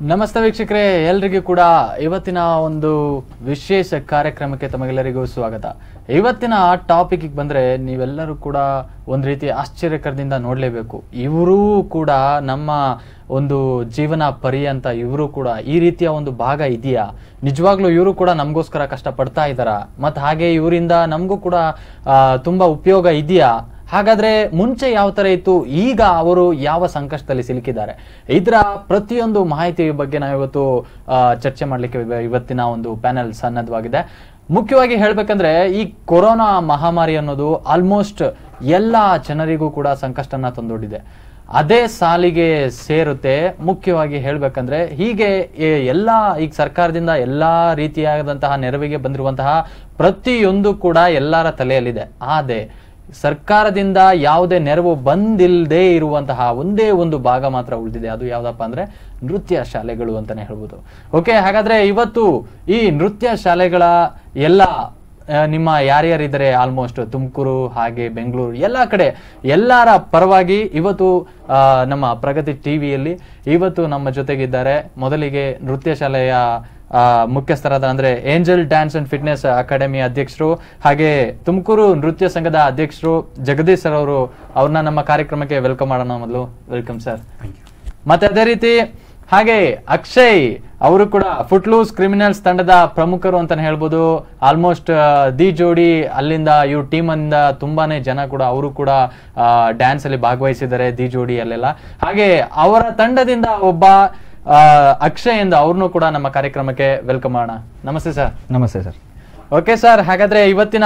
ನಮಸ್ತೆ ವೀಕ್ಷಕರೇ ಎಲ್ರಿಗೂ ಕೂಡ ಇವತ್ತಿನ ಒಂದು ವಿಶೇಷ ಕಾರ್ಯಕ್ರಮಕ್ಕೆ ತಮಗೆಲ್ಲರಿಗೂ ಸ್ವಾಗತ ಇವತ್ತಿನ ಟಾಪಿಕ್ ಬಂದ್ರೆ ನೀವೆಲ್ಲರೂ ಕೂಡ ಒಂದು ರೀತಿ ಆಶ್ಚರ್ಯಕರದಿಂದ ನೋಡ್ಲೇಬೇಕು ಇವರೂ ಕೂಡ ನಮ್ಮ ಒಂದು ಜೀವನ ಪರ್ಯಂತ ಇವರು ಕೂಡ ಈ ರೀತಿಯ ಒಂದು ಭಾಗ ಇದೆಯಾ ನಿಜವಾಗ್ಲೂ ಇವರು ಕೂಡ ನಮಗೋಸ್ಕರ ಕಷ್ಟ ಪಡ್ತಾ ಇದ್ದಾರಾ ಮತ್ತು ಹಾಗೆ ಇವರಿಂದ ನಮಗೂ ಕೂಡ ಆ, ತುಂಬಾ ಉಪಯೋಗ ಇದೆಯಾ ಹಾಗಾದ್ರೆ ಮುಂಚೆ ಯಾವ ತರ ಇತ್ತು ಈಗ ಅವರು ಯಾವ ಸಂಕಷ್ಟದಲ್ಲಿ ಸಿಲುಕಿದ್ದಾರೆ ಇದರ ಪ್ರತಿಯೊಂದು ಮಾಹಿತಿ ಬಗ್ಗೆ ನಾವಿವತ್ತು ಆ, ಚರ್ಚೆ ಮಾಡ್ಲಿಕ್ಕೆ ಇವ- ಇವತ್ತಿನ ಒಂದು ಪ್ಯಾನೆಲ್ ಸನ್ನದ್ಧವಾಗಿದೆ ಮುಖ್ಯವಾಗಿ ಹೇಳ್ಬೇಕಂದ್ರೆ ಈ ಕೊರೋನಾ ಮಹಾಮಾರಿ ಅನ್ನೋದು ಆಲ್ಮೋಸ್ಟ್ ಎಲ್ಲ ಜನರಿಗೂ ಕೂಡ ಸಂಕಷ್ಟನ ತಂದೊಡ್ಡಿದೆ ಅದೇ ಸಾಲಿಗೆ ಸೇರುತ್ತೆ ಮುಖ್ಯವಾಗಿ ಹೇಳ್ಬೇಕಂದ್ರೆ ಹೀಗೆ ಎ- ಎಲ್ಲಾ ಈಗ ಸರ್ಕಾರದಿಂದ ಎಲ್ಲಾ ರೀತಿಯಾದಂತಹ ನೆರವಿಗೆ ಬಂದಿರುವಂತಹ ಪ್ರತಿಯೊಂದು ಕೂಡ ಎಲ್ಲರ ತಲೆಯಲ್ಲಿದೆ ಆದ್ರೆ ಸರ್ಕಾರದಿಂದ ಯಾವುದೇ ನೆರವು ಬಂದಿಲ್ಲದೆ ಇರುವಂತಹ ಒಂದೇ ಒಂದು ಭಾಗ ಮಾತ್ರ ಉಳಿದಿದೆ ಅದು ಯಾವ್ದಪ್ಪ ಅಂದ್ರೆ ನೃತ್ಯ ಶಾಲೆಗಳು ಅಂತಾನೆ ಹೇಳ್ಬೋದು ಓಕೆ ಹಾಗಾದ್ರೆ ಇವತ್ತು ಈ ನೃತ್ಯ ಶಾಲೆಗಳ ಎಲ್ಲ ಆ, ನಿಮ್ಮ ಯಾರ್ಯಾರಿದ್ದಾರೆ ಆಲ್ಮೋಸ್ಟ್ ತುಮಕೂರು ಹಾಗೆ ಬೆಂಗಳೂರು ಎಲ್ಲ ಕಡೆ ಎಲ್ಲರ ಪರವಾಗಿ ಇವತ್ತು ಆ, ನಮ್ಮ ಪ್ರಗತಿ ಟಿವಿಯಲ್ಲಿ ಇವತ್ತು ನಮ್ಮ ಜೊತೆಗಿದ್ದಾರೆ ಮೊದಲಿಗೆ ನೃತ್ಯ ಶಾಲೆಯ ಆ, ಮುಖ್ಯಸ್ಥರಾದ ಅಂದ್ರೆ angel dance and fitness academy ಅಧ್ಯಕ್ಷರು ಹಾಗೆ ತುಮಕೂರು ನೃತ್ಯ ಸಂಘದ ಅಧ್ಯಕ್ಷರು ಜಗದೀಶ್ ಸರ್ ಅವರು ಅವ್ರನ್ನ ನಮ್ಮ ಕಾರ್ಯಕ್ರಮಕ್ಕೆ ವೆಲ್ಕಮ್ ಮಾಡೋಣ ಮೊದಲು ವೆಲ್ಕಮ್ ಸರ್ ಮತ್ತೆ ಅದೇ ರೀತಿ ಹಾಗೆ ಅಕ್ಷಯ್ ಅವರು ಕೂಡ ಫುಟ್ಲೂಸ್ ಕ್ರಿಮಿನಲ್ಸ್ ತಂಡದ ಪ್ರಮುಖರು ಅಂತಾನೆ ಹೇಳ್ಬೋದು ಆಲ್ಮೋಸ್ಟ್ ದಿ ಜೋಡಿ ಅಲ್ಲಿಂದ ಇವ್ರ ಟೀಮ್ ಇಂದ ತುಂಬಾನೇ ಜನ ಕೂಡ ಅವರು ಕೂಡ ಡ್ಯಾನ್ಸ್ ಅಲ್ಲಿ ಭಾಗವಹಿಸಿದ್ದಾರೆ ದಿ ಜೋಡಿ ಅಲ್ಲೆಲ್ಲ ಹಾಗೆ ಅವರ ತಂಡದಿಂದ ಒಬ್ಬ ಆ, ಅಕ್ಷಯ್ ಎಂದು ಅವ್ರನ್ನೂ ಕೂಡ ನಮ್ಮ ಕಾರ್ಯಕ್ರಮಕ್ಕೆ ವೆಲ್ಕಮ್ ಮಾಡೋಣ ನಮಸ್ತೆ ಸರ್ ನಮಸ್ತೆ ಸರ್ ಓಕೆ ಸರ್ ಹಾಗಾದ್ರೆ ಇವತ್ತಿನ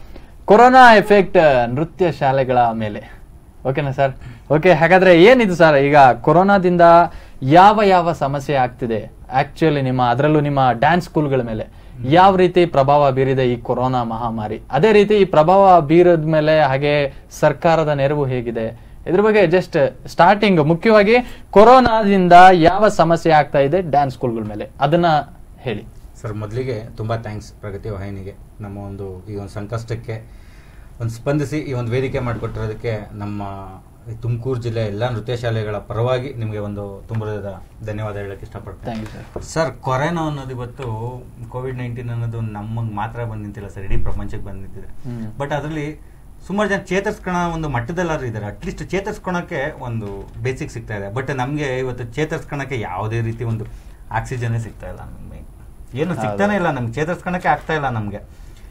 ಕೊರೋನಾ ಎಫೆಕ್ಟ್ ನೃತ್ಯ ಶಾಲೆಗಳ ಮೇಲೆ ಓಕೆನಾ ಸರ್ ಓಕೆ ಹಾಗಾದ್ರೆ ಏನಿದು ಸರ್ ಈಗ ಕೊರೋನಾದಿಂದ ಯಾವ ಯಾವ ಸಮಸ್ಯೆ ಆಗ್ತಿದೆ ಆಕ್ಚುಲಿ ನಿಮ್ಮ ಅದರಲ್ಲೂ ನಿಮ್ಮ ಡ್ಯಾನ್ಸ್ ಸ್ಕೂಲ್ಗಳ ಮೇಲೆ ಯಾವ ರೀತಿ ಪ್ರಭಾವ ಬೀರಿದೆ ಈ ಕೊರೋನಾ ಮಹಾಮಾರಿ ಅದೇ ರೀತಿ ಈ ಪ್ರಭಾವ ಬೀರದ ಮೇಲೆ ಹಾಗೆ ಸರ್ಕಾರದ ನೆರವು ಹೇಗಿದೆ ಇದ್ರ ಬಗ್ಗೆ ಜಸ್ಟ್ ಸ್ಟಾರ್ಟಿಂಗ್ ಮುಖ್ಯವಾಗಿ ಕೊರೋನಾದಿಂದ ಯಾವ ಸಮಸ್ಯೆ ಆಗ್ತಾ ಇದೆ ಡ್ಯಾನ್ಸ್ ಸ್ಕೂಲ್ಗಳ ಮೇಲೆ ಅದನ್ನ ಹೇಳಿ ಸರ್ ಮೊದಲಿಗೆ ತುಂಬ ಥ್ಯಾಂಕ್ಸ್ ಪ್ರಗತಿ ವಾಹಿನಿಗೆ ನಮ್ಮ ಒಂದು ಈ ಒಂದು ಸಂಕಷ್ಟಕ್ಕೆ ಒಂದು ಸ್ಪಂದಿಸಿ ಈ ಒಂದು ವೇದಿಕೆ ಮಾಡಿಕೊಟ್ಟಿರೋದಕ್ಕೆ ನಮ್ಮ ಈ ತುಮಕೂರು ಜಿಲ್ಲೆ ಎಲ್ಲ ನೃತ್ಯ ಶಾಲೆಗಳ ಪರವಾಗಿ ನಿಮಗೆ ಒಂದು ತುಂಬ ಧನ್ಯವಾದ ಹೇಳಕ್ಕೆ ಇಷ್ಟಪಡ್ತೇನೆ thank you sir sir corona ಅನ್ನೋದು ಇವತ್ತು ಕೋವಿಡ್ ನೈನ್ಟೀನ್ ಅನ್ನೋದು ನಮಗೆ ಮಾತ್ರ ಬಂದು ನಿಂತಿಲ್ಲ ಸರ್ ಇಡೀ ಪ್ರಪಂಚಕ್ಕೆ ಬಂದು ನಿಂತಿದೆ ಹ್ಮ್. ಬಟ್ ಅದರಲ್ಲಿ ಸುಮಾರು ಜನ ಚೇತರಿಸ್ಕೊಳ ಒಂದು ಮಟ್ಟದಲ್ಲಾದ್ರು ಇದ್ದಾರೆ ಅಟ್ಲೀಸ್ಟ್ ಚೇತರಿಸ್ಕೊಳಕ್ಕೆ ಒಂದು ಬೇಸಿಕ್ ಸಿಗ್ತಾ ಇದೆ ಬಟ್ ನಮಗೆ ಇವತ್ತು ಚೇತರಿಸ್ಕೊಳಕ್ಕೆ ಯಾವುದೇ ರೀತಿ ಒಂದು ಆಕ್ಸಿಜನ್ನೇ ಸಿಗ್ತಾ ಇಲ್ಲ ನಮಗೆ ಏನು ಸಿಗ್ತಾನೆ ಇಲ್ಲ ನಮ್ಗೆ ಚೇತರಿಸ್ಕೊಳಕ್ಕೆ ಆಗ್ತಾ ಇಲ್ಲ ನಮಗೆ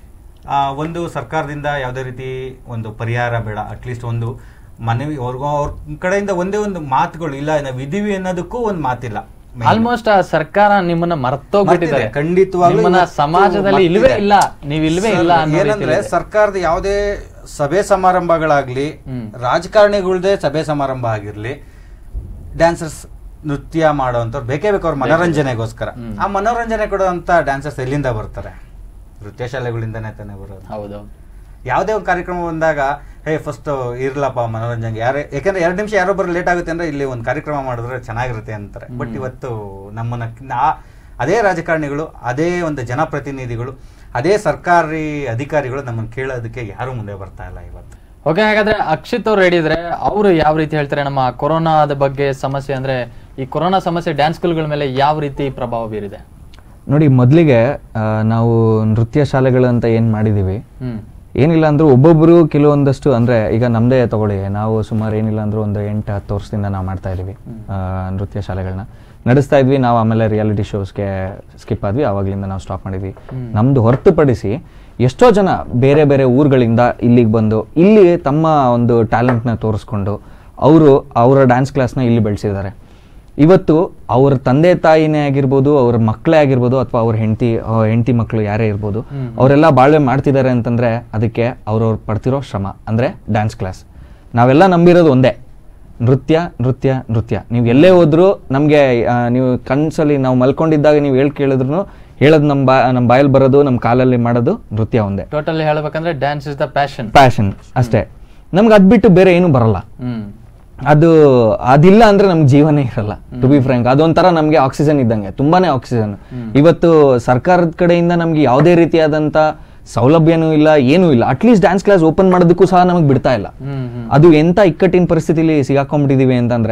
ಒಂದು ಸರ್ಕಾರದಿಂದ ಯಾವುದೇ ರೀತಿ ಒಂದು ಪರಿಹಾರ ಬೇಡ ಅಟ್ಲೀಸ್ಟ್ ಒಂದು ಮನವಿ ಅವ್ರಿಗೂ ಅವ್ರ ಕಡೆಯಿಂದ ಒಂದೇ ಒಂದು ಮಾತುಗಳು ಇಲ್ಲ ನಾವು ಇದೀವಿ ಅನ್ನೋದಕ್ಕೂ ಒಂದು ಮಾತಿಲ್ಲ Main. ಆಲ್ಮೋಸ್ಟ್ ಆ ಸರ್ಕಾರ ನಿಮ್ಮನ್ನ ಮರ್ತೋಗ್ಬಿಟ್ಟಿದ್ದಾರೆ ಮರ್ತಿದೆ, ಖಂಡಿತವಾಗ್ಲೂ ನಿಮ್ಮನ್ನ ಇವತ್ತು ಸಮಾಜದಲ್ಲಿ ಇಲ್ವೇ ಮರ್ತಿದೆ. ಇಲ್ಲ ನೀವ್ ಇಲ್ವೇ ಇಲ್ಲ ಸರ್, ಅನ್ನೋ ಏನಂದ್ರೆ ರೀತಿಯಲ್ಲಿ ಸರ್ಕಾರದ ಯಾವುದೇ ಸಭೆ ಸಮಾರಂಭಗಳಾಗ್ಲಿ ಹ್ಮ್. ರಾಜಕಾರಣಿಗಳ್ದೇ ಸಭೆ ಸಮಾರಂಭ ಆಗಿರ್ಲಿ ಡ್ಯಾನ್ಸರ್ಸ್ ನೃತ್ಯ ಮಾಡೋಂಥವ್ರು ಬೇಕೇ ಬೇಕು ಅವ್ರ ಮನೋರಂಜನೆಗೋಸ್ಕರ ಹ್ಮ್. ಆ ಮನೋರಂಜನೆ ಕೊಡುವಂತ ಡ್ಯಾನ್ಸರ್ಸ್ ಎಲ್ಲಿಂದ ಬರ್ತಾರೆ ನೃತ್ಯ ಶಾಲೆಗಳಿಂದನೇ ತಾನೇ ಬರೋದು ಹೌದು ಯಾವುದೇ ಒಂದು ಕಾರ್ಯಕ್ರಮ ಬಂದಾಗ ಹೇ ಫಸ್ಟ್ ಇರ್ಲಪ್ಪ ಮನೋರಂಜನೆ ಯಾರೇ ಯಾಕಂದ್ರೆ ಎರಡು ನಿಮಿಷ ಯಾರೋ ಬರೋ ಲೇಟ್ ಆಗುತ್ತೆ ಅಂದ್ರೆ ಇಲ್ಲಿ ಒಂದು ಕಾರ್ಯಕ್ರಮ ಮಾಡಿದ್ರೆ ಚೆನ್ನಾಗಿರುತ್ತೆ ಅಂತಾರೆ ಬಟ್ ಇವತ್ತು ನಮ್ಮನ್ನ ನಾ- ಅದೇ ರಾಜಕಾರಣಿಗಳು ಅದೇ ಒಂದು ಜನಪ್ರತಿನಿಧಿಗಳು ಅದೇ ಸರ್ಕಾರಿ ಅಧಿಕಾರಿಗಳು ನಮ್ಮನ್ನು ಕೇಳೋದಕ್ಕೆ ಯಾರು ಮುಂದೆ ಬರ್ತಾ ಇಲ್ಲ ಇವತ್ತು ಓಕೆ ಹಾಗಾದ್ರೆ ಅಕ್ಷಿತ್ ಅವ್ರು ಹೇಳಿದ್ರೆ ಅವರು ಯಾವ ರೀತಿ ಹೇಳ್ತಾರೆ ನಮ್ಮ ಕೊರೋನಾದ ಬಗ್ಗೆ ಸಮಸ್ಯೆ ಅಂದ್ರೆ ಈ ಕೊರೋನಾ ಸಮಸ್ಯೆ ಡ್ಯಾನ್ಸ್ ಸ್ಕೂಲ್ಗಳ ಮೇಲೆ ಯಾವ ರೀತಿ ಪ್ರಭಾವ ಬೀರಿದೆ ನೋಡಿ ಮೊದಲಿಗೆ ನಾವು ನೃತ್ಯ ಶಾಲೆಗಳು ಅಂತ ಏನು ಮಾಡಿದ್ದೀವಿ ಹ್ಮ್ ಏನಿಲ್ಲ ಅಂದ್ರೂ ಒಬ್ಬೊಬ್ಬರು ಕೆಲವೊಂದಷ್ಟು ಅಂದರೆ ಈಗ ನಮ್ಮದೇ ತಗೊಳ್ಳಿ ನಾವು ಸುಮಾರು ಏನಿಲ್ಲ ಅಂದ್ರೂ ಒಂದು ಎಂಟು ಹತ್ತು ವರ್ಷದಿಂದ ನಾವು ಮಾಡ್ತಾ ಇದ್ದೀವಿ ಆ, ನೃತ್ಯ ಶಾಲೆಗಳನ್ನ ನಡೆಸ್ತಾ ಇದ್ವಿ ನಾವು ಆಮೇಲೆ ರಿಯಾಲಿಟಿ ಶೋಸ್ಗೆ ಸ್ಕಿಪ್ ಆದ್ವಿ ಆವಾಗಲಿಂದ ನಾವು ಸ್ಟಾಪ್ ಮಾಡಿದ್ವಿ ನಮ್ದು ಹೊರತುಪಡಿಸಿ ಎಷ್ಟೋ ಜನ ಬೇರೆ ಬೇರೆ ಊರುಗಳಿಂದ ಇಲ್ಲಿಗೆ ಬಂದು ಇಲ್ಲಿ ತಮ್ಮ ಒಂದು ಟ್ಯಾಲೆಂಟ್ನ ತೋರಿಸ್ಕೊಂಡು ಅವರು ಅವರ ಡ್ಯಾನ್ಸ್ ಕ್ಲಾಸ್ನ ಇಲ್ಲಿ ಬೆಳೆಸಿದ್ದಾರೆ ಇವತ್ತು ಅವ್ರ ತಂದೆ ತಾಯಿನೇ ಆಗಿರ್ಬೋದು ಅವ್ರ ಮಕ್ಕಳೇ ಆಗಿರ್ಬೋದು ಅಥವಾ ಅವ್ರ ಹೆಂಡತಿ ಹೆಂಡತಿ ಮಕ್ಕಳು ಯಾರೇ ಇರ್ಬೋದು ಅವರೆಲ್ಲ ಬಾಳ್ವೆ ಮಾಡ್ತಿದ್ದಾರೆ ಅಂತಂದ್ರೆ ಅದಕ್ಕೆ ಅವ್ರವ್ರು ಪಡ್ತಿರೋ ಶ್ರಮ ಅಂದ್ರೆ ಡ್ಯಾನ್ಸ್ ಕ್ಲಾಸ್ ನಾವೆಲ್ಲ ನಂಬಿರೋದು ಒಂದೇ ನೃತ್ಯ ನೃತ್ಯ ನೃತ್ಯ ನೀವು ಎಲ್ಲೇ ಹೋದ್ರು ನಮಗೆ ನೀವು ಕನ್ಸಲ್ಲಿ ನಾವು ಮಲ್ಕೊಂಡಿದ್ದಾಗ ನೀವು ಹೇಳ್ ಕೇಳಿದ್ರು ಹೇಳೋದು ನಮ್ಮ ಬಾ ನಮ್ಮ ಬಾಯಲ್ಲಿ ಬರೋದು ನಮ್ಮ ಕಾಲಲ್ಲಿ ಮಾಡೋದು ನೃತ್ಯ ಒಂದೇ ಟೋಟಲ್ ಹೇಳ್ಬೇಕಂದ್ರೆ dance is the passion passion ಅಷ್ಟೇ ನಮ್ಗೆ ಅದ್ ಬಿಟ್ಟು ಬೇರೆ ಏನು ಬರಲ್ಲ ಹ್ಮ್ ಅದು ಅದಿಲ್ಲ ಅಂದ್ರೆ ನಮ್ಗೆ ಜೀವನೇ ಇರಲ್ಲ ಟು ಬಿ ಫ್ರಾಂಕ್ ಅದೊಂಥರ ನಮ್ಗೆ ಆಕ್ಸಿಜನ್ ಇದ್ದಂಗೆ ತುಂಬಾನೇ ಆಕ್ಸಿಜನ್ ಇವತ್ತು ಸರ್ಕಾರದ ಕಡೆಯಿಂದ ನಮ್ಗೆ ಯಾವುದೇ ರೀತಿಯಾದಂತ ಸೌಲಭ್ಯನೂ ಇಲ್ಲ ಏನೂ ಇಲ್ಲ ಅಟ್ಲೀಸ್ಟ್ ಡ್ಯಾನ್ಸ್ ಕ್ಲಾಸ್ ಓಪನ್ ಮಾಡೋದಕ್ಕೂ ಸಹ ನಮಗೆ ಬಿಡ್ತಾ ಇಲ್ಲ ಹ್ಮ್ ಹ್ಮ್ ಅದು ಎಂತ ಇಕ್ಕಟ್ಟಿನ ಪರಿಸ್ಥಿತಿಲಿ ಸಿಗಾಕೊಂಡ್ಬಿಟ್ಟಿದೀವಿ ಅಂತಂದ್ರೆ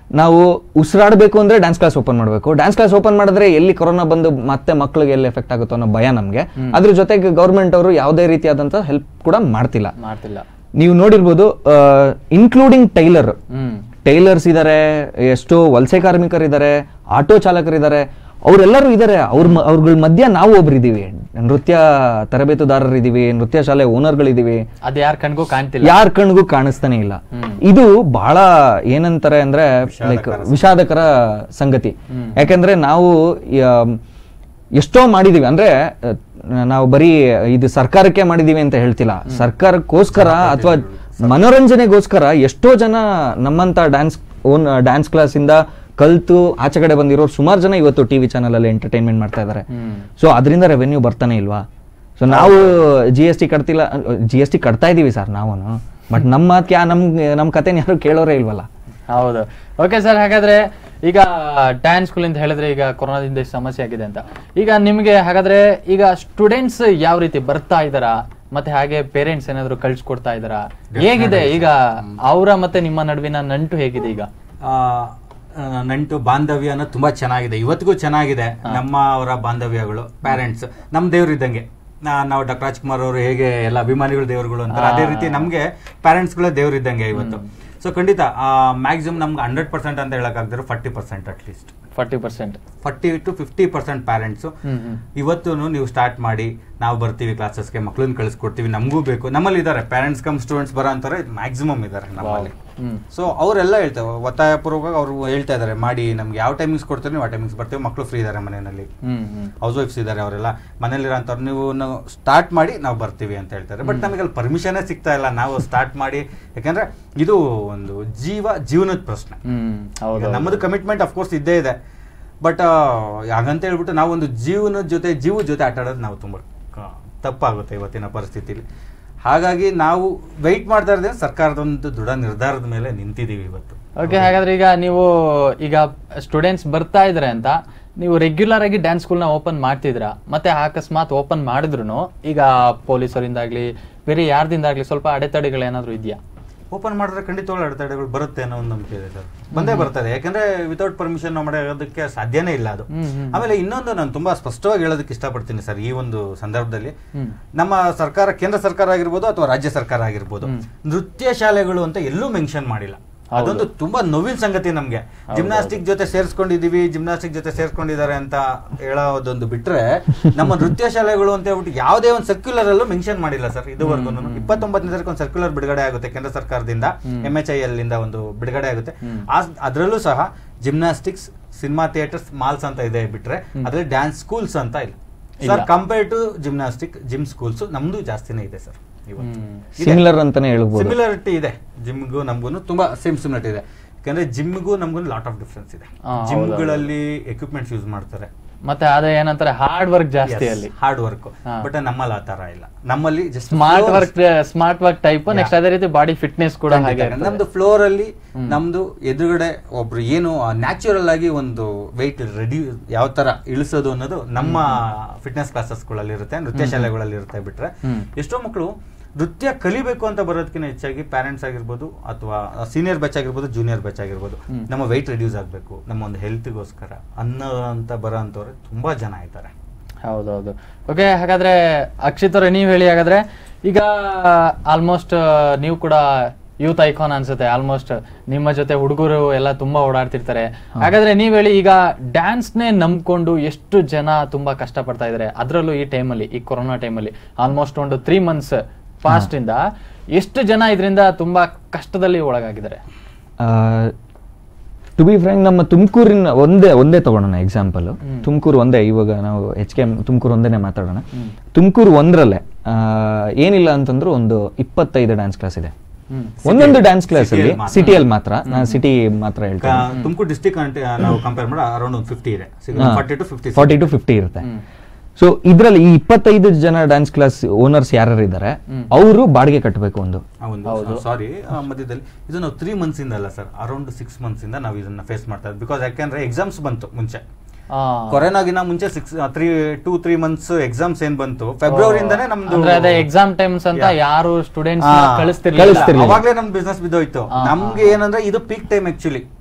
ನಾವು ಉಸಿರಾಡಬೇಕು ಅಂದ್ರೆ ಡ್ಯಾನ್ಸ್ ಕ್ಲಾಸ್ ಓಪನ್ ಮಾಡಬೇಕು ಡ್ಯಾನ್ಸ್ ಕ್ಲಾಸ್ ಓಪನ್ ಮಾಡಿದ್ರೆ ಎಲ್ಲಿ ಕೊರೋನಾ ಬಂದು ಮತ್ತೆ ಮಕ್ಕಳಿಗೆ ಎಲ್ಲಿ ಎಫೆಕ್ಟ್ ಆಗುತ್ತೋ ಅನ್ನೋ ಭಯ ನಮಗೆ ಅದ್ರ ಜೊತೆಗೆ ಗೌರ್ಮೆಂಟ್ ಅವರು ಯಾವುದೇ ರೀತಿಯಾದಂತ ಹೆಲ್ಪ್ ಕೂಡ ಮಾಡ್ತಿಲ್ಲ ಮಾಡ್ತಿಲ್ಲ ನೀವು ನೋಡಿರ್ಬೋದು ಇನ್ಕ್ಲೂಡಿಂಗ್ ಟೈಲರ್ ಹ್ಮ್ ಟೈಲರ್ಸ್ ಇದ್ದಾರೆ ಎಷ್ಟೋ ವಲಸೆ ಕಾರ್ಮಿಕರಿದ್ದಾರೆ ಆಟೋ ಚಾಲಕರಿದ್ದಾರೆ ಅವರೆಲ್ಲರೂ ಇದ್ದಾರೆ ಅವ್ರ ಮ- ಅವ್ರಗಳ ಮಧ್ಯ ನಾವು ಒಬ್ರಿದ್ದೀವಿ ನೃತ್ಯ ತರಬೇತುದಾರರಿದ್ದೀವಿ ನೃತ್ಯ ಶಾಲೆ ಓನರ್ಗಳಿದ್ದೀವಿ ಅದ್ ಯಾರ ಕಣ್ಗೂ ಕಾಣ್ತಿಲ್ಲ ಯಾರ ಕಣ್ಗೂ ಕಾಣಿಸ್ತಾನೆ ಇಲ್ಲ ಇದು ಬಹಳ ಏನಂತಾರೆ ಅಂದ್ರೆ ಲೈಕ್ ವಿಷಾದಕರ ಸಂಗತಿ ಯಾಕಂದ್ರೆ ನಾವು ಯ- ಎಷ್ಟೋ ಮಾಡಿದೀವಿ ಅಂದ್ರೆ ಅಹ್, ನಾವು ಬರೀ ಇದು ಸರ್ಕಾರಕ್ಕೆ ಮಾಡಿದೀವಿ ಅಂತ ಹೇಳ್ತಿಲ್ಲ ಸರ್ಕಾರಕ್ಕೋಸ್ಕರ ಅಥವಾ ಮನೋರಂಜನೆಗೋಸ್ಕರ ಎಷ್ಟೋ ಜನ ನಮ್ಮಂತ ಡ್ಯಾನ್ಸ್ ಓನ್ ಡ್ಯಾನ್ಸ್ ಕ್ಲಾಸ್ ಇಂದ ಕಲ್ತು ಆಚೆ ಕಡೆ ಬಂದಿರೋರು ಸುಮಾರು ಜನ ಇವತ್ತು ಟಿವಿ ಚಾನಲ್ ಅಲ್ಲಿ ಎಂಟರ್ಟೈನ್ಮೆಂಟ್ ಮಾಡ್ತಾ ಇದ್ದಾರೆ ಹ್ಮ್ ಸೊ ಅದರಿಂದ ರೆವೆನ್ಯೂ ಬರ್ತಾನೆ ಇಲ್ವಾ ಸೊ ನಾವು ಜಿ ಎಸ್ ಟಿ ಕಟ್ತಿಲ್ಲ ಜಿ ಎಸ್ ಟಿ ಕಟ್ತಾ ಇದೀವಿ ಸರ್ ನಾವು ಬಟ್ ನಮ್ಮ ಮಾತ್ ಯಾ ನಮ್ ನಮ್ ಕತೆನ ಯಾರು ಕೇಳೋರೇ ಇಲ್ವಲ್ಲ ಹೌದು ಓಕೆ ಸರ್ ಹಾಗಾದ್ರೆ ಈಗ ಡ್ಯಾನ್ಸ್ ಸ್ಕೂಲ್ ಅಂತ ಹೇಳಿದ್ರೆ ಈಗ ಕೊರೋನಾದಿಂದ ಇಷ್ಟ್ ಸಮಸ್ಯೆ ಆಗಿದೆ ಅಂತ ಈಗ ನಿಮ್ಗೆ ಹಾಗಾದ್ರೆ ಈಗ ಸ್ಟೂಡೆಂಟ್ಸ್ ಯಾವ ರೀತಿ ಬರ್ತಾ ಇದಾರಾ ಮತ್ತೆ ಹಾಗೆ ಪೇರೆಂಟ್ಸ್ ಏನಾದ್ರು ಕಳ್ಸಿಕೊಡ್ತಾ ಇದಾರಾ ಹೇಗಿದೆ ಈಗ ಅವರ ಮತ್ತೆ ನಿಮ್ಮ ನಡುವಿನ ನಂಟು ಹೇಗಿದೆ ಈಗ ಆ, ಆ, ನಂಟು ಬಾಂಧವ್ಯ ಅನ್ನೋದು ತುಂಬಾ ಚೆನ್ನಾಗಿದೆ ಇವತ್ತಿಗೂ ಚೆನ್ನಾಗಿದೆ ನಮ್ಮ ಅವರ ಬಾಂಧವ್ಯಗಳು ಪ್ಯಾರೆಂಟ್ಸ್ ನಮ್ಮ ದೇವ್ರು ಇದ್ದಂಗೆ ನಾ- ನಾವು ಡಾಕ್ಟರ್ ರಾಜ್ಕುಮಾರ್ ಅವರು ಹೇಗೆ ಎಲ್ಲ ಅಭಿಮಾನಿಗಳು ದೇವರುಗಳು ಅಂತಾರೆ ಅದೇ ರೀತಿ ನಮ್ಗೆ ಪ್ಯಾರೆಂಟ್ಸ್ಗಳೇ ದೇವ್ರು ಇದ್ದಂಗೆ ಇವತ್ತು ಸೊ ಖಂಡಿತ ಮ್ಯಾಕ್ಸಿಮಮ್ ನಮ್ಗೆ ಹಂಡ್ರೆಡ್ ಪರ್ಸೆಂಟ್ ಅಂತ ಹೇಳಕ್ಕಾಗ್ದಿರೋ forty percent at least forty percent forty to fifty percent parents hmm hmm ಇವತ್ತು ನೀವು ಸ್ಟಾರ್ಟ್ ಮಾಡಿ ನಾವು ಬರ್ತೀವಿ ಕ್ಲಾಸಸ್ಗೆ ಮಕ್ಳನ್ನ ಕಳಿಸ್ಕೊಡ್ತೀವಿ ನಮಗೂ ಬೇಕು ನಮ್ಮಲ್ಲಿ ಇದ್ದಾರೆ ಪ್ಯಾರೆಂಟ್ಸ್ ಕಮ್ ಸ್ಟೂಡೆಂಟ್ಸ್ ಬರೋ ಅಂತಾರೆ ಮ್ಯಾಕ್ಸಿಮಮ್ ಇದ್ದಾರೆ ನಮ್ಮಲ್ಲಿ ಹ್ಮ್ ಸೊ ಅವರೆಲ್ಲ ಹೇಳ್ತಾರೆ ಒತ್ತಾಯಪೂರ್ವಕವಾಗಿ ಅವರು ಹೇಳ್ತಾ ಇದ್ದಾರೆ ಮಾಡಿ ನಮ್ಗೆ ಯಾವ ಟೈಮಿಂಗ್ಸ್ ಕೊಡ್ತೀವಿ ನೀವು ಆ ಟೈಮಿಂಗ್ಸ್ ಬರ್ತೀವಿ ಮಕ್ಕಳು ಫ್ರೀ ಇದ್ದಾರೆ ಮನೆಯಲ್ಲಿ ಹ್ಮ್ ಹ್ಮ್ ಹೌಸ್ ವೈಫ್ಸ್ ಇದ್ದಾರೆ ಅವರೆಲ್ಲ ಮನೇಲಿರೋಂಥವ್ರು ನೀವು ಸ್ಟಾರ್ಟ್ ಮಾಡಿ ನಾವು ಬರ್ತೀವಿ ಅಂತ ಹೇಳ್ತಾರೆ ಬಟ್ ನಮಗೆ ಅಲ್ಲಿ ಪರ್ಮಿಷನೇ ಸಿಗ್ತಾ ಇಲ್ಲ ನಾವು ಸ್ಟಾರ್ಟ್ ಮಾಡಿ ಯಾಕಂದ್ರೆ ಇದು ಒಂದು ಜೀವ ಜೀವನದ ಪ್ರಶ್ನೆ ಹ್ಮ್ ಹೌದು ಈಗ ನಮ್ಮದು ಕಮಿಟ್ಮೆಂಟ್ ಅಫ್ಕೋರ್ಸ್ ಇದ್ದೇ ಇದೆ ಬಟ್ ಹಾಗಂತ ಹೇಳ್ಬಿಟ್ಟು ನಾವು ಒಂದು ಜೀವನದ ಜೊತೆ ಜೀವದ ಜೊತೆ ಆಟ ಆಡೋದು ನಾವು ತುಂಬ ಕ- ತಪ್ಪಾಗುತ್ತೆ ಇವತ್ತಿನ ಪರಿಸ್ಥಿತಿಲಿ ಹಾಗಾಗಿ ನಾವು ವೆಯ್ಟ್ ಮಾಡ್ತಾ ಇರೋದೇ ಸರ್ಕಾರದ ಒಂದು ದೃಢ ನಿರ್ಧಾರದ ಮೇಲೆ ನಿಂತಿದ್ದೀವಿ ಇವತ್ತು ಓಕೆ ಹಾಗಾದ್ರೆ ಈಗ ನೀವು ಈಗ ಸ್ಟೂಡೆಂಟ್ಸ್ ಬರ್ತಾ ಇದ್ರೆ ಅಂತ ನೀವು ರೆಗ್ಯುಲರ್ ಆಗಿ ಡ್ಯಾನ್ಸ್ ಸ್ಕೂಲ್ನ ಓಪನ್ ಮಾಡ್ತಿದ್ರಾ ಮತ್ತೆ ಅಕಸ್ಮಾತ್ ಓಪನ್ ಮಾಡಿದ್ರು ಈಗ ಪೊಲೀಸರಿಂದಾಗ್ಲಿ ಬೇರೆ ಯಾರ್ದಿಂದಾಗ್ಲಿ ಸ್ವಲ್ಪ ಅಡೆತಡೆಗಳು ಏನಾದ್ರು ಇದೆಯಾ ಓಪನ್ ಮಾಡಿದ್ರೆ ಖಂಡಿತವಾಗ್ಲೂ ಅಡೆತಡೆಗಳು ಬರುತ್ತೆ ಅನ್ನೋ ಒಂದು ನಂಬಿಕೆ ಇದೆ ಸರ್ ಬಂದೇ ಬರ್ತದೆ ಯಾಕಂದ್ರೆ ವಿತೌಟ್ ಪರ್ಮಿಷನ್ ನಾವು ಮಾಡೋದಕ್ಕೆ ಸಾಧ್ಯನೇ ಇಲ್ಲ ಅದು ಹ್ಮ್, ಹ್ಮ್. ಆಮೇಲೆ ಇನ್ನೊಂದು ನಾನು ತುಂಬಾ ಸ್ಪಷ್ಟವಾಗಿ ಹೇಳೋದಕ್ಕೆ ಇಷ್ಟಪಡ್ತೀನಿ ಸರ್ ಈ ಒಂದು ಸಂದರ್ಭದಲ್ಲಿ ಹ್ಮ್ ನಮ್ಮ ಸರ್ಕಾರ ಕೇಂದ್ರ ಸರ್ಕಾರ ಆಗಿರ್ಬೋದು ಅಥವಾ ರಾಜ್ಯ ಸರ್ಕಾರ ಆಗಿರ್ಬೋದು ನೃತ್ಯ ಶಾಲೆಗಳು ಅಂತ ಎಲ್ಲೂ ಮೆನ್ಷನ್ ಮಾಡಿಲ್ಲ ಹೌದು. ಅದೊಂದು ತುಂಬಾ ನೋವಿನ ಸಂಗತಿ ನಮ್ಗೆ ಜಿಮ್ನಾಸ್ಟಿಕ್ ಜೊತೆ ಸೇರಿಸ್ಕೊಂಡಿದೀವಿ ಜಿಮ್ನಾಸ್ಟಿಕ್ ಜೊತೆ ಸೇರ್ಸ್ಕೊಂಡಿದ್ದಾರೆ ಅಂತ ಹೇಳೋದೊಂದು ಬಿಟ್ರೆ ನಮ್ಮ ನೃತ್ಯ ಶಾಲೆಗಳು ಅಂತ ಹೇಳ್ಬಿಟ್ಟು ಯಾವುದೇ ಒಂದು ಸರ್ಕ್ಯುಲರ್ ಅಲ್ಲೂ ಮೆನ್ಷನ್ ಮಾಡಿಲ್ಲ ಸರ್ ಇದುವರೆಗೂ ಇಪ್ಪತ್ತೊಂಬತ್ತನೇ ತಾರೀಕು ಒಂದು ಸರ್ಕ್ಯುಲರ್ ಬಿಡುಗಡೆ ಆಗುತ್ತೆ ಕೇಂದ್ರ ಸರ್ಕಾರದಿಂದ ಎಂ ಎಚ್ ಐ ಎಲ್ ಇಂದ ಒಂದು ಬಿಡುಗಡೆ ಆಗುತ್ತೆ ಅದರಲ್ಲೂ ಸಹ ಜಿಮ್ನಾಸ್ಟಿಕ್ಸ್ ಸಿನಿಮಾ ಥಿಯೇಟರ್ಸ್ ಮಾಲ್ಸ್ ಅಂತ ಇದೆ ಬಿಟ್ರೆ ಅದ್ರಲ್ಲಿ ಡ್ಯಾನ್ಸ್ ಸ್ಕೂಲ್ಸ್ ಅಂತ ಇಲ್ಲ sir compare to gymnastic gym schools ನಮ್ದು ಜಾಸ್ತಿನೇ ಇದೆ ಸರ್ ಇವತ್ತು ಹ್ಮ್. ಇದೆ. ಸಿಮಿಲರ್ ಅಂತಾನೆ ಹೇಳ್ಬೋದು ಸಿಮಿಲಾರಿಟಿ ಇದೆ ಜಿಮ್ಗೂ ನಮಗೂ ತುಂಬಾ ಸೇಮ್ ಸಿಮಿಲಾರಿಟಿ ಇದೆ ಯಾಕಂದ್ರೆ ಜಿಮ್ಗೂ ನಮಗೂ ಲಾಟ್ ಆಫ್ ಡಿಫ್ರೆನ್ಸ್ ಇದೆ ಆ, ಹೌದು, ಜಿಮ್ಗಳಲ್ಲಿ ಎಕ್ವಿಪ್ಮೆಂಟ್ಸ್ ಯೂಸ್ ಮಾಡ್ತಾರೆ ಮತ್ತೆ ಅದೇ ಏನಂತಾರೆ ಹಾರ್ಡ್ ವರ್ಕ್ ಜಾಸ್ತಿ ಅಲ್ಲಿ ಹಾರ್ಡ್ ವರ್ಕ್ ಹಾ. ಬಟ್ ನಮ್ಮಲ್ಲಿ ಆ ತರ ಇಲ್ಲ ನಮ್ಮಲ್ಲಿ just smart work smart work type next ಅದೇ ರೀತಿ ಬಾಡಿ ಫಿಟ್ನೆಸ್ ಕೂಡ ಹಾಗೆ ಇರ್ತದೆ. ನಮ್ದು ಫ್ಲೋರ್ ಅಲ್ಲಿ ನಮ್ದು ಎದುರುಗಡೆ ಒಬ್ರು ಏನು ನ್ಯಾಚುರಲ್ ಆಗಿ ಒಂದು ವೆಯ್ಟ್ ರೆಡಿ ಯಾವ ತರ ಇಳಿಸೋದು ಅನ್ನೋದು ನಮ್ಮ ಫಿಟ್ನೆಸ್ ಕ್ಲಾಸಸ್ಗಳಲ್ಲಿ ಇರುತ್ತೆ ನೃತ್ಯ ಶಾಲೆಗಳಲ್ಲಿ ಇರುತ್ತೆ ಬಿಟ್ರೆ ಹ್ಮ್. ಎಷ್ಟೋ ಮಕ್ಕಳು ನೃತ್ಯ ಕಲಿಬೇಕು ಅಂತ ಬರೋದಕ್ಕಿಂತ ಹೆಚ್ಚಾಗಿ ಪ್ಯಾರೆಂಟ್ಸ್ ಆಗಿರ್ಬೋದು ಅಥವಾ ಸೀನಿಯರ್ ಬ್ಯಾಚ್ ಆಗಿರ್ಬೋದು ಜೂನಿಯರ್ ಬ್ಯಾಚ್ ಆಗಿರ್ಬೋದು ನಮ್ಮ ವೆಯ್ಟ್ ರೆಡ್ಯೂಸ್ ಆಗಬೇಕು ನಮ್ಮ ಒಂದು ಹೆಲ್ತ್ಗೋಸ್ಕರ ಅನ್ನೋ ಅಂತ ಬರೋ ಅಂಥವ್ರೆ ತುಂಬಾ ಜನ ಇದ್ದಾರೆ ಹೌದೌದು ಓಕೆ ಹಾಗಾದ್ರೆ ಅಕ್ಷಿತ್ ಅವ್ರೆ ನೀವ್ ಹೇಳಿ ಹಾಗಾದ್ರೆ ಈಗ ಆಲ್ಮೋಸ್ಟ್ ನೀವು ಕೂಡ ಯೂತ್ ಐಕಾನ್ ಅನ್ಸುತ್ತೆ ಆಲ್ಮೋಸ್ಟ್ ನಿಮ್ಮ ಜೊತೆ ಹುಡುಗರು ಎಲ್ಲ ತುಂಬಾ ಓಡಾಡ್ತಿರ್ತಾರೆ ಹಾಗಾದ್ರೆ ನೀವ್ ಹೇಳಿ ಈಗ ಡ್ಯಾನ್ಸ್ ನೇ ನಂಬ್ಕೊಂಡು ಎಷ್ಟು ಜನ ತುಂಬಾ ಕಷ್ಟ ಪಡ್ತಾ ಇದಾರೆ ಅದ್ರಲ್ಲೂ ಈ ಟೈಮಲ್ಲಿ ಈ ಕೊರೋನಾ ಟೈಮಲ್ಲಿ ಆಲ್ಮೋಸ್ಟ್ ಒಂದು ತ್ರೀ ಮಂತ್ಸ್ ಪಾಸ್ಟ್ ಇಂದ ಎಷ್ಟು ಜನ ಇದರಿಂದ ತುಂಬಾ ಕಷ್ಟದಲ್ಲಿ ಒಳಗಾಗಿದ್ದಾರೆ ಟು ಬಿ ಫ್ರ್ಯಾಂಕ್ ನಮ್ಮ ತುಮಕೂರಿನ ಒಂದೇ ಒಂದೇ ತಗೊಳ್ಳೋಣ ಎಕ್ಸಾಂಪಲ್ ತುಮಕೂರು ಒಂದೇ ಇವಾಗ ನಾವು ಎಚ್ ಕೆ ತುಮಕೂರು ಒಂದೇನೆ ಮಾತಾಡೋಣ ತುಮಕೂರು ಒಂದರಲ್ಲೇ ಏನಿಲ್ಲ ಅಂತಂದ್ರೂ ಒಂದು ಇಪ್ಪತ್ತೈದು ಡ್ಯಾನ್ಸ್ ಕ್ಲಾಸ್ ಇದೆ ಹ್ಮ್ ಒಂದೊಂದು ಡ್ಯಾನ್ಸ್ ಕ್ಲಾಸ್ ಅಲ್ಲಿ City ಅಲ್ಲಿ ಮಾತ್ರ. ಸಿಟಿಯಲ್ಲಿ ಮಾತ್ರ ನಾನು ಸಿಟಿ ಮಾತ್ರ ಹೇಳ್ತೇನೆ ತುಮಕೂರು ಡಿಸ್ಟಿಕ್ ನಾವು ಕಂಪೇರ್ ಮಾಡಿ ಅರೌಂಡ್ ಒಂದು ಫಿಫ್ಟಿ ಇದೆ forty to fifty forty to fifty ಇರುತ್ತೆ ಸೊ ಇದ್ರಲ್ಲಿ ಈ ಇಪ್ಪತ್ತೈದು ಜನ ಡ್ಯಾನ್ಸ್ ಕ್ಲಾಸ್ ಓನರ್ಸ್ ಯಾರು ಇದ್ದಾರೆ ಅವರು ಬಾಡಿಗೆ ಕಟ್ಟಬೇಕು ಒಂದು ಆ ಒಂದು ಸಾರಿ ಮಧ್ಯದಲ್ಲಿ ಇದು ನಾವು ತ್ರೀ ಮಂತ್ಸ್ ಇಂದ ಅಲ್ಲ ಸರ್ ಅರೌಂಡ್ ಸಿಕ್ಸ್ ಮಂತ್ಸ್ ಇಂದ ನಾವು ಇದನ್ನ ಫೇಸ್ ಮಾಡ್ತಾ ಇದ್ವಿ ಬಿಕಾಸ್ ಯಾಕೆಂದ್ರೆ ಎಕ್ಸಾಮ್ಸ್ ಬಂತು ಮುಂಚೆ ಆ, ಕೊರೋನಾಗಿನ ಮುಂಚೆ six three two three months exams ಏನ್ ಬಂತು ಫೆಬ್ರವರಿಯಿಂದಾನೇ ನಮ್ದು ಅಂದ್ರೆ ಅದೇ ಎಕ್ಸಾಮ್ ಟೈಮ್ಸ್ ಅಂತ ಯಾರು ಸ್ಟೂಡೆಂಟ್ಸ್ ಆ, ಕಳಿಸ್ತಿರ್ಲಿಲ್ಲ ಕಳಿಸ್ತಿರ್ಲಿಲ್ಲ. ಅವಾಗ್ಲೇ ನಮ್ದು ಬಿಸ್ನೆಸ್ ಬಿದ್ದೋಯ್ತು ನಮ್ಗೆ ಏನಂದ್ರೆ ಇದು ಪೀಕ್ ಟೈಮ್ ಆಕ್ಚುಲಿ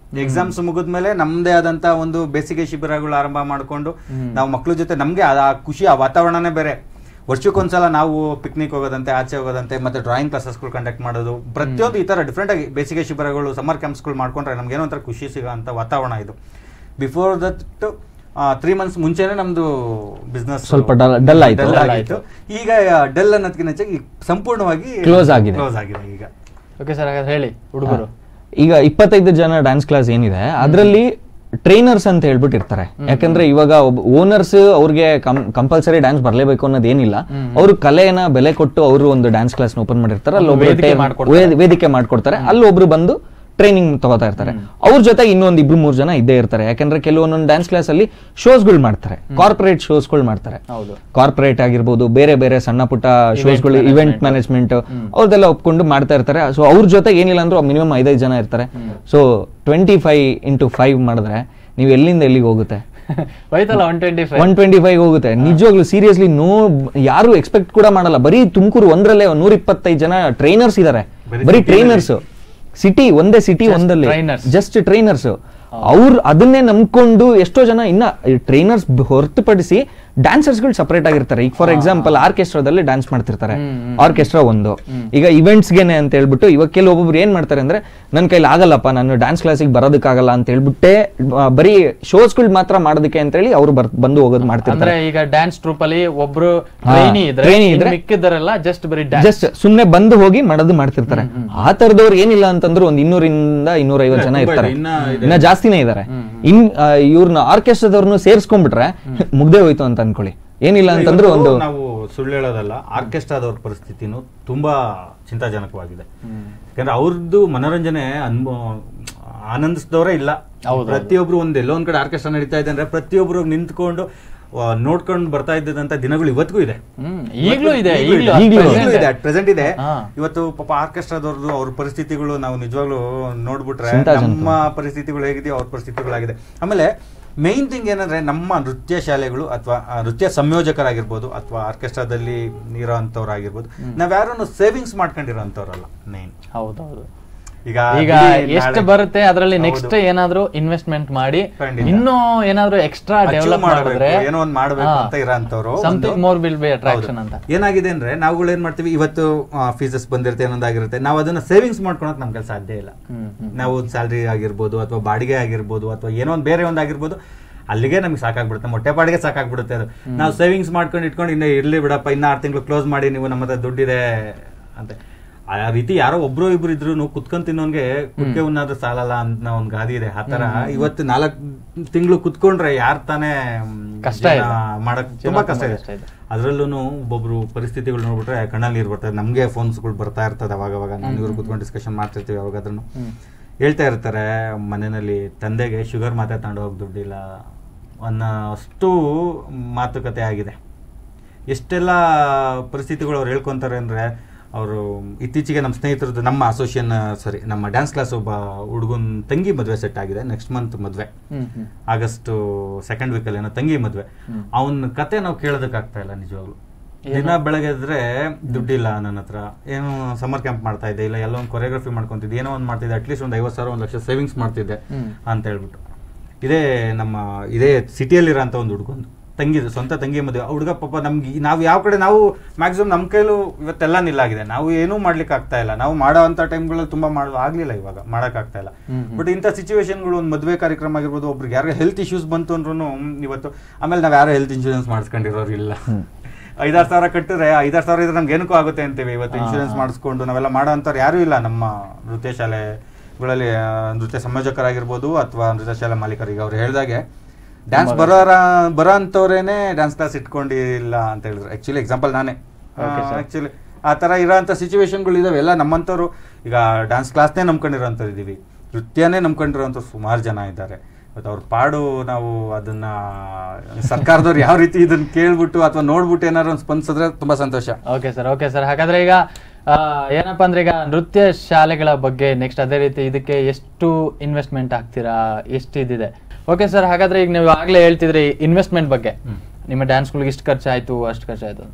ಎಕ್ಸಾಮ್ಸ್ ಮುಗಿದ್ಮೇಲೆ ನಮ್ದೇ ಆದಂತ ಒಂದು ಬೇಸಿಗೆ ಶಿಬಿರಗಳು ಆರಂಭ ಮಾಡ್ಕೊಂಡು ಹ್ಮ್. ನಾವು ಮಕ್ಳ ಜೊತೆ ನಮ್ಗೆ ಆ ಆ ಖುಷಿ ಆ ವಾತಾವರಣನೇ ಬೇರೆ ವರ್ಷಕ್ಕೊಂದ್ಸಲ ನಾವು ಪಿಕ್ನಿಕ್ ಹೋಗೋದಂತೆ ಆಚೆ ಹೋಗೋದಂತೆ ಮತ್ತೆ ಡ್ರಾಯಿಂಗ್ ಕ್ಲಾಸಸ್ಗಳು ಕಂಡಕ್ಟ್ ಮಾಡೋದು ಪ್ರತಿಯೊಂದು ಈ ತರ ಡಿಫ್ರೆಂಟ್ ಆಗಿ ಬೇಸಿಗೆ ಶಿಬಿರಗಳು ಸಮರ್ ಕ್ಯಾಂಪ್ಸ್ಗಳು ಮಾಡ್ಕೊಂಡ್ರೆ ನಮ್ಗೆ ಏನೋ ಒಂಥರ ಖುಷಿ ಸಿಗೋ ಅಂತ ವಾತಾವರಣ ಇದು ಬಿಫೋರ್ ದಟ್ ತ್ರೀ ಮಂತ್ಸ್ ಮುಂಚೆನೆ ನಮ್ದು ಬಿಸ್ನೆಸ್ ಸ್ವಲ್ಪ dull- dull ಆಯ್ತು. Dull ಆಗಿತ್ತು ಈಗ ಡೆಲ್ ಅನ್ನೋದಕ್ಕಿಂತ ಹೆಚ್ಚಾಗಿ ಸಂಪೂರ್ಣವಾಗಿ Close ಆಗಿದೆ. ಕ್ಲೋಸ್ ಆಗಿದೆ ಈಗ ಓಕೆ ಸರ್ ಹಾಗಾದ್ರೆ ಹೇಳಿ ಹುಡುಗರು ಈಗ ಇಪ್ಪತ್ತೈದು ಜನ ಡ್ಯಾನ್ಸ್ ಕ್ಲಾಸ್ ಏನಿದೆ ಅದರಲ್ಲಿ ಟ್ರೈನರ್ಸ್ ಅಂತ ಹೇಳ್ಬಿಟ್ಟು ಇರ್ತಾರೆ ಯಾಕಂದ್ರೆ ಇವಾಗ ಒಬ್ಬ ಓನರ್ಸ್ ಅವ್ರಿಗೆ ಕಂಪಲ್ಸರಿ ಡ್ಯಾನ್ಸ್ ಬರ್ಲೇಬೇಕು ಅನ್ನೋದು ಏನಿಲ್ಲ ಅವರು ಕಲೆಯನ್ನ ಬೆಲೆ ಕೊಟ್ಟು ಅವರು ಒಂದು ಡ್ಯಾನ್ಸ್ ಕ್ಲಾಸ್ ಓಪನ್ ಮಾಡಿರ್ತಾರೆ ಅಲ್ಲಿ ಒಂದು ಒಬ್ರು ವೇದಿಕೆ ಟೇ- ಮಾಡ್ಕೊಡ್ತಾರೆ. ವೇದಿ- ವೇದಿಕೆ ಮಾಡ್ಕೊಡ್ತಾರೆ ಅಲ್ಲಿ ಒಬ್ರು ಬಂದು ಟ್ರೈನಿಂಗ್ ತಗೋತಾ ಇರ್ತಾರೆ ಅವ್ರ ಜೊತೆ ಇನ್ನೊಂದು ಇಬ್ರು ಮೂರು ಜನ ಇದ್ದೇ ಇರ್ತಾರೆ ಯಾಕಂದ್ರೆ ಕೆಲವೊಂದೊಂದು ಡ್ಯಾನ್ಸ್ ಕ್ಲಾಸ್ ಅಲ್ಲಿ ಶೋಸ್ಗಳು ಮಾಡ್ತಾರೆ ಕಾರ್ಪೊರೇಟ್ ಶೋಸ್ಗಳು ಮಾಡ್ತಾರೆ ಹೌದು ಕಾರ್ಪೊರೇಟ್ ಆಗಿರ್ಬೋದು ಬೇರೆ ಬೇರೆ ಸಣ್ಣ ಪುಟ್ಟ ಶೋಸ್ಗಳು ಇವೆಂಟ್ ಮ್ಯಾನೇಜ್ಮೆಂಟ್ ಅವ್ರದೆಲ್ಲ ಒಪ್ಕೊಂಡು ಮಾಡ್ತಾ ಇರ್ತಾರೆ ಸೊ ಅವ್ರ ಜೊತೆ ಏನಿಲ್ಲ ಅಂದ್ರೂ ಮಿನಿಮಮ್ ಐದೈದು ಜನ ಇರ್ತಾರೆ so twenty five into five ಮಾಡಿದ್ರೆ ನೀವು ಎಲ್ಲಿಂದ ಎಲ್ಲಿಗೆ ಹೋಗುತ್ತೆ ಹೋಯ್ತಲ್ಲ one twenty five one twenty five ಹೋಗುತ್ತೆ ನಿಜವಾಗ್ಲೂ ಸೀರಿಯಸ್ಲಿ ನೋ ಯಾರು ಎಕ್ಸ್ಪೆಕ್ಟ್ ಕೂಡ ಮಾಡಲ್ಲ ಬರೀ ತುಮಕೂರು ಒಂದ್ರಲ್ಲೇ ನೂರ ಇಪ್ಪತ್ತೈದು ಜನ ಟ್ರೈನರ್ಸ್ ಇದಾರೆ ಬರೀ ಬರೀ city ಟ್ರೈನರ್ಸ್ ಸಿಟಿ ಒಂದೇ ಸಿಟಿ Just ಒಂದಲ್ಲಿ trainers. ಜಸ್ಟ್ ಟ್ರೈನರ್ಸ್ ಅವ್ರು ಅದನ್ನೇ ನಂಬ್ಕೊಂಡು ಎಷ್ಟೋ ಜನ ಇನ್ನ ಟ್ರೈನರ್ಸ್ ಹೊರತುಪಡಿಸಿ ಗಳು ಸಪರೇಟ್ ಆಗಿರ್ತಾರೆ ಈಗ ಫಾರ್ ಎಕ್ಸಾಂಪಲ್ ಆರ್ಕೆಸ್ಟ್ರಾದಲ್ಲಿ ಡ್ಯಾನ್ಸ್ ಮಾಡ್ತಿರ್ತಾರೆ ಆರ್ಕೆಸ್ಟ್ರಾ ಒಂದು ಈಗ events ಗೆನೆ ಅಂತ ಹೇಳ್ಬಿಟ್ಟು ಇವಾಗ ಕೆಲವೊಬ್ಬೊಬ್ರು ಏನ್ ಮಾಡ್ತಾರೆ ಅಂದ್ರೆ ನನ್ನ ಕೈಲಿ ಆಗಲ್ಲಪ್ಪ ನಾನು ಡ್ಯಾನ್ಸ್ ಕ್ಲಾಸಿಗೆ ಬರೋದಕ್ಕಾಗಲ್ಲ ಅಂತ ಹೇಳ್ಬಿಟ್ಟೆ ಆ, ಬರೀ ಶೋಸ್ಗಳು ಮಾತ್ರ ಮಾಡೋದಕ್ಕೆ ಅಂತ ಹೇಳಿ ಅವ್ರು ಬರ್ ಬಂದು ಹೋಗೋದು ಅಂದ್ರೆ ಮಾಡ್ತಿರ್ತಾರೆ ಈಗ ಡ್ಯಾನ್ಸ್ ಟ್ರೂಪ್ ಅಲ್ಲಿ ಒಬ್ರು ಹಾ, ಟ್ರೈನಿ ಇದ್ರೆ trainee ಇನ್ನು ಇದ್ರೆ- ಮಿಕ್ಕಿದ್ದರೆಲ್ಲ ಜಸ್ಟ್ ಬರೀ ಡ್ಯಾನ್ಸ್ ಜಸ್ಟ್ ಸುಮ್ನೆ ಬಂದು ಹೋಗಿ ಮಾಡೋದು ಮಾಡ್ತಿರ್ತಾರೆ ಆ ತರದವ್ರು ಏನಿಲ್ಲ ಅಂತಂದ್ರು ಒಂದ್ ಇನ್ನೂರಿಂದ ಇನ್ನೂರ ಐವತ್ತು ಜನ ತುಂಬಾ ಇದೆ, ಇರ್ತಾರೆ ಇನ್ನ ಇದೆ. ಇನ್ನ ಜಾಸ್ತಿನೇ ಇದಾರೆ ಇನ್ ಇವ್ರನ್ನ ಆರ್ಕೆಸ್ಟ್ರಾದವ್ರನ್ನ ಸೇರ್ಸ್ಕೊಂಡ್ಬಿಟ್ರೆ ಮುಗ್ದೇ ಹೋಯ್ತು ಅಂತ ಅನ್ಕೊಳ್ಳಿ ಏನಿಲ್ಲ ಅಂತಂದ್ರೆ ಇವತ್ತು ಒಂದು ನಾವು ಸುಳ್ಳು ಹೇಳೋದಲ್ಲ ಆರ್ಕೆಸ್ಟ್ರಾದವ್ರ ಪರಿಸ್ಥಿತಿನೂ ತುಂಬಾ ಚಿಂತಾಜನಕವಾಗಿದೆ ಯಾಕಂದ್ರೆ ಅವ್ರದ್ದು ಮನೋರಂಜನೆ ಅನ್ಭವ ಆನಂದಿಸಿದವರೇ ಇಲ್ಲ ಹೌದು. ಪ್ರತಿಯೊಬ್ರು ಒಂದ್ ಎಲ್ಲೋ ಒಂದ್ ಕಡೆ ಆರ್ಕೆಸ್ಟ್ರಾ ನಡೀತಾ ಇದೆ ಅಂದ್ರೆ ಪ್ರತಿಯೊಬ್ರು ನಿಂತ್ಕೊಂಡು ಆ, ನೋಡ್ಕೊಂಡು ಬರ್ತಾ ಇದ್ದಂತ ದಿನಗಳು ಇವತ್ತಿಗೂ ಇದೆ ಹ್ಮ್ ಈಗ್ಲೂ ಇದೆ ಈಗ್ಲೂ ಈಗ್ಲೂ ಇದೆ. ಈಗ್ಲೂ ಈಗ್ಲೂ ಇದೆ ಪ್ರೆಸೆಂಟ್ ಇದೆ ಹಾ. ಇವತ್ತು ಪಾಪ ಆರ್ಕೆಸ್ಟ್ರಾದವ್ರದ್ದು ಅವ್ರ ಪರಿಸ್ಥಿತಿಗಳು ನಾವು ನಿಜವಾಗ್ಲೂ ನೋಡ್ಬಿಟ್ರೆ ಚಿಂತಾಜನಕ. ನಮ್ಮ ಪರಿಸ್ಥಿತಿಗಳು ಹೇಗಿದೆಯೋ ಅವ್ರ ಪರಿಸ್ಥಿತಿಗಳಾಗಿದೆ ಆಮೇಲೆ ಮೈನ್ ಥಿಂಗ್ ಏನಂದ್ರೆ ನಮ್ಮ ನೃತ್ಯ ಶಾಲೆಗಳು ಅಥವಾ ನೃತ್ಯ ಸಂಯೋಜಕರಾಗಿರ್ಬೋದು ಅಥವಾ ಆರ್ಕೆಸ್ಟ್ರಾದಲ್ಲಿ ಇರೋ ಅಂಥವ್ರಾಗಿರ್ಬೋದು ನಾವ್ಯಾರನ್ನು ಸೇವಿಂಗ್ಸ್ ಮಾಡ್ಕೊಂಡಿರೋ ಅಂಥವ್ರಲ್ಲ ಮೇನ್ ಹೌದೌದು ಈಗ ಈಗ ಬಿಡಿ, ಎಷ್ಟು ನಾಳೆ- ಬರುತ್ತೆ ಅದರಲ್ಲಿ ಹೌದು. ನೆಕ್ಸ್ಟ್ ಏನಾದ್ರೂ ಇನ್ವೆಸ್ಟ್ಮೆಂಟ್ ಮಾಡಿ ಖಂಡಿತ. ಇನ್ನೂ ಏನಾದ್ರೂ ಎಕ್ಸ್ಟ್ರಾ Achieve ಡೆವಲಪ್ ಮಾಡ್ಬೇಕು, ಮಾಡಿದ್ರೆ ಏನೋ ಒಂದ್ ಮಾಡ್ಬೇಕು ಅಂತ ಇರೋಂಥವ್ರು ಒಂದು- something more will be attraction ಹೌದು. ಅಂತ ಏನಾಗಿದೆ ಅಂದ್ರೆ ನಾವುಗಳು ಏನ್ ಮಾಡ್ತೀವಿ ಇವತ್ತು ಫೀಸಸ್ ಬಂದಿರುತ್ತೆ ಏನೊಂದಾಗಿರುತ್ತೆ ನಾವು ಅದನ್ನ ಸೇವಿಂಗ್ಸ್ ಮಾಡ್ಕೊಳಕ್ ನಮ್ಗೆ ಸಾಧ್ಯ ಇಲ್ಲ ಹ್ಮ್, ಹ್ಮ್. ನಾವು ಸ್ಯಾಲ್ರಿ ಆಗಿರ್ಬೋದು ಅಥವಾ ಬಾಡಿಗೆ ಆಗಿರ್ಬೋದು ಅಥವಾ ಏನೋ ಒಂದು ಬೇರೆ ಒಂದು ಆಗಿರ್ಬೋದು ಅಲ್ಲಿಗೆ ನಮ್ಗೆ ಸಾಕಾಗ್ಬಿಡುತ್ತೆ ಮೊಟ್ಟೆ ಪಾಡಿಗೆ ಸಾಕಾಗ್ಬಿಡುತ್ತೆ ಅದು ನಾವು ಸೇವಿಂಗ್ಸ್ ಮಾಡ್ಕೊಂಡು ಇಟ್ಕೊಂಡು ಇನ್ನ ಇರ್ಲಿ ಬಿಡಪ್ಪ ಇನ್ನ ಆರು ತಿಂಗಳು ಕ್ಲೋಸ್ ಮಾಡಿ ನೀವು ನಮ್ಮ ಹತ್ರ ದುಡ್ಡಿದೆ ಅಂತ ಆ ರೀತಿ ಯಾರೋ ಒಬ್ರು ಇಬ್ರು ಇದ್ರು ಕುತ್ಕೊಂಡ್ ತಿನ್ನೋನ್ಗೆ ಕುಕ್ಕೆ ಉನ್ನಾದ್ರೂ ಸಾಲಲ್ಲ ಅಂತ ಒಂದ್ ಗಾದಿ ಇದೆ ಆ ತರ ಇವತ್ತು ನಾಲ್ಕ್ ತಿಂಗಳು ಕುತ್ಕೊಂಡ್ರೆ ಯಾರ್ ತಾನೇ ಮ್, ಕಷ್ಟ ಜೀವನ ಇದೆ. ಮಾಡಕ್ ಜೀವನ ತುಂಬಾ ತುಂಬಾ ಕಷ್ಟ ಕಷ್ಟ ಇದೆ ಇದೆ. ಅದ್ರಲ್ಲೂ ಒಬ್ಬೊಬ್ರು ಪರಿಸ್ಥಿತಿಗಳು ನೋಡ್ಬಿಟ್ರೆ ಕಣ್ಣಲ್ಲಿ ನೀರು ಬರ್ತದೆ ನಮಗೆ ಫೋನ್ಸ್ಗಳು ಬರ್ತಾ ಇರ್ತದೆ ಅವಾಗ ಅವಾಗ ನಾನು ಇವ್ರು ಕುತ್ಕೊಂಡು ಡಿಸ್ಕಷನ್ ಮಾಡ್ತಿರ್ತೀವಿ ಅವಾಗಾದ್ರೂ ಹೇಳ್ತಾ ಇರ್ತಾರೆ ಮನೆಯಲ್ಲಿ ತಂದೆಗೆ ಶುಗರ್ ಮಾತೆ ತಗೊಂಡು ಹೋಗಿ ದುಡ್ಡಿಲ್ಲ ಅನ್ನೋ ಅಷ್ಟು ಮಾತುಕತೆ ಆಗಿದೆ ಎಷ್ಟೆಲ್ಲ ಪರಿಸ್ಥಿತಿಗಳು ಅವ್ರು ಹೇಳ್ಕೊಂತಾರೆ ಅಂದ್ರೆ ಅವರು ಇತ್ತೀಚೆಗೆ ನಮ್ಮ ಸ್ನೇಹಿತರದ್ದು ನಮ್ಮ ಅಸೋಸಿಯೇಷನ್ ಸಾರಿ ನಮ್ಮ ಡ್ಯಾನ್ಸ್ ಕ್ಲಾಸ್ ಒಬ್ಬ ಹುಡುಗನ ತಂಗಿ ಮದುವೆ ಸೆಟ್ ಆಗಿದೆ ನೆಕ್ಸ್ಟ್ ಮಂತ್ ಮದುವೆ ಹ್ಮ್ ಹ್ಮ್ ಆಗಸ್ಟ್ ಸೆಕೆಂಡ್ ವೀಕಲ್ಲಿ ಏನೋ ತಂಗಿ ಮದುವೆ ಅವನ ಕತೆ ನಾವು ಕೇಳೋದಕ್ಕಾಗ್ತಾ ಇಲ್ಲ ನಿಜವಾಗ್ಲು ದಿನ ಬೆಳಗ್ಗೆ ಎದ್ರೆ ದುಡ್ಡಿಲ್ಲ ನನ್ನ ಹತ್ರ ಏನು ಸಮರ್ ಕ್ಯಾಂಪ್ ಮಾಡ್ತಾ ಇದ್ದೆ ಇಲ್ಲ ಎಲ್ಲ ಒಂದು ಕೊರಿಯೋಗ್ರಫಿ ಮಾಡ್ಕೊಂತಿದ್ದೆ ಏನೋ ಒಂದು ಮಾಡ್ತಿದ್ದೆ ಅಟ್ಲೀಸ್ಟ್ ಒಂದು ಐವತ್ತು ಸಾವಿರ ಒಂದು ಲಕ್ಷ ಸೇವಿಂಗ್ಸ್ ಮಾಡ್ತಿದ್ದೆ ಹ್ಮ್. ಅಂತ ಹೇಳ್ಬಿಟ್ಟು ಇದೇ ನಮ್ಮ ಇದೇ ಸಿಟಿಯಲ್ಲಿರೋ ಅಂತ ಒಂದು ಹುಡುಗೊಂದು ತಂಗಿದು ಸ್ವಂತ ತಂಗಿ ಮದುವೆ ಆ ಹುಡುಗ ಪಾಪ ನಮ್ಗೆ ಈ- ನಾವು ಯಾವ ಕಡೆ ನಾವು ಮ್ಯಾಕ್ಸಿಮಮ್ ನಮ್ಮ ಕೈಲೂ ಇವತ್ತೆಲ್ಲ ನಿಲ್ಲಾಗಿದೆ ನಾವು ಏನೂ ಮಾಡ್ಲಿಕ್ಕೆ ಆಗ್ತಾ ಇಲ್ಲ ನಾವು ಮಾಡೋ ಅಂತ ಟೈಮ್ಗಳಲ್ಲಿ ತುಂಬಾ ಮಾಡೋದು ಆಗ್ಲಿಲ್ಲ ಇವಾಗ ಮಾಡಕ್ ಆಗ್ತಾ ಇಲ್ಲ ಹ್ಮ್, ಹ್ಮ್. ಬಟ್ ಇಂಥ ಸಿಚುವೇಶನ್ಗಳು ಒಂದು ಮದುವೆ ಕಾರ್ಯಕ್ರಮ ಆಗಿರ್ಬೋದು ಒಬ್ರಿಗೆ ಯಾರಿಗೆ ಹೆಲ್ತ್ ಇಶ್ಯೂಸ್ ಬಂತು ಅಂದ್ರೂ ಇವತ್ತು ಆಮೇಲೆ ನಾವು ಯಾರು ಹೆಲ್ತ್ ಇನ್ಶೂರೆನ್ಸ್ ಮಾಡಿಸ್ಕೊಂಡಿರೋರು ಇಲ್ಲ ಐದಾರು ಸಾವಿರ ಕಟ್ಟಿದ್ರೆ ಐದಾರು ಸಾವಿರ ಇದ್ರೆ ನಮ್ಗೆ ಏನಕ್ಕೂ ಆಗುತ್ತೆ ಅಂತೀವಿ ಇವತ್ತು ಇನ್ಶೂರೆನ್ಸ್ ಮಾಡಿಸ್ಕೊಂಡು ನಾವೆಲ್ಲ ಮಾಡೋ ಅಂಥವ್ರು ಯಾರೂ ಇಲ್ಲ ನಮ್ಮ ನೃತ್ಯ ಶಾಲೆಗಳಲ್ಲಿ ಆ, ನೃತ್ಯ ಸಂಯೋಜಕರಾಗಿರ್ಬೋದು ಅಥವಾ ನೃತ್ಯ ಶಾಲೆ ಮಾಲೀಕರು ಈಗ ಅವ್ರು ಹೇಳ್ದಾಗೆ ಡ್ಯಾನ್ಸ್ ಬರೋರ ಬರೋ ಅಂಥವ್ರೇನೆ ಡ್ಯಾನ್ಸ್ ಕ್ಲಾಸ್ ಇಟ್ಕೊಂಡಿಲ್ಲ ಅಂತ ಹೇಳಿದ್ರು ಆಕ್ಚುಲಿ ಎಕ್ಸಾಂಪಲ್ ನಾನೇ Okay, sir. ಆಕ್ಚುಲಿ ಆ ಥರ ಇರೋಂಥ ಸಿಚುವೇಶನ್ಗಳು ಇದಾವೆ ಎಲ್ಲ ನಮ್ಮಂಥವ್ರು ಈಗ ಡ್ಯಾನ್ಸ್ ಕ್ಲಾಸ್ನೇ ನಂಬ್ಕೊಂಡಿರೋಂಥದ್ದು ಇದೀವಿ ನೃತ್ಯನೇ ನಂಬ್ಕೊಂಡಿರೋಂಥ ಸುಮಾರು ಜನ ಇದ್ದಾರೆ ಇವತ್ತು ಅವ್ರ ಪಾಡು ನಾವು ಅದನ್ನ ಸರ್ಕಾರದವ್ರು ಯಾವ ರೀತಿ ಇದನ್ನ ಕೇಳ್ಬಿಟ್ಟು ಅಥವಾ ನೋಡ್ಬಿಟ್ಟು ಏನಾದ್ರು ಒಂದು ಸ್ಪಂದಿಸಿದ್ರೆ ತುಂಬಾ ಸಂತೋಷ ಓಕೆ ಸರ್ ಓಕೆ ಸರ್ ಹಾಗಾದ್ರೆ ಈಗ ಆ, ಏನಪ್ಪಾ ಅಂದ್ರೆ ಈಗ ನೃತ್ಯ ಶಾಲೆಗಳ ಬಗ್ಗೆ ನೆಕ್ಸ್ಟ್ ಅದೇ ರೀತಿ ಇದಕ್ಕೆ ಎಷ್ಟು ಇನ್ವೆಸ್ಟ್ಮೆಂಟ್ ಆಗ್ತೀರಾ ಎಷ್ಟು ಇದಿದೆ ಓಕೆ ಸರ್ ಹಾಗಾದ್ರೆ ಈಗ ನೀವು ಆಗ್ಲೇ ಹೇಳ್ತಿದ್ರಿ ಇನ್ವೆಸ್ಟ್ಮೆಂಟ್ ಬಗ್ಗೆ ನಿಮ್ಮ ಡ್ಯಾನ್ಸ್ಗಳಿಗೆ ಇಷ್ಟು ಖರ್ಚಾಯ್ತು ಅಷ್ಟು ಖರ್ಚಾಯ್ತು ಅಂತ.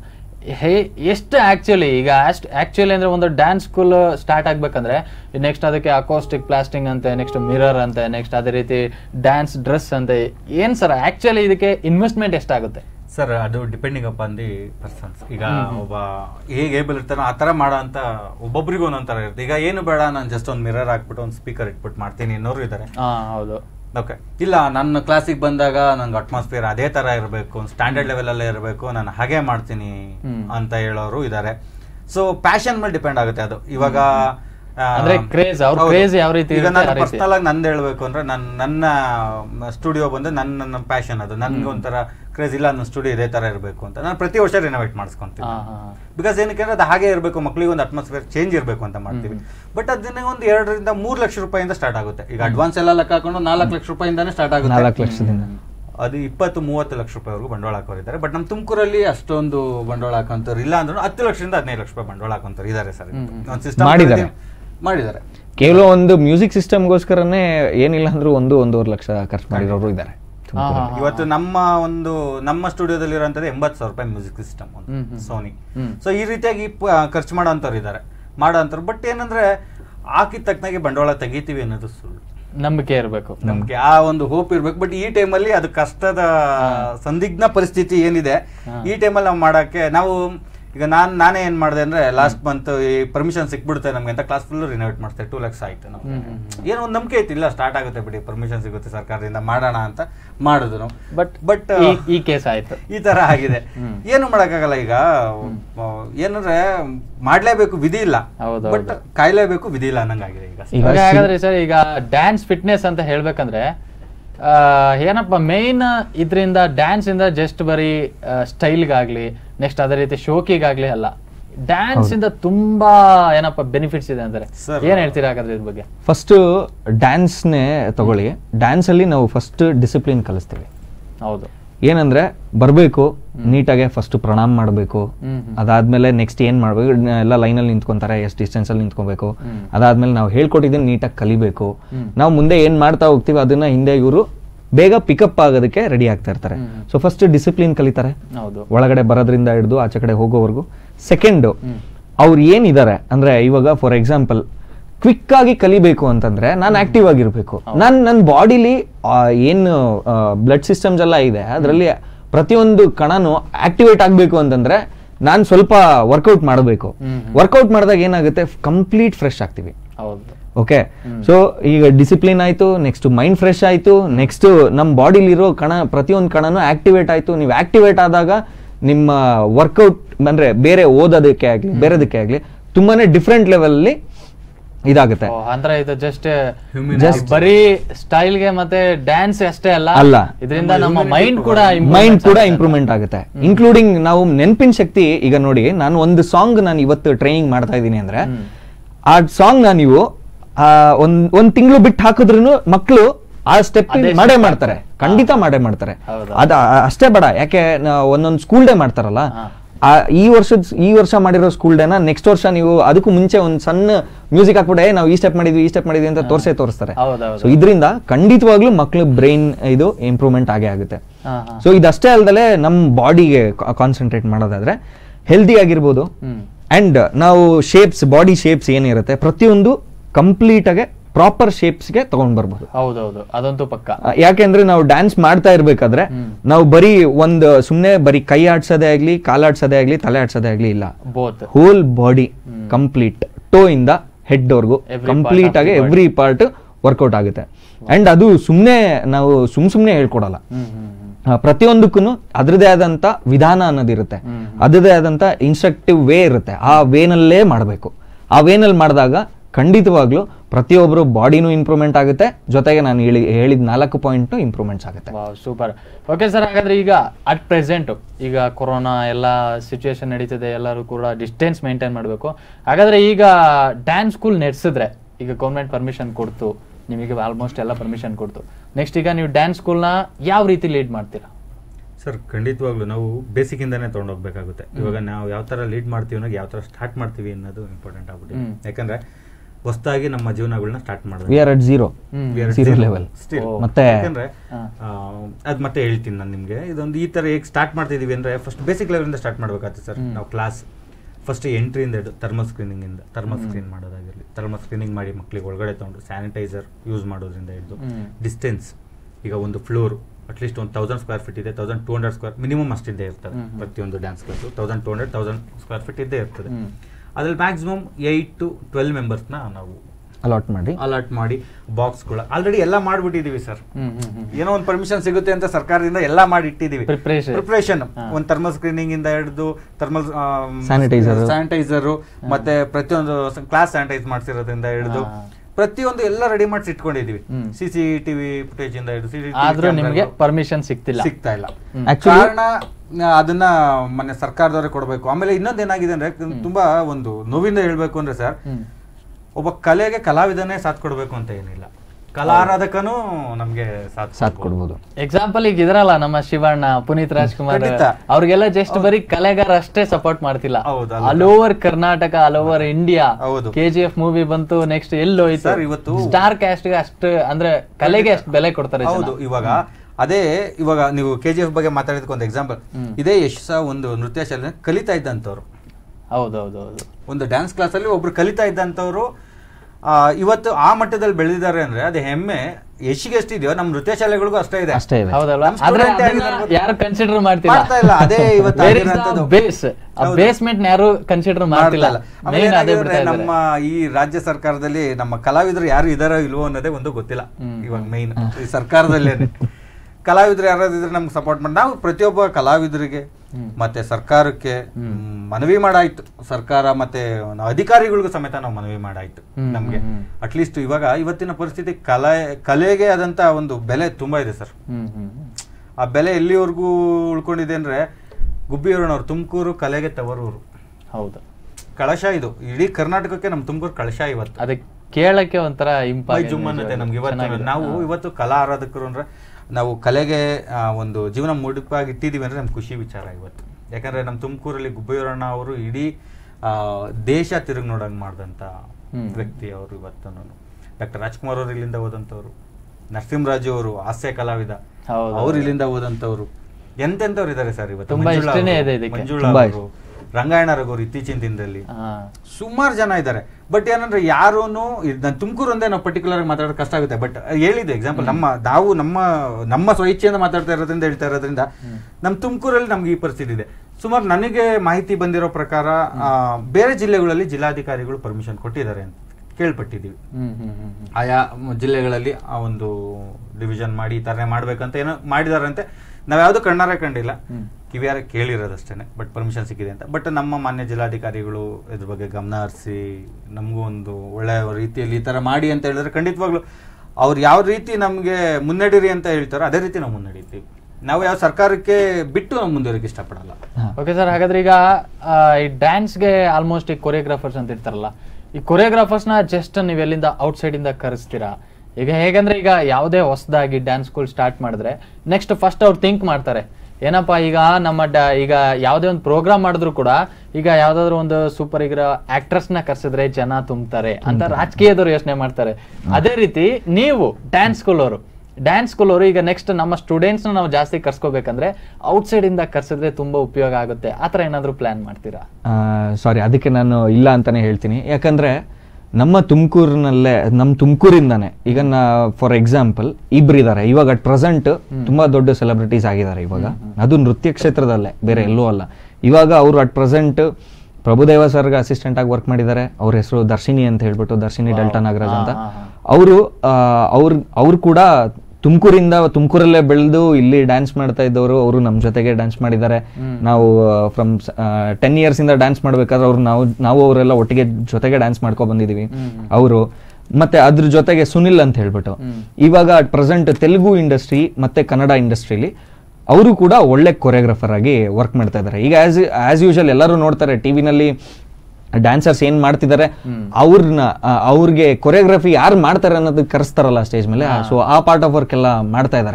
ಹೇ ಎಷ್ಟು ಆಕ್ಚುಲಿ ಈಗ ಆಕ್ಚುಲಿ ಅಂದ್ರೆ ಒಂದು ಡ್ಯಾನ್ಸ್ ಸ್ಕೂಲ್ ಸ್ಟಾರ್ಟ್ ಆಗ್ಬೇಕಂದ್ರೆ ನೆಕ್ಸ್ಟ್ ಅದಕ್ಕೆ ಅಕೋಸ್ಟಿಕ್ ಪ್ಲಾಸ್ಟಿಂಗ್ ಅಂತೆ ನೆಕ್ಸ್ಟ್ ಮಿರರ್ ಅಂತೆ ನೆಕ್ಸ್ಟ್ ಅದೇ ರೀತಿ ಡ್ಯಾನ್ಸ್ ಡ್ರೆಸ್ ಅಂತೆ ಏನ್ ಸರ್ ಆಕ್ಚುಲಿ ಇದಕ್ಕೆ ಇನ್ವೆಸ್ಟ್ಮೆಂಟ್ ಎಷ್ಟಾಗುತ್ತೆ ಸರ್ ಅದು depending up on the persons ಈಗ ಒಬ್ಬ ಹೇಗೆ ಏಬಲ್ ಇರ್ತಾನೋ ಆ ಥರ ಮಾಡೋ ಅಂತ ಒಬ್ಬೊಬ್ರಿಗೂ ಒಂದೊಂದ್ ಥರ ಇರುತ್ತೆ ಈಗ ಏನು ಬೇಡ ನಾನು ಜಸ್ಟ್ ಒಂದು ಮಿರರ್ ಹಾಕ್ಬಿಟ್ಟು ಒಂದು ಸ್ಪೀಕರ್ ಇಟ್ಬಿಟ್ಟು ಮಾಡ್ತೀನಿ ಅನ್ನೋರು ಇದ್ದಾರೆ ಹಾ ಹೌದು ಓಕೆ ಇಲ್ಲ ನನ್ನ ಕ್ಲಾಸಿಗೆ ಬಂದಾಗ ನಂಗೆ ಅಟ್ಮಾಸ್ಫಿಯರ್ ಅದೇ ತರ ಇರಬೇಕು ಸ್ಟ್ಯಾಂಡರ್ಡ್ ಲೆವೆಲ್ ಅಲ್ಲೇ ಇರಬೇಕು ನಾನು ಹಾಗೆ ಮಾಡ್ತೀನಿ ಹ್ಮ್. ಅಂತ ಹೇಳೋರು ಇದ್ದಾರೆ ಸೊ ಪ್ಯಾಷನ್ ಮೇಲೆ ಡಿಪೆಂಡ್ ಆಗುತ್ತೆ ಅದು ಇವಾಗ ಆ, ಅಂದ್ರೆ craze, ಅವ್ರ ಹೌದು. craze ಯಾವ ರೀತಿ ಈಗ ಇರುತ್ತೆ ನಾನು ಆ ರೀತಿ. ಪರ್ಸನಲ್ ಆಗಿ ನಂದು ಹೇಳ್ಬೇಕು ಅಂದ್ರೆ ನನ್ನ ನನ್ನ ಸ್ಟುಡಿಯೋ ಬಂದು ನನ್ನ ನನ್ನ ಪ್ಯಾಷನ್ ಅದು ನನ್ಗೆ ಒಂಥರ ಕ್ರೇಜ್ ಇಲ್ಲ ನನ್ನ ಸ್ಟುಡಿಯೋ ಇದೇ ತರ ಇರಬೇಕು ಅಂತ ನಾನು ಪ್ರತಿ ವರ್ಷ ರಿನೋವೇಟ್ ಮಾಡಿಸ್ಕೊಂತೀನಿ ಹಾ ಹಾ ಹಾ. ಬಿಕಾಸ್ ಏನಕ್ಕೆ ಅಂದ್ರೆ ಅದು ಹಾಗೆ ಇರಬೇಕು ಮಕ್ಕಳಿಗೆ ಒಂದು ಅಟ್ಮಾಸ್ಫಿಯರ್ ಚೇಂಜ್ ಇರಬೇಕು ಅಂತ ಮಾಡ್ತೀವಿ ಬಟ್ ಅದನ್ನ ಒಂದು ಎರಡರಿಂದ ಮೂರು ಲಕ್ಷ ರೂಪಾಯಿಂದ ಸ್ಟಾರ್ಟ್ ಆಗುತ್ತೆ ಈಗ ಅಡ್ವಾನ್ಸ್ ಎಲ್ಲ ಲೆಕ್ಕ ಹಾಕೊಂಡು ನಾಲ್ಕು ಲಕ್ಷ ರೂಪಾಯಿಂದಾನೇ ಸ್ಟಾರ್ಟ್ ಆಗುತ್ತೆ ನಾಲ್ಕು ಲಕ್ಷದಿಂದ ಅದು ಇಪ್ಪತ್ತು ಮೂವತ್ತು ಲಕ್ಷ ರೂಪಾಯಿವರೆಗೂ ಬಂಡವಾಳ ಹಾಕೋರಿದ್ದಾರೆ ಬಟ್ ನಮ್ಮ ತುಮಕೂರಲ್ಲಿ ಅಷ್ಟೊಂದು ಬಂಡವಾಳ ಹಾಕೋಂತಾರೆ ಇಲ್ಲ ಅಂದ್ರೂ ಹತ್ತು ಲಕ್ಷದಿಂದ ಹದಿನೈದು ಲಕ್ಷ ರೂಪಾಯಿ ಬಂಡವಾಳ ಹಾಕೋಂತಾರೆ ಇದ್ದಾರೆ ಸರ್ ಹ್ಮ್, ಹ್ಮ್. ಒಂದು ಸಿಸ್ಟಮ್ ಮಾಡಿದ್ದಾರೆ. ಮಾಡಿದ್ದಾರೆ ಕೇವಲ ಒಂದು ಮ್ಯೂಸಿಕ್ ಸಿಸ್ಟಮ್ಗೋಸ್ಕರನೇ ಏನಿಲ್ಲ ಅಂದ್ರೂ ಒಂದು ಒಂದೂವರೆ ಲಕ್ಷ ಖರ್ಚು ಮಾಡಿರೋರು ಇದ್ದಾರೆ ಹಾ, ಹಾ, ಹಾ. ಇವತ್ತು ನಮ್ಮ ಒಂದು ನಮ್ಮ ಸ್ಟುಡಿಯೋದಲ್ಲಿ ಇರುವಂತದ್ದು ಎಂಬತ್ತು ಸಾವಿರ ರೂಪಾಯಿ music system hmm, hmm. Sony hmm. So ಈ ರೀತಿಯಾಗಿ ಪ- ಖರ್ಚು ಮಾಡೋಂಥವ್ರು ಇದ್ದಾರೆ ಮಾಡೋಂಥವ್ರು ಬಟ್ ಏನಂದ್ರೆ ಹಾಕಿದ ತಕ್ಕನಾಗಿ ಬಂಡವಾಳ ತೆಗಿತೀವಿ ಅನ್ನೋದು ಸುಳ್ಳು ನಂಬಿಕೆ ಇರಬೇಕು ನಮ್ಗೆ ಆ ಒಂದು ಹೋಪ್ ಇರ್ಬೇಕು ಬಟ್ ಈ ಟೈಮಲ್ಲಿ ಅದು ಕಷ್ಟದ ಸಂದಿಗ್ಧ ಪರಿಸ್ಥಿತಿ ಏನಿದೆ ಹಾ. ಈ ಟೈಮಲ್ಲಿ ನಾವು ಮಾಡಕ್ಕೆ ನಾವು ಈಗ ನಾನ್ ನಾನೇ ಏನ್ ಮಾಡಿದೆ ಅಂದ್ರೆ ಲಾಸ್ಟ್ ಮಂತ್ ಈ ಪರ್ಮಿಷನ್ ಸಿಕ್ಬಿಡುತ್ತೆ ನಮ್ಗೆ ಅಂತ ಕ್ಲಾಸ್ ಫುಲ್ ರಿನೋವೇಟ್ ಮಾಡ್ತಾರೆ ಟೂ ಲ್ಯಾಕ್ಸ್ ಆಯ್ತು ನಾವು ಹ್ಮ್, ಹ್ಮ್, ಹ್ಮ್. ಏನೋ ಒಂದು ನಂಬಿಕೆ ಐತಿ ಇಲ್ಲ ಸ್ಟಾರ್ಟ್ ಆಗುತ್ತೆ ಬಿಡಿ ಪರ್ಮಿಷನ್ ಸಿಗುತ್ತೆ ಸರ್ಕಾರದಿಂದ ಮಾಡೋಣ ಅಂತ ಮಾಡಿದ್ರು ನಾವು ಬಟ್ ಬಟ್ ಈ ಕೇಸ್ ಆಯ್ತು ಈ ತರ ಆಗಿದೆ ಹ್ಮ್. ಏನು ಮಾಡಕ್ಕಾಗಲ್ಲ ಈಗ ಆ, ಏನಂದ್ರೆ ಮಾಡ್ಲೇಬೇಕು ವಿಧಿ ಇಲ್ಲ ಹೌದು, ಬಟ್ ಹೌದು. ಕಾಯ್ಲೇಬೇಕು ವಿಧಿ ಇಲ್ಲ ಅನ್ನಂಗಾಗಿದೆ ಈಗ ಈಗ ಇವಾಗ ಸಿ- ಹಾಗಾದ್ರೆ ಸರ್ ಈಗ ಡ್ಯಾನ್ಸ್ ಫಿಟ್ನೆಸ್ ಅಂತ ಹೇಳ್ಬೇಕಂದ್ರೆ ಆ, ಏನಪ್ಪ ಮೇನ್ ಇದರಿಂದ ಡ್ಯಾನ್ಸ್ ಇಂದ ಜಸ್ಟ್ ಬರೀ ಸ್ಟೈಲ್ಗಾಗ್ಲಿ ನೆಕ್ಸ್ಟ್ ಅದೇ ರೀತಿ ಶೋಕಿಗಾಗ್ಲಿ ಅಲ್ಲ ಡ್ಯಾನ್ಸ್ ಇಂದ ತುಂಬಾ ಏನಪ್ಪ ಬೆನಿಫಿಟ್ಸ್ ಇದೆ ಅಂದ್ರೆ Sir. ಏನ್ ಹೇಳ್ತೀರಾ ಹಾಗಾದ್ರೆ ಇದ್ರ ಬಗ್ಗೆ ಫಸ್ಟ್ ಡ್ಯಾನ್ಸ್ನೇ ತಗೊಳ್ಳಿ ಡ್ಯಾನ್ಸಲ್ಲಿ ನಾವು ಫಸ್ಟ್ ಡಿಸಿಪ್ಲಿನ್ ಕಲಿಸ್ತೀವಿ ಹೌದು ಏನಂದ್ರೆ ಬರಬೇಕು ನೀಟಾಗೆ ಫಸ್ಟ್ ಪ್ರಣಾಮ್ ಮಾಡಬೇಕು ಹ್ಮ್ ಹ್ಮ್. ಅದಾದ್ಮೇಲೆ ನೆಕ್ಸ್ಟ್ ಏನ್ ಮಾಡ್ಬೇಕು ಎಲ್ಲ ಲೈನಲ್ಲಿ ನಿಂತ್ಕೊಂತಾರೆ ಎಷ್ಟು ಡಿಸ್ಟೆನ್ಸ್ ಅಲ್ಲಿ ನಿಂತ್ಕೋಬೇಕು ಹ್ಮ್. ಅದಾದ್ಮೇಲೆ ನಾವು ಹೇಳ್ಕೊಟ್ಟಿದ್ದನ್ನ ನೀಟಾಗಿ ಕಲಿಬೇಕು ಹ್ಮ್. ನಾವು ಮುಂದೆ ಏನ್ ಮಾಡ್ತಾ ಹೋಗ್ತೀವಿ ಅದನ್ನ ಹಿಂದೆ ಇವರು ಬೇಗ ಪಿಕಪ್ ಆಗೋದಕ್ಕೆ ರೆಡಿ ಆಗ್ತಾ ಇರ್ತಾರೆ ಹ್ಮ್. ಸೊ ಫಸ್ಟ್ ಡಿಸಿಪ್ಲಿನ್ ಕಲಿತಾರೆ ಹೌದು ಒಳಗಡೆ ಬರೋದ್ರಿಂದ ಹಿಡಿದು ಆಚೆ ಕಡೆ ಹೋಗೋವರೆಗೂ ಸೆಕೆಂಡ್ ಹ್ಮ್. ಅವ್ರು ಏನಿದ್ದಾರೆ ಅಂದ್ರೆ ಇವಾಗ ಫಾರ್ ಎಕ್ಸಾಂಪಲ್ ಕ್ವಿಕ್ ಆಗಿ ಕಲಿಬೇಕು ಅಂತಂದ್ರೆ ನಾನು ಆಕ್ಟಿವ್ ಆಗಿರ್ಬೇಕು ನಾನು ನನ್ನ ಬಾಡಿಲಿ ಏನು ಬ್ಲಡ್ ಸಿಸ್ಟಮ್ಸ್ ಎಲ್ಲ ಇದೆ ಅದರಲ್ಲಿ ಪ್ರತಿಯೊಂದು ಕಣನು ಆಕ್ಟಿವೇಟ್ ಆಗಬೇಕು ಅಂತಂದ್ರೆ ನಾನು ಸ್ವಲ್ಪ ವರ್ಕೌಟ್ ಮಾಡಬೇಕು ಹ್ಮ್. ವರ್ಕೌಟ್ ಮಾಡಿದಾಗ ಏನಾಗುತ್ತೆ ಕಂಪ್ಲೀಟ್ ಫ್ರೆಶ್ ಆಗ್ತೀವಿ ಹೌದು ಓಕೆ ಸೊ ಈಗ ಡಿಸಿಪ್ಲಿನ್ ಆಯ್ತು ನೆಕ್ಸ್ಟ್ ಮೈಂಡ್ ಫ್ರೆಶ್ ಆಯ್ತು ನೆಕ್ಸ್ಟ್ ನಮ್ಮ ಬಾಡಿಲಿರೋ ಕಣ ಪ್ರತಿಯೊಂದು ಕಣನು ಆಕ್ಟಿವೇಟ್ ಆಯ್ತು ನೀವು ಆಕ್ಟಿವೇಟ್ ಆದಾಗ ನಿಮ್ಮ ವರ್ಕೌಟ್ ಅಂದ್ರೆ ಬೇರೆ ಓದೋದಕ್ಕೆ ಆಗ್ಲಿ ಬೇರೆದಕ್ಕೆ ಆಗ್ಲಿ ತುಂಬಾನೇ ಡಿಫ್ರೆಂಟ್ ಲೆವೆಲ್ ಅಲ್ಲಿ ಇದಾಗುತ್ತೆ ಓ, ಅಂದ್ರೆ ಇದು ಜಸ್ಟ್ Human Just- ಬರೀ ಸ್ಟೈಲ್ಗೆ ಮತ್ತೆ ಡ್ಯಾನ್ಸ್ ಅಷ್ಟೇ ಅಲ್ಲ ಅಲ್ಲ. ಇದರಿಂದ ನಮ್ಮ ಮೈಂಡ್ ಕೂಡ ಮೈಂಡ್ ಕೂಡ ಇಂಪ್ರೂವ್ಮೆಂಟ್ ಆಗುತ್ತೆ ಇನ್ಕ್ಲೂಡಿಂಗ್ ನಾವು ನೆನಪಿನ ಶಕ್ತಿ ಈಗ ನೋಡಿ ನಾನು ಒಂದು ಸಾಂಗ್ ನಾನು ಇವತ್ತು ಟ್ರೈನಿಂಗ್ ಮಾಡ್ತಾ ಇದ್ದೀನಿ ಅಂದ್ರೆ ಹ್ಮ್. ಆ ಸಾಂಗ್ ನ ನೀವು ಆ, ಒಂದ್ ಒಂದ್ ತಿಂಗಳು ಬಿಟ್ಟು ಹಾಕಿದ್ರು ಮಕ್ಕಳು ಆ ಸ್ಟೆಪ್ ಅದೇ ಮಾಡೇ step ಮಾಡ್ತಾರೆ ಖಂಡಿತ ಮಾಡೇ ಮಾಡ್ತಾರೆ ಹೌದು. ಅದ ಆ- ಅಷ್ಟೇ ಬೇಡ ಯಾಕೆ ನಾ- ಒಂದೊಂದ್ ಸ್ಕೂಲ್ ಡೇ ಮಾಡ್ತಾರಲ್ಲ ಹಾ. ಆ ಈ ವರ್ಷದ ಈ ವರ್ಷ ಮಾಡಿರೋ ಸ್ಕೂಲ್ ಡೇನ ನೆಕ್ಸ್ಟ್ ವರ್ಷ ನೀವು ಅದಕ್ಕೂ ಮುಂಚೆ ಒಂದ್ ಸಣ್ಣ ಮ್ಯೂಸಿಕ್ ಹಾಕ್ಬಿಟ್ಟೆ ನಾವು ಈ ಸ್ಟೆಪ್ ಮಾಡಿದ್ವಿ ಈ ಸ್ಟೆಪ್ ಮಾಡಿದ್ವಿ ಅಂತ ತೋರ್ಸೇ ತೋರಿಸ್ತಾರೆ ಹೌದೌದು. ಸೊ ಇದರಿಂದ ಖಂಡಿತವಾಗ್ಲೂ ಮಕ್ಳ ಬ್ರೈನ್ ಇದು ಇಂಪ್ರೂವ್ಮೆಂಟ್ ಆಗೇ ಆಗುತ್ತೆ ಹಾ, ಹಾ. ಸೊ ಇದಷ್ಟೇ ಅಲ್ದಲೆ ನಮ್ಮ ಬಾಡಿಗೆ ಕಾನ್ಸಂಟ್ರೇಟ್ ಮಾಡೋದಾದ್ರೆ ಹೆಲ್ದಿ ಆಗಿರ್ಬೋದು ಹ್ಮ್ ಅಂಡ್ ನಾವು ಶೇಪ್ಸ್ ಬಾಡಿ ಶೇಪ್ಸ್ ಏನಿರುತ್ತೆ ಪ್ರತಿಯೊಂದು ಕಂಪ್ಲೀಟ್ ಆಗಿ ಪ್ರಾಪರ್ ಶೇಪ್ಸ್ಗೆ ತಗೊಂಡ್ ಬರ್ಬೋದು ಹೌದೌದು ಅದಂತೂ ಪಕ್ಕ ಆ, ಯಾಕೆಂದ್ರೆ ನಾವು ಡ್ಯಾನ್ಸ್ ಮಾಡ್ತಾ ಇರ್ಬೇಕಾದ್ರೆ ಹ್ಮ್. ನಾವು ಬರೀ ಒಂದು ಸುಮ್ನೆ ಬರೀ ಕೈ ಆಡ್ಸೋದೇ ಆಗ್ಲಿ ಕಾಲ್ ಆಡ್ಸೋದೇ ಆಗ್ಲಿ ತಲೆ ಆಡ್ಸೋದೇ ಆಗ್ಲಿ ಇಲ್ಲ both whole body complete toe ಇಂದ ಹೆಡ್ ವರ್ಗು Every part ಕಂಪ್ಲೀಟ್ of ಆಗಿ the body. Every part workout ಆಗುತ್ತೆ ಅಂಡ್ ಅದು ಸುಮ್ನೆ ನಾವು ಸುಮ್ ಸುಮ್ನೆ ಹೇಳ್ಕೊಡಲ್ಲ ಹ್ಮ್ ಹ್ಮ್ ಹ್ಮ್ ಆ, ಪ್ರತಿಯೊಂದಕ್ಕೂ ಅದರದೇ ಆದಂತ ವಿಧಾನ ಅನ್ನೋದಿರುತ್ತೆ ಹ್ಮ್. ಅದರದೇ ಆದಂತ ಇನ್ಸ್ಟ್ರಕ್ಟಿವ್ ವೇ ಇರುತ್ತೆ ಆ ವೇನಲ್ಲೇ ಮಾಡಬೇಕು ಆ ವೇನಲ್ಲಿ ಮಾಡಿದಾಗ ಖಂಡಿತವಾಗ್ಲೂ ಪ್ರತಿಯೊಬ್ಬರು ಬಾಡಿನೂ ಇಂಪ್ರೂವ್ಮೆಂಟ್ ಆಗುತ್ತೆ ಜೊತೆಗೆ ನಾನು ಹೇಳಿ ಹೇಳಿದ ನಾಲ್ಕು ಪಾಯಿಂಟ್ ಇಂಪ್ರೂವ್ಮೆಂಟ್ಸ್ ಆಗುತ್ತೆ ವಾವ್ ಸೂಪರ್ ಓಕೆ ಸರ್ ಹಾಗಾದ್ರೆ ಈಗ ಅಟ್ ಪ್ರೆಸೆಂಟ್ ಈಗ ಕೊರೋನಾ ಎಲ್ಲ ಸಿಚುವೇಶನ್ ನಡೀತಿದೆ ಎಲ್ಲರೂ ಕೂಡ ಡಿಸ್ಟೆನ್ಸ್ ಮೇಂಟೈನ್ ಮಾಡಬೇಕು ಹಾಗಾದ್ರೆ ಈಗ ಡ್ಯಾನ್ಸ್ ಸ್ಕೂಲ್ ನಡೆಸಿದ್ರೆ ಈಗ ಗೌರ್ಮೆಂಟ್ ಪರ್ಮಿಷನ್ ಕೊಡ್ತು ನಿಮಗೆ ಆಲ್ಮೋಸ್ಟ್ ಎಲ್ಲ ಪರ್ಮಿಷನ್ ಕೊಡ್ತು ನೆಕ್ಸ್ಟ್ ಈಗ ನೀವು ಡ್ಯಾನ್ಸ್ ಸ್ಕೂಲ್ನ ಯಾವ ರೀತಿ ಲೀಡ್ ಮಾಡ್ತೀರಾ ಸರ್ ಖಂಡಿತವಾಗ್ಲೂ ನಾವು ಬೇಸಿಕ್ ಇಂದಾನೆ ತಗೊಂಡೋಗ್ಬೇಕಾಗುತ್ತೆ ಇವಾಗ ನಾವು ಯಾವ ತರ ಲೀಡ್ ಮಾಡ್ತೀವಿ ಅನ್ನೋದು ಯಾವ ತರ ಸ್ಟಾರ್ಟ್ ಮಾಡ್ತೀವಿ ಅನ್ನೋದು ಇಂಪಾರ್ಟೆಂಟ್ ಆಗ್ಬಿಟ್ಟಿದೆ ಹ್ಮ್. ಯಾಕಂದ್ರೆ ಹೊಸದಾಗಿ ನಮ್ಮ ಜೀವನಗಳನ್ನ ಸ್ಟಾರ್ಟ್ ವಿ ಮಾಡಿದ್ವಿ are at zero hmm. Zero level Still. ಓ. ಮತ್ತೆ ಯಾಕಂದ್ರೆ ಹಾ. ಅದ್ ಮತ್ತೆ ಹೇಳ್ತೀನಿ ನಾನು ನಿಮ್ಗೆ ಇದೊಂದು ಈ ತರ ಹೇಗೆ ಸ್ಟಾರ್ಟ್ ಮಾಡ್ತಿದೀವಿ ಅಂದ್ರೆ ಫಸ್ಟ್ ಬೇಸಿಕ್ ಲೆವೆಲ್ ಇಂದ ಸ್ಟಾರ್ಟ್ ಮಾಡ್ಬೇಕಾಗ್ತದೆ ಸರ್ ನಾವು ಕ್ಲಾಸ್ ಫಸ್ಟ್ ಎಂಟ್ರಿಯಿಂದ ಹಿಡಿದು ಥರ್ಮಲ್ ಸ್ಕ್ರೀನಿಂಗ್ ಇಂದ ಥರ್ಮಲ್ ಸ್ಕ್ರೀನ್ ಮಾಡೋದಾಗಿರಲಿ ಥರ್ಮಲ್ ಸ್ಕ್ರೀನಿಂಗ್ ಮಾಡಿ ಮಕ್ಕಳಿಗೆ ಒಳಗಡೆ ತಗೊಂಡು ಸ್ಯಾನಿಟೈಸರ್ ಯೂಸ್ ಮಾಡೋದ್ರಿಂದ ಹಿಡಿದು ಹ್ಮ್. ಡಿಸ್ಟೆನ್ಸ್ ಈಗ ಒಂದು ಫ್ಲೋರ್ ಅಟ್ಲೀಸ್ಟ್ ಒಂದು ತೌಸಂಡ್ ಸ್ಕ್ವೇರ್ ಫೀಟ್ ಇದೆ thousand two hundred square minimum ಅಷ್ಟಿದ್ದೇ ಇರ್ತದೆ ಹ್ಮ್. ಪ್ರತಿಯೊಂದು dance class thousand two hundred thousand square feet ಇದ್ದೇ ಇರ್ತದೆ ಹ್ಮ್. ಅದ್ರಲ್ಲಿ ಮ್ಯಾಕ್ಸಿಮಮ್ ಏಯ್ಟ್ ಟು ಟ್ವೆಲ್ ಮೆಂಬರ್ಸ್ನ ನಾವು ಅಲಾಟ್ ಮಾಡಿ ಅಲಾಟ್ ಮಾಡಿ ಬಾಕ್ಸ್ಗಳ ಆಲ್ರೆಡಿ ಎಲ್ಲ ಮಾಡ್ಬಿಟ್ಟಿದೀವಿ ಸರ್ ಹ್ಮ್ ಹ್ಮ್ ಹ್ಮ್ ಏನೋ ಒಂದು ಪರ್ಮಿಷನ್ ಸಿಗುತ್ತೆ ಅಂತ ಸರ್ಕಾರದಿಂದ ಎಲ್ಲ ಮಾಡಿ ಇಟ್ಟಿದೀವಿ Preparation. ಪ್ರಿಪ್ರೇಷನ್ ಹಾ. ಒಂದು ಥರ್ಮಲ್ ಸ್ಕ್ರೀನಿಂಗ್ ಇಂದ ಹಿಡಿದು ಥರ್ಮಲ್ Sanitizer. ಸ್ಯಾನಿಟೈಸರ್ ಮತ್ತೆ ಪ್ರತಿಯೊಂದು ಕ್ಲಾಸ್ ಸ್ಯಾನಿಟೈಸ್ ಮಾಡಿಸಿರೋದ್ರಿಂದ ಹಿಡಿದು ಹಾ. ಪ್ರತಿಯೊಂದು ಎಲ್ಲ ರೆಡಿ ಮಾಡಿಸಿ ಇಟ್ಕೊಂಡಿದೀವಿ hmm. C C TV footage ಇಂದ ಹಿಡಿದು CCTV ಆದ್ರೂ ನಿಮ್ಗೆ camera ಗಳು ಪರ್ಮಿಷನ್ ಸಿಗ್ತಿಲ್ಲ ಸಿಗ್ತಾ ಇಲ್ಲ ಹ್ಮ್. Actually- ಕಾರಣ ಆ, ಅದನ್ನ ಮೊನ್ನೆ ಸರ್ಕಾರದವರೇ ಕೊಡಬೇಕು ಆಮೇಲೆ ಇನ್ನೊಂದು ಏನಾಗಿದೆ ಅಂದ್ರೆ ತುಂಬಾ ಒಂದು ನೋವಿಂದ ಹೇಳ್ಬೇಕು ಅಂದ್ರೆ ಸರ್ ಹ್ಮ್. ಒಬ್ಬ ಕಲೆಗೆ ಕಲಾವಿದನೇ ಸಾಥ್ ಕೊಡ್ಬೇಕು ಅಂತ ಏನಿಲ್ಲ ಕಲಾರಾಧಕನು ನಮ್ಗೆ ಸಾಥ್ ಸಾಥ್ ಕೊಡ್ಬೋದು. ಕೊಡ್ಬೋದು ಎಕ್ಸಾಂಪಲ್ ಈಗ ಇದ್ರಲ್ಲ ನಮ್ಮ ಶಿವಣ್ಣ ಪುನೀತ್ ರಾಜ್ಕುಮಾರ್ ಖಂಡಿತ. ಅವ್ರಿಗೆಲ್ಲ ಜಸ್ಟ್ ಬರೀ ಕಲೆಗಾರ ಅಷ್ಟೇ ಸಪೋರ್ಟ್ ಮಾಡ್ತಿಲ್ಲ ಹೌದು, ಅಲ್ಲ. All over Karnataka all over India ಹೌದು. ಕೆ ಜಿ ಎಫ್ ಮೂವಿ ಬಂತು ನೆಕ್ಸ್ಟ್ ಎಲ್ಲೋಯ್ತು Sir, ಇವತ್ತು- ಸ್ಟಾರ್ ಕ್ಯಾಸ್ಟ್ ಗೆ ಅಷ್ಟು ಅಂದ್ರೆ ಕಲೆಗೆ ಅಷ್ಟು ಬೆಲೆ ಕೊಡ್ತಾರೆ ಜನ. ಹೌದು ಇವಾಗ ಅದೇ ಇವಾಗ ನೀವು ಕೆ ಜಿ ಎಫ್ ಬಗ್ಗೆ ಮಾತಾಡಿದಕ್ಕೆ ಒಂದು ಎಕ್ಸಾಂಪಲ್ ಹ್ಮ್. ಇದೇ ಯಶ್ ಸಹ ಒಂದು ನೃತ್ಯ ಶಾಲೆ ಕಲಿತಾ ಇದ್ದಂಥವ್ರು ಹೌದು ಹೌದು ಹೌದು ಒಂದು ಡ್ಯಾನ್ಸ್ ಕ್ಲಾಸಲ್ಲಿ ಒಬ್ರು ಕಲಿತಾ ಇದ್ದಂಥವ್ರು ಆ, ಇವತ್ತು ಆ ಮಟ್ಟದಲ್ಲಿ ಬೆಳೆದಿದ್ದಾರೆ ಅಂದ್ರೆ ಅದು ಹೆಮ್ಮೆ ಯಶಿಗೆ ಎಷ್ಟಿದೆಯೋ ನಮ್ಮ ನೃತ್ಯ ಶಾಲೆಗಳಿಗೂ ಅಷ್ಟೇ ಇದೆ ಅಷ್ಟೇ ಇದೆ ಹೌದಲ್ವಾ ನಮ್ ಆದ್ರೆ student ಅದನ್ನ ಆಗಿರ್ಬೋದು. ಯಾರು ಕನ್ಸಿಡರ್ ಮಾಡ್ತಿಲ್ಲ ಮಾಡ್ತಾ ಇಲ್ಲ. ಅದೇ ಇವತ್ತು ಆಗಿರೋಂಥದ್ದು. ಬೇಸ್ ಆ ಹೌದು. ಬೇಸ್ಮೆಂಟ್ ಯಾರು ಕನ್ಸಿಡರ್ ಮಾಡ್ತಿಲ್ಲ ಮಾಡ್ತಾ ಇಲ್ಲ. ಆಮೇಲೆ Main ಅದೇ ಏನಾಗಿದೆ ಬಿಡ್ತಾ ಅಂದ್ರೆ ಇದ್ದಾರೆ. ನಮ್ಮ ಈ ರಾಜ್ಯ ಸರ್ಕಾರದಲ್ಲಿ ನಮ್ಮ ಕಲಾವಿದರು ಯಾರು ಇದಾರೋ ಇಲ್ವೋ ಅನ್ನೋದೇ ಒಂದು ಗೊತ್ತಿಲ್ಲ ಹ್ಮ್. ಇವಾಗ ಮೈನ್ ಈ ಸರ್ಕಾರದಲ್ಲೇನೆ ಕಲಾವಿದರು ಯಾರಾದ್ರೂ ಇದ್ರೆ ನಮ್ಗೆ ಸಪೋರ್ಟ್ ಮಾಡಿ ನಾವು ಪ್ರತಿಯೊಬ್ಬ ಕಲಾವಿದರಿಗೆ ಹ್ಮ್. ಮತ್ತೆ ಸರ್ಕಾರಕ್ಕೆ ಮ್, ಮನವಿ ಮಾಡಾಯ್ತು ಸರ್ಕಾರ ಮತ್ತೆ ನಾವು ಅಧಿಕಾರಿಗಳಿಗೂ ಸಮೇತ ನಾವು ಮನವಿ ಮಾಡಾಯ್ತು ಹ್ಮ್, ನಮ್ಗೆ ಹ್ಮ್, ಹ್ಮ್. ಅಟ್ಲೀಸ್ಟ್ ಇವಾಗ ಇವತ್ತಿನ ಪರಿಸ್ಥಿತಿ ಕಲೆ ಕಲೆಗೆ ಆದಂತ ಒಂದು ಬೆಲೆ ತುಂಬಾ ಇದೆ ಸರ್ ಹ್ಮ್ ಹ್ಮ್ ಹ್ಮ್. ಆ ಬೆಲೆ ಎಲ್ಲಿವರೆಗೂ ಉಳ್ಕೊಂಡಿದೆ ಅಂದ್ರೆ ಗುಬ್ಬಿಯವರನವ್ರು ತುಮಕೂರು ಕಲೆಗೆ ತವರೂರು ಹೌದು ಕಳಶ ಇದು ಇಡೀ ಕರ್ನಾಟಕಕ್ಕೆ ನಮ್ ತುಮಕೂರು ಕಳಶ ಇವತ್ತು ಅದಕ್ಕೆ ಕೇಳಕ್ಕೆ ಒಂಥರ ಇಂಪ ಮೈ ಜುಮ್ ಅನ್ನತ್ತೆ ನಮ್ಗೆ ಇವತ್ತು ನಾವು ಇವತ್ತು ಕಲಾ ಆರಾಧಕರು ಅಂದ್ರೆ ನಾವು ಕಲೆಗೆ ಆ, ಒಂದು ಜೀವನ ಮುಡುಪಾಗಿ ಇಟ್ಟಿದೀವಿ ಅಂದ್ರೆ ನಮ್ಗೆ ಖುಷಿ ವಿಚಾರ ಇವತ್ತು ಯಾಕಂದ್ರೆ ನಮ್ಮ ತುಮಕೂರಲ್ಲಿ ಗುಬ್ಬಯ್ಯರಣ್ಣ ಅವರು ಇಡೀ ಆ, ದೇಶ ತಿರುಗಿ ನೋಡಂಗ್ ಮಾಡಿದಂತ ಹ್ಮ್. ವ್ಯಕ್ತಿ ಅವರು ಇವತ್ತು ಡಾಕ್ಟರ್ ರಾಜ್ಕುಮಾರ್ ಅವರು ಇಲ್ಲಿಂದ ಹೋದಂಥವ್ರು ನರಸಿಂಹರಾಜು ಅವರು ಹಾಸ್ಯ ಕಲಾವಿದ ಹೌದು. ಅವ್ರು ಇಲ್ಲಿಂದ ಹೋದಂಥವ್ರು ಎಂತೆಂಥವ್ರು ಇದ್ದಾರೆ ಸರ್ ಇವತ್ತು ತುಂಬಾ ಮಂಜುಳಾ ಇಷ್ಟನೇ ಅವರು, ಇದೆ ಇದಕ್ಕೆ. ಮಂಜುಳಾ ತುಂಬಾ ಅವರು ರಂಗಾಯಣ ರಘುವರು ಇತ್ತೀಚಿನ ದಿನದಲ್ಲಿ ಹಾ ಸುಮಾರು ಜನ ಇದ್ದಾರೆ ಬಟ್ ಏನಂದ್ರೆ ಯಾರೂ ತುಮಕೂರು ಒಂದೇ ನಾವು ಪರ್ಟಿಕ್ಯುಲರ್ ಆಗಿ ಮಾತಾಡೋದು ಕಷ್ಟ ಆಗುತ್ತೆ ಬಟ್ ಹೇಳಿದೆ ಎಕ್ಸಾಂಪಲ್ ನಮ್ಮ ನಾವು ನಮ್ಮ ನಮ್ಮ ಸ್ವಇಚ್ಛೆಯಿಂದ ಮಾತಾಡ್ತಾ ಇರೋದ್ರಿಂದ ಹೇಳ್ತಾ ಇರೋದ್ರಿಂದ ನಮ್ಮ ತುಮಕೂರಲ್ಲಿ ನಮ್ಗೆ ಈ ಪರಿಸ್ಥಿತಿ ಇದೆ ಸುಮಾರು ನನಗೆ ಮಾಹಿತಿ ಬಂದಿರೋ ಪ್ರಕಾರ ಆ, ಬೇರೆ ಜಿಲ್ಲೆಗಳಲ್ಲಿ ಜಿಲ್ಲಾಧಿಕಾರಿಗಳು ಪರ್ಮಿಷನ್ ಕೊಟ್ಟಿದ್ದಾರೆ ಅಂತ ಕೇಳ್ಪಟ್ಟಿದ್ದೀವಿ ಹ್ಮ್ ಹ್ಮ್ ಹ್ಮ್ ಹ್ಮ್. ಆಯಾ ಮ್- ಜಿಲ್ಲೆಗಳಲ್ಲಿ ಆ ಒಂದು ಡಿವಿಷನ್ ಮಾಡಿ ಈ ಥರನೇ ಮಾಡ್ಬೇಕಂತ ಏನೋ ಮಾಡಿದಾರಂತೆ ನಾವ್ಯಾವುದು ಕಣ್ಣಾರೆ ಕಂಡಿಲ್ಲ ಹ್ಮ್. ಕಿವಿಯಾರ ಕೇಳಿರೋದಷ್ಟೇ ಬಟ್ ಪರ್ಮಿಷನ್ ಸಿಕ್ಕಿದೆ ಅಂತ ಬಟ್ ನಮ್ಮ ಮಾನ್ಯ ಜಿಲ್ಲಾಧಿಕಾರಿಗಳು ಇದ್ರ ಬಗ್ಗೆ ಗಮನ ಹರಿಸಿ ನಮಗೂ ಒಂದು ಒಳ್ಳೆಯ ರೀತಿಯಲ್ಲಿ ಈ ಥರ ಮಾಡಿ ಅಂತ ಹೇಳಿದ್ರೆ ಖಂಡಿತವಾಗ್ಲು ಅವ್ರು ಯಾವ ರೀತಿ ನಮಗೆ ಮುನ್ನಡೀರಿ ಅಂತ ಹೇಳ್ತಾರೋ ಅದೇ ರೀತಿ ನಾವು ಮುನ್ನಡೀತೀವಿ ನಾವು ಯಾವ ಸರ್ಕಾರಕ್ಕೆ ಬಿಟ್ಟು ನಾವು ಮುಂದುವರಿಕೆ ಇಷ್ಟಪಡಲ್ಲ ಓಕೆ ಸರ್ ಹಾಗಾದ್ರೆ ಈಗ ಆ, ಈ ಡ್ಯಾನ್ಸ್ಗೆ ಆಲ್ಮೋಸ್ಟ್ ಈ ಕೊರಿಯೋಗ್ರಾಫರ್ಸ್ ಅಂತ ಇರ್ತಾರಲ್ಲ ಈ ಕೊರಿಯೋಗ್ರಾಫರ್ಸ್ನ ಜಸ್ಟ್ ನೀವು ಎಲ್ಲಿಂದ ಔಟ್ಸೈಡ್ ಇಂದ ಕರೆಸ್ತೀರಾ ಈಗ ಹೇಗಂದ್ರೆ ಈಗ ಯಾವುದೇ ಹೊಸದಾಗಿ ಡ್ಯಾನ್ಸ್ ಸ್ಕೂಲ್ ಸ್ಟಾರ್ಟ್ ಮಾಡಿದ್ರೆ ನೆಕ್ಸ್ಟ್ ಫಸ್ಟ್ ಅವ್ರು ಥಿಂಕ್ ಮಾಡ್ತಾರೆ ಏನಪ್ಪಾ ಈಗ ನಮ್ಮ ಡ- ಈಗ ಯಾವುದೇ ಒಂದು ಪ್ರೋಗ್ರಾಮ್ ಮಾಡಿದ್ರು ಕೂಡ ಈಗ ಯಾವ್ದಾದ್ರು ಒಂದು ಸೂಪರ್ ಈಗ ಆಕ್ಟ್ರೆಸ್ ನ ಕರ್ಸಿದ್ರೆ ಜನ ತುಂಬ್ತಾರೆ ಅಂತ ರಾಜಕೀಯದವರು ಯೋಚನೆ ಮಾಡ್ತಾರೆ ಅದೇ ರೀತಿ ನೀವು ಡ್ಯಾನ್ಸ್ ಸ್ಕೂಲ್ ಅವರು ಡ್ಯಾನ್ಸ್ ಸ್ಕೂಲ್ ಅವರು ಈಗ ನೆಕ್ಸ್ಟ್ ನಮ್ಮ ಸ್ಟೂಡೆಂಟ್ಸ್ ನಾವು ಜಾಸ್ತಿ ಕರ್ಸ್ಕೋಬೇಕಂದ್ರೆ ಔಟ್ಸೈಡ್ ಇಂದ ಕರ್ಸಿದ್ರೆ ತುಂಬಾ ಉಪಯೋಗ ಆಗುತ್ತೆ ಆತರ ಏನಾದ್ರು ಪ್ಲಾನ್ ಮಾಡ್ತೀರಾ ಸಾರಿ ಅದಕ್ಕೆ ನಾನು ಇಲ್ಲ ಅಂತಾನೆ ಹೇಳ್ತೀನಿ ಯಾಕಂದ್ರೆ ನಮ್ಮ ತುಮಕೂರಿನಲ್ಲೇ ನಮ್ಮ ತುಮಕೂರಿಂದಾನೆ ಈಗ ನಾ ಫಾರ್ ಎಕ್ಸಾಂಪಲ್ ಇಬ್ರು ಇದ್ದಾರೆ ಇವಾಗ ಅಟ್ ಪ್ರೆಸೆಂಟ್ ತುಂಬಾ ದೊಡ್ಡ ಸೆಲೆಬ್ರಿಟೀಸ್ ಆಗಿದ್ದಾರೆ ಇವಾಗ ಅದು ನೃತ್ಯ ಕ್ಷೇತ್ರದಲ್ಲೇ ಬೇರೆ ಎಲ್ಲೂ ಅಲ್ಲ ಇವಾಗ ಅವರು ಅಟ್ ಪ್ರೆಸೆಂಟ್ ಪ್ರಭುದೇವ ಸರ್ಗೆ ಅಸಿಸ್ಟೆಂಟ್ ಆಗಿ ವರ್ಕ್ ಮಾಡಿದ್ದಾರೆ ಅವ್ರ ಹೆಸರು ದರ್ಶಿನಿ ಅಂತ ಹೇಳ್ಬಿಟ್ಟು ದರ್ಶಿನಿ ಡೆಲ್ಟಾ ನಾಗರಾಜ್ ಅಂತ ಹಾ, ಹಾ, ಹಾ. ಅವರು ಅವ್ರ ಅವ್ರು ಕೂಡ ತುಮಕೂರಿಂದ ತುಮಕೂರಲ್ಲೇ ಬೆಳೆದು ಇಲ್ಲಿ ಡ್ಯಾನ್ಸ್ ಮಾಡ್ತಾ ಇದ್ದವರು ಅವರು ನಮ್ಮ ಜೊತೆಗೆ ಡ್ಯಾನ್ಸ್ ಮಾಡಿದ್ದಾರೆ ನಾವು ಫ್ರಮ್ ಟೆನ್ ಇಯರ್ಸ್ ಇಂದ ಡ್ಯಾನ್ಸ್ ಮಾಡ್ಬೇಕಾದ್ರೆ ಅವ್ರು ನಾವು ನಾವು ಅವರೆಲ್ಲ ಒಟ್ಟಿಗೆ ಜೊತೆಗೆ ಡ್ಯಾನ್ಸ್ ಮಾಡ್ಕೊ ಬಂದಿದೀವಿ ಅವರು ಮತ್ತೆ ಅದ್ರ ಜೊತೆಗೆ ಸುನಿಲ್ ಅಂತ ಹೇಳ್ಬಿಟ್ಟು ಇವಾಗ ಅಟ್ ಪ್ರೆಸೆಂಟ್ ತೆಲುಗು ಇಂಡಸ್ಟ್ರಿ ಮತ್ತೆ ಕನ್ನಡ ಇಂಡಸ್ಟ್ರಿಲಿ ಅವರು ಕೂಡ ಒಳ್ಳೆ ಕೊರಿಯೋಗ್ರಾಫರ್ ಆಗಿ ವರ್ಕ್ ಮಾಡ್ತಾ ಇದ್ದಾರೆ ಈಗ ಆಸ್ ಆಸ್ ಯೂಶಲ್ ಎಲ್ಲರೂ ನೋಡ್ತಾರೆ ಟಿವಿನಲ್ಲಿ ಡ್ಯಾನ್ಸರ್ಸ್ ಏನ್ ಮಾಡ್ತಿದ್ದಾರೆ ಅವ್ರನ್ನ ಅವ್ರಿಗೆ ಕೊರಿಯೋಗ್ರಫಿ ಯಾರು ಮಾಡ್ತಾರೆ ಅನ್ನೋದಕ್ಕೆ ಕರೆಸ್ತಾರಲ್ಲ ಸ್ಟೇಜ್ ಮೇಲೆ ಸೊ ಆ ಪಾರ್ಟ್ ಆಫ್ ವರ್ಕ್ ಎಲ್ಲ ಮಾಡ್ತಾ ಇದ್ದಾರೆ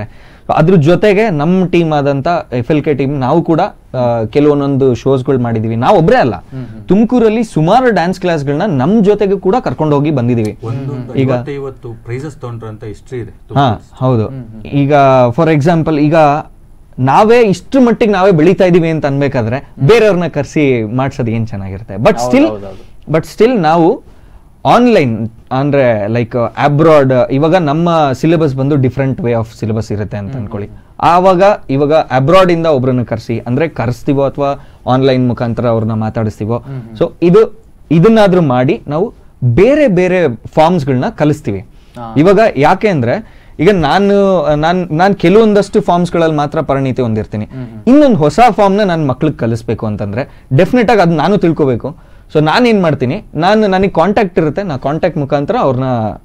ಅದ್ರ ಜೊತೆಗೆ ನಮ್ಮ ಟೀಮ್ ಆದಂತ ಎಫ್ ಎಲ್ ಕೆ ಟೀಮ್ ನಾವು ಕೂಡ ಆ, ಕೆಲವೊಂದೊಂದು ಶೋಸ್ಗಳು ಮಾಡಿದೀವಿ ನಾವು ಒಬ್ರೇ ಅಲ್ಲ ತುಮಕೂರಲ್ಲಿ ಸುಮಾರು ಡ್ಯಾನ್ಸ್ ಕ್ಲಾಸ್ಗಳನ್ನ ನಮ್ ಜೊತೆಗೆ ಕೂಡ ಕರ್ಕೊಂಡು ಹೋಗಿ ಬಂದಿದೀವಿ ಒಂದು ಈಗ ಇವತ್ತು ಪ್ರೈಸಸ್ ತಗೊಂಡ್ರು ಅಂತ ಹಿಸ್ಟ್ರಿ ಇದೆ ಹಾ ಹೌದು ಈಗ ಫಾರ್ ಎಕ್ಸಾಂಪಲ್ ಈಗ ನಾವೇ ಇಷ್ಟು ಮಟ್ಟಿಗೆ ನಾವೇ ಬೆಳೀತಾ ಇದೀವಿ ಅಂತ ಅನ್ಬೇಕಾದ್ರೆ ಬೇರೆಯವ್ರನ್ನ ಕರೆಸಿ ಮಾಡ್ಸೋದು ಏನ್ ಚೆನ್ನಾಗಿರುತ್ತೆ ಬಟ್ ಸ್ಟಿಲ್ ಹೌದೌದು. ಬಟ್ ಸ್ಟಿಲ್ ನಾವು ಆನ್ಲೈನ್ ಅಂದ್ರೆ ಲೈಕ್ ಅಬ್ರಾಡ್ ಇವಾಗ ನಮ್ಮ ಸಿಲೆಬಸ್ ಬಂದು ಡಿಫ್ರೆಂಟ್ ವೇ ಆಫ್ ಸಿಲೆಬಸ್ ಇರುತ್ತೆ ಅಂತ ಅನ್ಕೊಳ್ಳಿ ಆವಾಗ ಇವಾಗ ಅಬ್ರಾಡ್ ಇಂದ ಒಬ್ರನ್ನ ಕರೆಸಿ ಅಂದ್ರೆ ಕರೆಸ್ತೀವೋ ಅಥವಾ ಆನ್ಲೈನ್ ಮುಖಾಂತರ ಅವ್ರನ್ನ ಮಾತಾಡಿಸ್ತೀವೋ ಸೊ ಇದು ಇದನ್ನಾದ್ರೂ ಮಾಡಿ ನಾವು ಬೇರೆ ಬೇರೆ ಫಾರ್ಮ್ಸ್ಗಳನ್ನ ಕಲಿಸ್ತೀವಿ ಇವಾಗ ಯಾಕೆ ಅಂದ್ರೆ ಈಗ ನಾನು ನಾನ್ ನಾನು ಕೆಲವೊಂದಷ್ಟು ಫಾರ್ಮ್ಸ್ಗಳಲ್ಲಿ ಮಾತ್ರ ಪರಿಣಿತಿ ಹೊಂದಿರ್ತೀನಿ ಇನ್ನೊಂದು ಹೊಸ ಫಾರ್ಮ್ನ ನನ್ನ ಮಕ್ಳಿಗೆ ಕಲಿಸ್ಬೇಕು ಅಂತಂದ್ರೆ ಡೆಫಿನೆಟ್ ಆಗಿ ಅದು ನಾನು ತಿಳ್ಕೊಬೇಕು ಸೊ ನಾನು ಏನ್ ಮಾಡ್ತೀನಿ ನಾನು ನನಗೆ ಕಾಂಟ್ಯಾಕ್ಟ್ ಇರುತ್ತೆ ನಾ ಕಾಂಟ್ಯಾಕ್ಟ್ ಮುಖಾಂತರ ಅವ್ರನ್ನ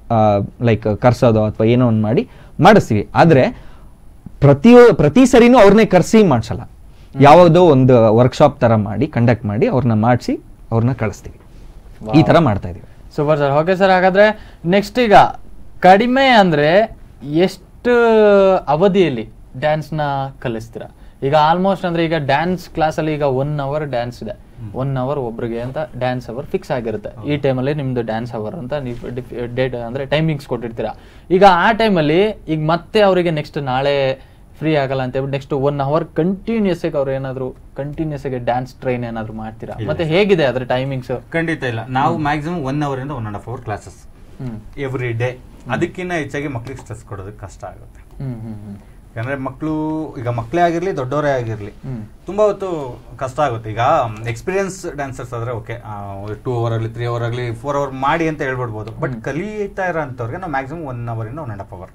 ಲೈಕ್ ಕರ್ಸೋದು ಅಥವಾ ಏನೋ ಒಂದು ಮಾಡಿ ಮಾಡಿಸ್ತೀವಿ ಆದ್ರೆ ಪ್ರತಿ ಪ್ರತಿ ಸರಿನೂ ಅವ್ರನ್ನೇ ಕರ್ಸಿ ಮಾಡ್ಸಲ್ಲ ಯಾವುದೋ ಒಂದು ವರ್ಕ್ಶಾಪ್ ತರ ಮಾಡಿ ಕಂಡಕ್ಟ್ ಮಾಡಿ ಅವ್ರನ್ನ ಮಾಡಿಸಿ ಅವ್ರನ್ನ ಕಳಿಸ್ತೀವಿ ಈ ತರ ಮಾಡ್ತಾ ಇದೀವಿ ಸೂಪರ್ ಸರ್ ಓಕೆ ಸರ್ ಹಾಗಾದ್ರೆ ನೆಕ್ಸ್ಟ್ ಈಗ ಕಡಿಮೆ ಅಂದ್ರೆ ಎಷ್ಟು ಅವಧಿಯಲ್ಲಿ ಡ್ಯಾನ್ಸ್ ನ ಕಲಿಸ್ತೀರಾ ಈಗ ಆಲ್ಮೋಸ್ಟ್ ಅಂದ್ರೆ ಈಗ ಡ್ಯಾನ್ಸ್ ಕ್ಲಾಸ್ ಅಲ್ಲಿ ಈಗ ಒನ್ ಅವರ್ ಡ್ಯಾನ್ಸ್ ಇದೆ ಒನ್ ಅವರ್ ಒಬ್ರಿಗೆ ಅಂತ ಡ್ಯಾನ್ಸ್ ಅವರ್ ಫಿಕ್ಸ್ ಆಗಿರುತ್ತೆ ಈ ಟೈಮಲ್ಲಿ ನಿಮ್ದು ಡ್ಯಾನ್ಸ್ ಅವರ್ ಅಂತ ನೀವು ಡೇಟ್ ಅಂದ್ರೆ ಟೈಮಿಂಗ್ಸ್ ಕೊಟ್ಟಿರ್ತೀರಾ ಈಗ ಆ ಟೈಮಲ್ಲಿ ಈಗ ಮತ್ತೆ ಅವರಿಗೆ ನೆಕ್ಸ್ಟ್ ನಾಳೆ ಫ್ರೀ ಆಗಲ್ಲ ಅಂತ ಹೇಳ್ಬಿಟ್ಟು ನೆಕ್ಸ್ಟ್ ಒನ್ ಅವರ್ ಕಂಟಿನ್ಯೂಸ್ ಆಗಿ ಅವ್ರು ಏನಾದ್ರು ಕಂಟಿನ್ಯೂಸ್ ಆಗಿ ಡ್ಯಾನ್ಸ್ ಟ್ರೈನ್ ಏನಾದ್ರು ಮಾಡ್ತೀರಾ ಮತ್ತೆ ಹೇಗಿದೆ ಅದ್ರ ಟೈಮಿಂಗ್ಸ್ ಖಂಡಿತ ಇಲ್ಲ ನಾವು ಮ್ಯಾಕ್ಸಿಮಮ್ ಒನ್ ಅವರ್ ಇಂದ one and half hour classes hmm every day ಅದಕ್ಕಿಂತ ಹೆಚ್ಚಾಗಿ ಮಕ್ಳಿಗೆ ಸ್ಟ್ರೆಸ್ ಕೊಡೋದಕ್ಕೆ ಕಷ್ಟ ಆಗುತ್ತೆ ಹ್ಮ್ ಹ್ಮ್ ಹ್ಮ್ ಯಾಕಂದ್ರೆ ಮಕ್ಕಳು ಈಗ ಮಕ್ಕಳೇ ಆಗಿರ್ಲಿ ದೊಡ್ಡವರೇ ಆಗಿರ್ಲಿ ಹ್ಮ್. ತುಂಬಾ ಹೊತ್ತು ಕಷ್ಟ ಆಗುತ್ತೆ ಈಗ ಎಕ್ಸ್ಪೀರಿಯನ್ಸ್ ಡ್ಯಾನ್ಸರ್ಸ್ ಆದ್ರೆ ಓಕೆ ಟೂ ಅವರ್ ಆಗಲಿ ತ್ರೀ ಅವರ್ ಆಗಲಿ ಫೋರ್ ಅವರ್ ಮಾಡಿ ಅಂತ ಹೇಳ್ಬಿಡ್ಬೋದು ಬಟ್ ಕಲಿತಾ ಇರೋ ಅಂಥವ್ರಿಗೆ ನಾವು ಮ್ಯಾಕ್ಸಿಮಮ್ ಒನ್ ಅವರ್ ಇಂದ ಒನ್ ಅಂಡ್ ಹಾಫ್ ಅವರ್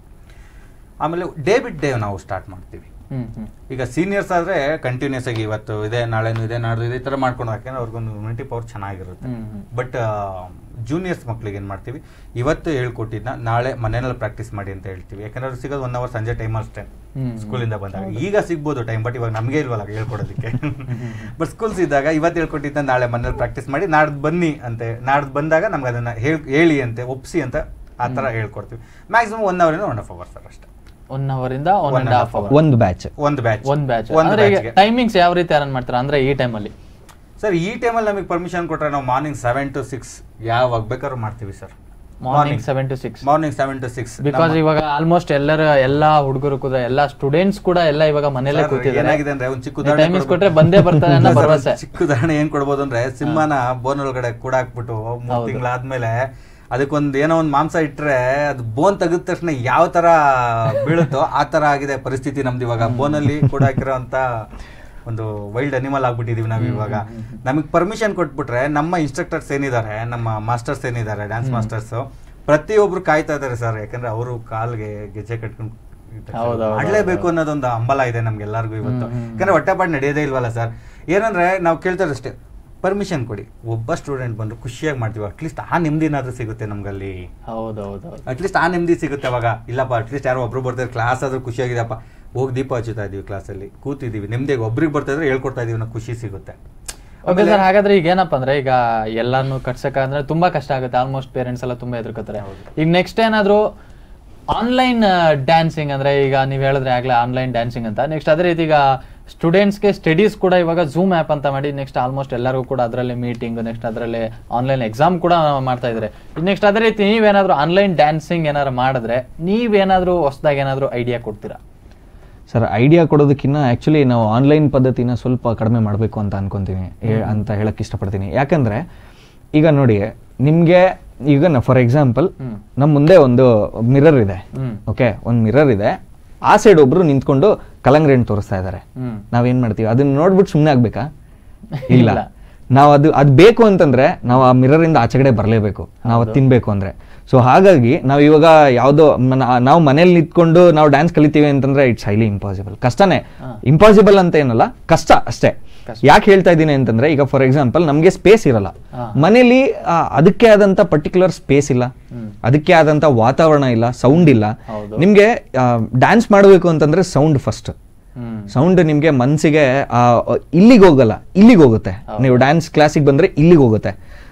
ಆಮೇಲೆ ಡೇ ಬಿಟ್ ಡೇ ನಾವು ಸ್ಟಾರ್ಟ್ ಮಾಡ್ತೀವಿ ಹ್ಮ್ ಹ್ಮ್ ಈಗ ಸೀನಿಯರ್ಸ್ ಆದ್ರೆ ಕಂಟಿನ್ಯೂಸ್ ಆಗಿ ಇವತ್ತು ಇದೆ ನಾಳೆನು ಇದೆ ನಾಡ್ದು ಇದೆ ಈ ತರ ಮಾಡ್ಕೊಂಡು ಯಾಕಂದ್ರೆ ಅವ್ರಿಗೊಂದು ಇಮ್ಯುನಿಟಿ ಪವರ್ ಚೆನ್ನಾಗಿರುತ್ತೆ ಹ್ಮ್ ಹ್ಮ್. ಬಟ್ ಜೂನಿಯರ್ಸ್ ಮಕ್ಳಿಗೆ ಏನ್ ಮಾಡ್ತೀವಿ ಇವತ್ತು ಹೇಳ್ಕೊಟ್ಟಿದ್ನ ನಾಳೆ ಮನೆಯಲ್ಲಿ ಪ್ರಾಕ್ಟೀಸ್ ಮಾಡಿ ಅಂತ ಹೇಳ್ತೀವಿ ಯಾಕಂದ್ರೆ ಅವ್ರು ಸಿಗೋದು ಒನ್ ಅವರ್ ಸಂಜೆ ಟೈಮ್ ಅಷ್ಟೇ ಹ್ಮ್. ಸ್ಕೂಲಿಂದ ಬಂದಾಗ ಈಗ ಸಿಗ್ಬೋದು ಟೈಮ್ ಬಟ್ ಇವಾಗ ನಮಗೆ ಇಲ್ವಲ್ಲ ಹೇಳ್ಕೊಡೋದಕ್ಕೆ ಬಟ್ ಸ್ಕೂಲ್ಸ್ ಇದ್ದಾಗ ಇವತ್ತು ಹೇಳ್ಕೊಟ್ಟಿದ್ದ ನಾಳೆ ಮನೇಲಿ ಪ್ರಾಕ್ಟೀಸ್ ಮಾಡಿ ನಾಡ್ದು ಬನ್ನಿ ಅಂತೆ ನಾಡ್ದು ಬಂದಾಗ ನಮ್ಗೆ ಅದನ್ನ ಹೇಳ್ ಹೇಳಿ ಅಂತೆ ಒಪ್ಸಿ ಅಂತ ಆ ತರ ಹೇಳ್ಕೊಡ್ತೀವಿ ಮ್ಯಾಕ್ಸಿಮಮ್ ಒನ್ ಅವರ್ ಇಂದ ಒನ್ ಹಾಫ್ ಅವರ್ ಸರ್ ಅಷ್ಟೇ ಒನ್ ಅವರ್ ಇಂದ one One and and half half hour ಒಂದು ಬ್ಯಾಚ್ ಒಂದು ಬ್ಯಾಚ್ ಒಂದ್ ಬ್ಯಾಚ್ ಒಂದು ಅಂದ್ರೆ ಈಗ ಬ್ಯಾಚ್ಗೆ ಟೈಮಿಂಗ್ಸ್ ಯಾವ ರೀತಿ ಅರೇಂಜ್ ಮಾಡ್ತೀರಾ ಅಂದ್ರೆ ಈ ಟೈಮಲ್ಲಿ ಸರ್ ಈ ಟೈಮಲ್ಲಿ ನಮಗೆ ಪರ್ಮಿಷನ್ ಕೊಟ್ರೆ ನಾವು ಮಾರ್ನಿಂಗ್ ಸೆವೆನ್ ಟು ಸಿಕ್ಸ್ ಯಾವಾಗ ಬೇಕಾದ್ರೂ ಮಾಡ್ತೀವಿ sir morning seven to six morning seven to six because ಇವಾಗ ಆಲ್ಮೋಸ್ಟ್ ಎಲ್ಲರ ಎಲ್ಲಾ ಹುಡುಗರು ಕೂಡ ಎಲ್ಲಾ ಸ್ಟೂಡೆಂಟ್ಸ್ ಕೂಡ ಎಲ್ಲ ಇವಾಗ ಮನೇಲೆ ಕೂತಿದ್ದಾರೆ ಏನಾಗಿದೆ ಅಂದ್ರೆ ಒಂದು ಚಿಕ್ಕ ನೀವು ಉದಾಹರಣೆ timings ಕೊಡ್ಬೋದು. ಕೊಟ್ರೆ ಬಂದೇ ಬರ್ತಾರೆ ಅನ್ನೋ ಇಲ್ಲ sir, ಭರವಸೆ. ಒಂದ್ ಚಿಕ್ಕ ಉದಾಹರಣೆ ಏನ್ ಕೊಡ್ಬೋದು ಅಂದ್ರೆ ಸಿಂಹನ ಬೋನ್ ಒಳಗಡೆ ಕೂಡ ಹಾಕ್ಬಿಟ್ಟು ಮೂರ್ ಹೌದು. ತಿಂಗಳಾದ್ಮೇಲೆ ಅದಕ್ಕೊಂದ್ ಏನೋ ಒಂದ್ ಮಾಂಸ ಇಟ್ರೆ ಅದು ಬೋನ್ ತೆಗೆದ ತಕ್ಷಣ ಯಾವ ತರ ಬೀಳುತ್ತೋ ಆ ತರ ಆಗಿದೆ ಪರಿಸ್ಥಿತಿ ನಮ್ದು ಇವಾಗ ಬೋನಲ್ಲಿ ಕೂಡ ಹಾಕಿರೋ ಅಂತ ಒಂದು ವೈಲ್ಡ್ ಅನಿಮಲ್ ಆಗ್ಬಿಟ್ಟಿದೀವಿ ನಾವ್ ಇವಾಗ ನಮಗೆ ಪರ್ಮಿಷನ್ ಕೊಟ್ಬಿಟ್ರೆ ನಮ್ಮ ಇನ್ಸ್ಟ್ರಕ್ಟರ್ಸ್ ಏನಿದ್ದಾರೆ ನಮ್ಮ ಮಾಸ್ಟರ್ಸ್ ಏನಿದ್ದಾರೆ ಡ್ಯಾನ್ಸ್ ಮಾಸ್ಟರ್ಸ್ ಪ್ರತಿಯೊಬ್ರು ಕಾಯ್ತಾ ಇದಾರೆ ಸರ್ ಯಾಕಂದ್ರೆ ಅವರು ಕಾಲ್ಗೆ ಗೆಜ್ಜೆ ಕಟ್ಕೊಂಡು ಹೌದು, ಹೌದು, ಮಾಡ್ಲೇಬೇಕು ಅನ್ನೋದೊಂದು ಹಂಬಲ ಇದೆ ನಮ್ಗೆಲ್ಲರಿಗೂ ಇವತ್ತು ಹ್ಮ್, ಹ್ಮ್. ಯಾಕಂದ್ರೆ ಹೊಟ್ಟೆಪಾಡು ನಡೆಯೋದೇ ಇಲ್ವಲ್ಲ ಸರ್ ಏನಂದ್ರೆ ನಾವು ಕೇಳ್ತಾರೆ ಅಷ್ಟೇ ಪರ್ಮಿಷನ್ ಕೊಡಿ ಒಬ್ಬ ಸ್ಟೂಡೆಂಟ್ ಬಂದು ಖುಷಿಯಾಗಿ ಮಾಡ್ತೀವಿ ಅಟ್ಲೀಸ್ಟ್ ಆ ನೆಮ್ಮದಿನಾದ್ರೂ ಸಿಗುತ್ತೆ ನಮ್ಗಲ್ಲಿ ಹೌದೌದು ಅಟ್ಲೀಸ್ಟ್ ಆ ನೆಮ್ಮದಿ ಸಿಗುತ್ತೆ ಅವಾಗ ಇಲ್ಲಪ್ಪ ಅಟ್ಲೀಸ್ಟ್ ಯಾರೋ ಒಬ್ರು ಬರ್ತಾರೆ ಕ್ಲಾಸ್ ಆದ್ರೂ ಖುಷಿಯಾಗಿದೆಯಪ್ಪ ಹೋಗಿ ದೀಪ ಹಚ್ಚುತ್ತಾ ಇದೀವಿ ಕ್ಲಾಸಲ್ಲಿ ಕೂತಿದೀವಿ ನೆಮ್ಮದಿಯಾಗಿ ಒಬ್ರಿಗೆ ಬರ್ತಾ ಇದ್ರೆ ಹೇಳ್ಕೊಡ್ತಾ ಇದೀವಿ ಅನ್ನೋ ಖುಷಿ ಸಿಗುತ್ತೆ ಓಕೆ ಸರ್ ಹಾಗಾದ್ರೆ ಈಗ ಏನಪ್ಪಾ ಅಂದ್ರೆ ಈಗ ಎಲ್ಲಾನು ಕಟ್ಸಕ್ಕಂದ್ರೆ ತುಂಬಾ ಕಷ್ಟ ಆಗುತ್ತೆ ಆಲ್ಮೋಸ್ಟ್ ಪೇರೆಂಟ್ಸ್ ಎಲ್ಲ ತುಂಬಾ ಎದುರ್ಕೋತಾರೆ ಈಗ ನೆಕ್ಸ್ಟ್ ಏನಾದ್ರು ಆನ್ಲೈನ್ ಡ್ಯಾನ್ಸಿಂಗ್ ಅಂದ್ರೆ ಈಗ ನೀವ್ ಹೇಳಿದ್ರೆ ಆಗ್ಲೇ ಆನ್ಲೈನ್ ಡ್ಯಾನ್ಸಿಂಗ್ ಅಂತ ನೆಕ್ಸ್ಟ್ ಅದೇ ರೀತಿ ಈಗ ಸ್ಟೂಡೆಂಟ್ಸ್ಗೆ ಸ್ಟಡೀಸ್ ಕೂಡ ಇವಾಗ ಝೂಮ್ ಆ್ಯಪ್ ಅಂತ ಮಾಡಿ ನೆಕ್ಸ್ಟ್ ಆಲ್ಮೋಸ್ಟ್ ಎಲ್ಲರಿಗೂ ಕೂಡ ಅದರಲ್ಲೇ ಮೀಟಿಂಗ್ ನೆಕ್ಸ್ಟ್ ಅದರಲ್ಲೇ ಆನ್ಲೈನ್ ಎಕ್ಸಾಮ್ ಕೂಡ ಮಾಡ್ತಾ ಇದ್ದಾರೆ ನೆಕ್ಸ್ಟ್ ಅದೇ ರೀತಿ ನೀವೇನಾದ್ರೂ ಆನ್ಲೈನ್ ಡ್ಯಾನ್ಸಿಂಗ್ ಏನಾದ್ರು ಮಾಡಿದ್ರೆ ನೀವೇನಾದ್ರೂ ಹೊಸದಾಗಿ ಏನಾದ್ರು ಐಡಿಯಾ ಕೊಡ್ತೀರಾ ಸರ್ ಐಡಿಯಾ ಕೊಡೋದಕ್ಕಿಂತ ಆ್ಯಕ್ಚುಲಿ ನಾವು ಆನ್ಲೈನ್ ಪದ್ಧತಿನ ಸ್ವಲ್ಪ ಕಡಿಮೆ ಮಾಡಬೇಕು ಅಂತ ಅನ್ಕೊಂತೀನಿ ಏ- ಅಂತ ಹೇಳಕ್ ಇಷ್ಟಪಡ್ತೀನಿ ಯಾಕಂದ್ರೆ ಈಗ ನೋಡಿ ನಿಮಗೆ ಈಗ ಫಾರ್ ಎಕ್ಸಾಂಪಲ್ ಹ್ಮ್. ನಮ್ಮ ಮುಂದೆ ಒಂದು ಮಿರರ್ ಇದೆ ಹ್ಮ್. ಓಕೆ ಒಂದು ಮಿರರ್ ಇದೆ ಆ ಸೈಡ್ ಒಬ್ರು ನಿಂತ್ಕೊಂಡು ಕಲಂಗಡಿ ಹಣ್ಣು ತೋರಿಸ್ತಾ ಇದ್ದಾರೆ ಹ್ಮ್ ನಾವೇನ್ ಮಾಡ್ತೀವಿ ಅದನ್ನ ನೋಡ್ಬಿಟ್ಟು ಸುಮ್ಮನೆ ಆಗ್ಬೇಕಾ ಇಲ್ಲ ಇಲ್ಲ. ನಾವು ಅದು ಅದು ಬೇಕು ಅಂತಂದ್ರೆ ನಾವು ಆ ಮಿರರ್ ಇಂದ ಆಚೆಗಡೆ ಬರಲೇಬೇಕು ನಾವು ಅದು ತಿನ್ಬೇಕು ಅಂದ್ರೆ ಸೊ ಹಾಗಾಗಿ ನಾವು ಇವಾಗ ಯಾವುದೋ ನಾವು ಮನೇಲಿ ನಿಂತ್ಕೊಂಡು ನಾವು ಡ್ಯಾನ್ಸ್ ಕಲಿತೀವಿ ಅಂತಂದ್ರೆ ಇಟ್ಸ್ ಹೈಲಿ ಇಂಪಾಸಿಬಲ್ ಕಷ್ಟನೇ ಹಾ. ಇಂಪಾಸಿಬಲ್ ಅಂತ ಏನಲ್ಲ ಕಷ್ಟ ಅಷ್ಟೇ ಕಷ್ಟ. ಯಾಕೆ ಹೇಳ್ತಾ ಇದ್ದೀನಿ ಅಂತಂದ್ರೆ ಈಗ ಫಾರ್ ಎಕ್ಸಾಂಪಲ್ ನಮಗೆ ಸ್ಪೇಸ್ ಇರಲ್ಲ ಹಾ. ಮನೇಲಿ ಆ, ಅದಕ್ಕೆ ಆದಂತ ಪರ್ಟಿಕ್ಯುಲರ್ ಸ್ಪೇಸ್ ಇಲ್ಲ ಹ್ಮ್. ಅದಕ್ಕೆ ಆದಂತ ವಾತಾವರಣ ಇಲ್ಲ ಸೌಂಡ್ ಇಲ್ಲ ಹೌದು. ನಿಮ್ಗೆ ಡ್ಯಾನ್ಸ್ ಮಾಡಬೇಕು ಅಂತಂದ್ರೆ ಸೌಂಡ್ ಫಸ್ಟ್ ಹ್ಮ್ ಸೌಂಡ್ ನಿಮ್ಗೆ ಮನ್ಸಿಗೆ ಆ, ಇಲ್ಲಿಗೆ ಹೋಗಲ್ಲ ಇಲ್ಲಿಗೆ ಹೋಗುತ್ತೆ ಹೌದು. ನೀವು ಡ್ಯಾನ್ಸ್ ಕ್ಲಾಸಿಗೆ ಬಂದ್ರೆ ಇಲ್ಲಿಗೆ ಹೋಗುತ್ತೆ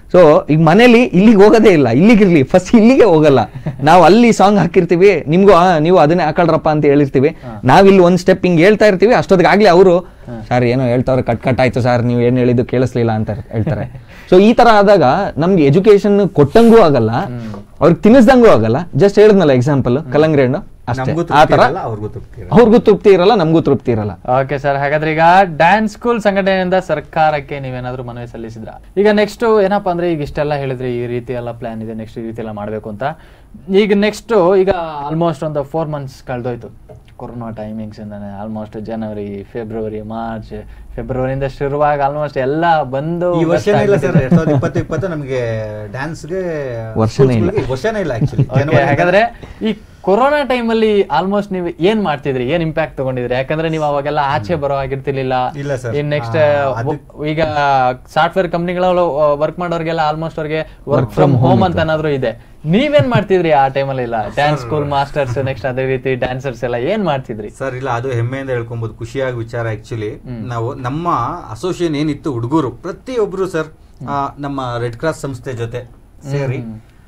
ಸೊ ಈಗ ಮನೇಲಿ ಇಲ್ಲಿಗೆ ಹೋಗೋದೇ ಇಲ್ಲ ಇಲ್ಲಿಗಿರ್ಲಿ ಫಸ್ಟ್ ಇಲ್ಲಿಗೆ ಹೋಗಲ್ಲ ನಾವು ಅಲ್ಲಿ ಸಾಂಗ್ ಹಾಕಿರ್ತೀವಿ ನಿಮ್ಗೂ ಆ, ನೀವು ಅದನ್ನೇ ಹಾಕೊಳ್ರಪ್ಪ ಅಂತ ಹೇಳಿರ್ತೀವಿ ನಾವ್ ಇಲ್ಲಿ ಒಂದ್ ಸ್ಟೆಪ್ ಹಿಂಗ್ ಹೇಳ್ತಾ ಇರ್ತೀವಿ ಅಷ್ಟೊತ್ತಿಗೆ ಆಗ್ಲಿ ಅವರು ಸರ್ ಏನೋ ಹೇಳ್ತಾವ್ರೆ ಕಟ್ ಕಟ್ ಆಯ್ತು ಸರ್ ನೀವು ಏನ್ ಹೇಳಿದ್ದು ಕೇಳಿಸ್ಲಿಲ್ಲ ಅಂತ ಹೇಳ್ತಾರೆ ಸೊ ಈ ತರ ಆದಾಗ ನಮ್ಗೆ ಎಜುಕೇಶನ್ ಕೊಟ್ಟಂಗೂ ಆಗಲ್ಲ ಅವ್ರಿಗೆ ತಿನ್ನಿಸ್ದಂಗೂ ಆಗಲ್ಲ ಜಸ್ಟ್ ಹೇಳಿದ್ನಲ್ಲ ಎಕ್ಸಾಂಪಲ್ ಕಲ್ಲಂಗಡಿ ಹಣ್ಣು ಅಷ್ಟೇ ನಮಗೂ ಆ ತೃಪ್ತಿ ತರ ಇರಲ್ಲ, ಅವ್ರಿಗೂ ತೃಪ್ತಿ ಇರಲ್ಲ. ಅವ್ರಿಗೂ ತೃಪ್ತಿ ಇರಲ್ಲ ನಮಗೂ ತೃಪ್ತಿ ಇರಲ್ಲ ಓಕೆ ಸರ್ ಹಾಗಾದ್ರೆ ಈಗ ಡ್ಯಾನ್ಸ್ ಸ್ಕೂಲ್ ಸಂಘಟನೆಯಿಂದ ಸರ್ಕಾರಕ್ಕೆ ನೀವೇನಾದ್ರೂ ಮನವಿ ಸಲ್ಲಿಸಿದ್ರ ಈಗ ನೆಕ್ಸ್ಟ್ ಏನಪ್ಪಾ ಅಂದ್ರೆ ಈಗ ಇಷ್ಟೆಲ್ಲ ಹೇಳಿದ್ರಿ ಈ ರೀತಿ ಎಲ್ಲ ಪ್ಲಾನ್ ಇದೆ ನೆಕ್ಸ್ಟ್ ಈ ರೀತಿ ಎಲ್ಲ ಮಾಡ್ಬೇಕು ಅಂತ ಈಗ ನೆಕ್ಸ್ಟ್ ಈಗ ಆಲ್ಮೋಸ್ಟ್ ಒಂದು ಫೋರ್ ಮಂತ್ಸ್ ಕಳೆದೋಯ್ತು ಕೊರೋನಾ ಟೈಮಿಂಗ್ಸ್ ಇಂದಾನೆ ಆಲ್ಮೋಸ್ಟ್ ಜನವರಿ ಫೆಬ್ರವರಿ ಮಾರ್ಚ್ ಫೆಬ್ರವರಿಯಿಂದ ಶುರುವಾಗಿ ಆಲ್ಮೋಸ್ಟ್ ಎಲ್ಲ ಬಂದು ಈ ವರ್ಷನೇ ಇಲ್ಲ ಸರ್ ಎರಡ್ ಸಾವಿರದ ಇಪ್ಪತ್ತು ಇಪ್ಪತ್ತು ನಮಗೆ ಡ್ಯಾನ್ಸ್ಗೆ ವರ್ಷನೇ ಇಲ್ಲ. ವರ್ಷನೇ ಇಲ್ಲ ಆಕ್ಚುಲಿ Okay, ಹಾಗಾದ್ರೆ ಈ ಕೊರೋನಾ ಟೈಮಲ್ಲಿ ಆಲ್ಮೋಸ್ಟ್ ನೀವು ಏನ್ ಮಾಡ್ತಿದ್ರಿ ಏನ್ ಇಂಪ್ಯಾಕ್ಟ್ ತಗೊಂಡಿದ್ರಿ ಯಾಕಂದ್ರೆ ನೀವು ಅವಾಗೆಲ್ಲ ಆಚೆ ಬರೋ ಆಗಿರ್ತಿರ್ಲಿಲ್ಲ ಇಲ್ಲ sir. ಇನ್ ನೆಕ್ಸ್ಟ್ ಆ, ಅದು- ಈಗ ಸಾಫ್ಟ್ವೇರ್ ಕಂಪ್ನಿಗಳು ವರ್ಕ್ ಮಾಡೋರ್ಗೆಲ್ಲ ಆಲ್ಮೋಸ್ಟ್ ಅವ್ರಿಗೆ ವರ್ಕ್ ಫ್ರಮ್ ಹೋಮ್ ಅಂತ ಏನಾದ್ರು ಇದೆ ನೀವೇನ್ ಮಾಡ್ತಿದ್ರಿ ಆ ಟೈಮಲ್ಲಿ ಇಲ್ಲ ಡ್ಯಾನ್ಸ್ ಸ್ಕೂಲ್ ಮಾಸ್ಟರ್ಸ್ ನೆಕ್ಸ್ಟ್ ಅದೇ ರೀತಿ ಡ್ಯಾನ್ಸರ್ಸ್ ಎಲ್ಲ ಏನ್ ಮಾಡ್ತಿದ್ರಿ ಸರ್ ಇಲ್ಲ ಅದು ಹೆಮ್ಮೆಯಿಂದ ಹೇಳ್ಕೊಬಹುದು ಖುಷಿಯಾಗಿ ವಿಚಾರ ಆಕ್ಚುಲಿ ನಾವು ನಮ್ಮ ಅಸೋಸಿಯೇಷನ್ ಏನಿತ್ತು ಹುಡುಗರು ಪ್ರತಿಯೊಬ್ರು ಸರ್ ನಮ್ಮ ರೆಡ್ ಕ್ರಾಸ್ ಸಂಸ್ಥೆ ಜೊತೆ ಸೇರಿ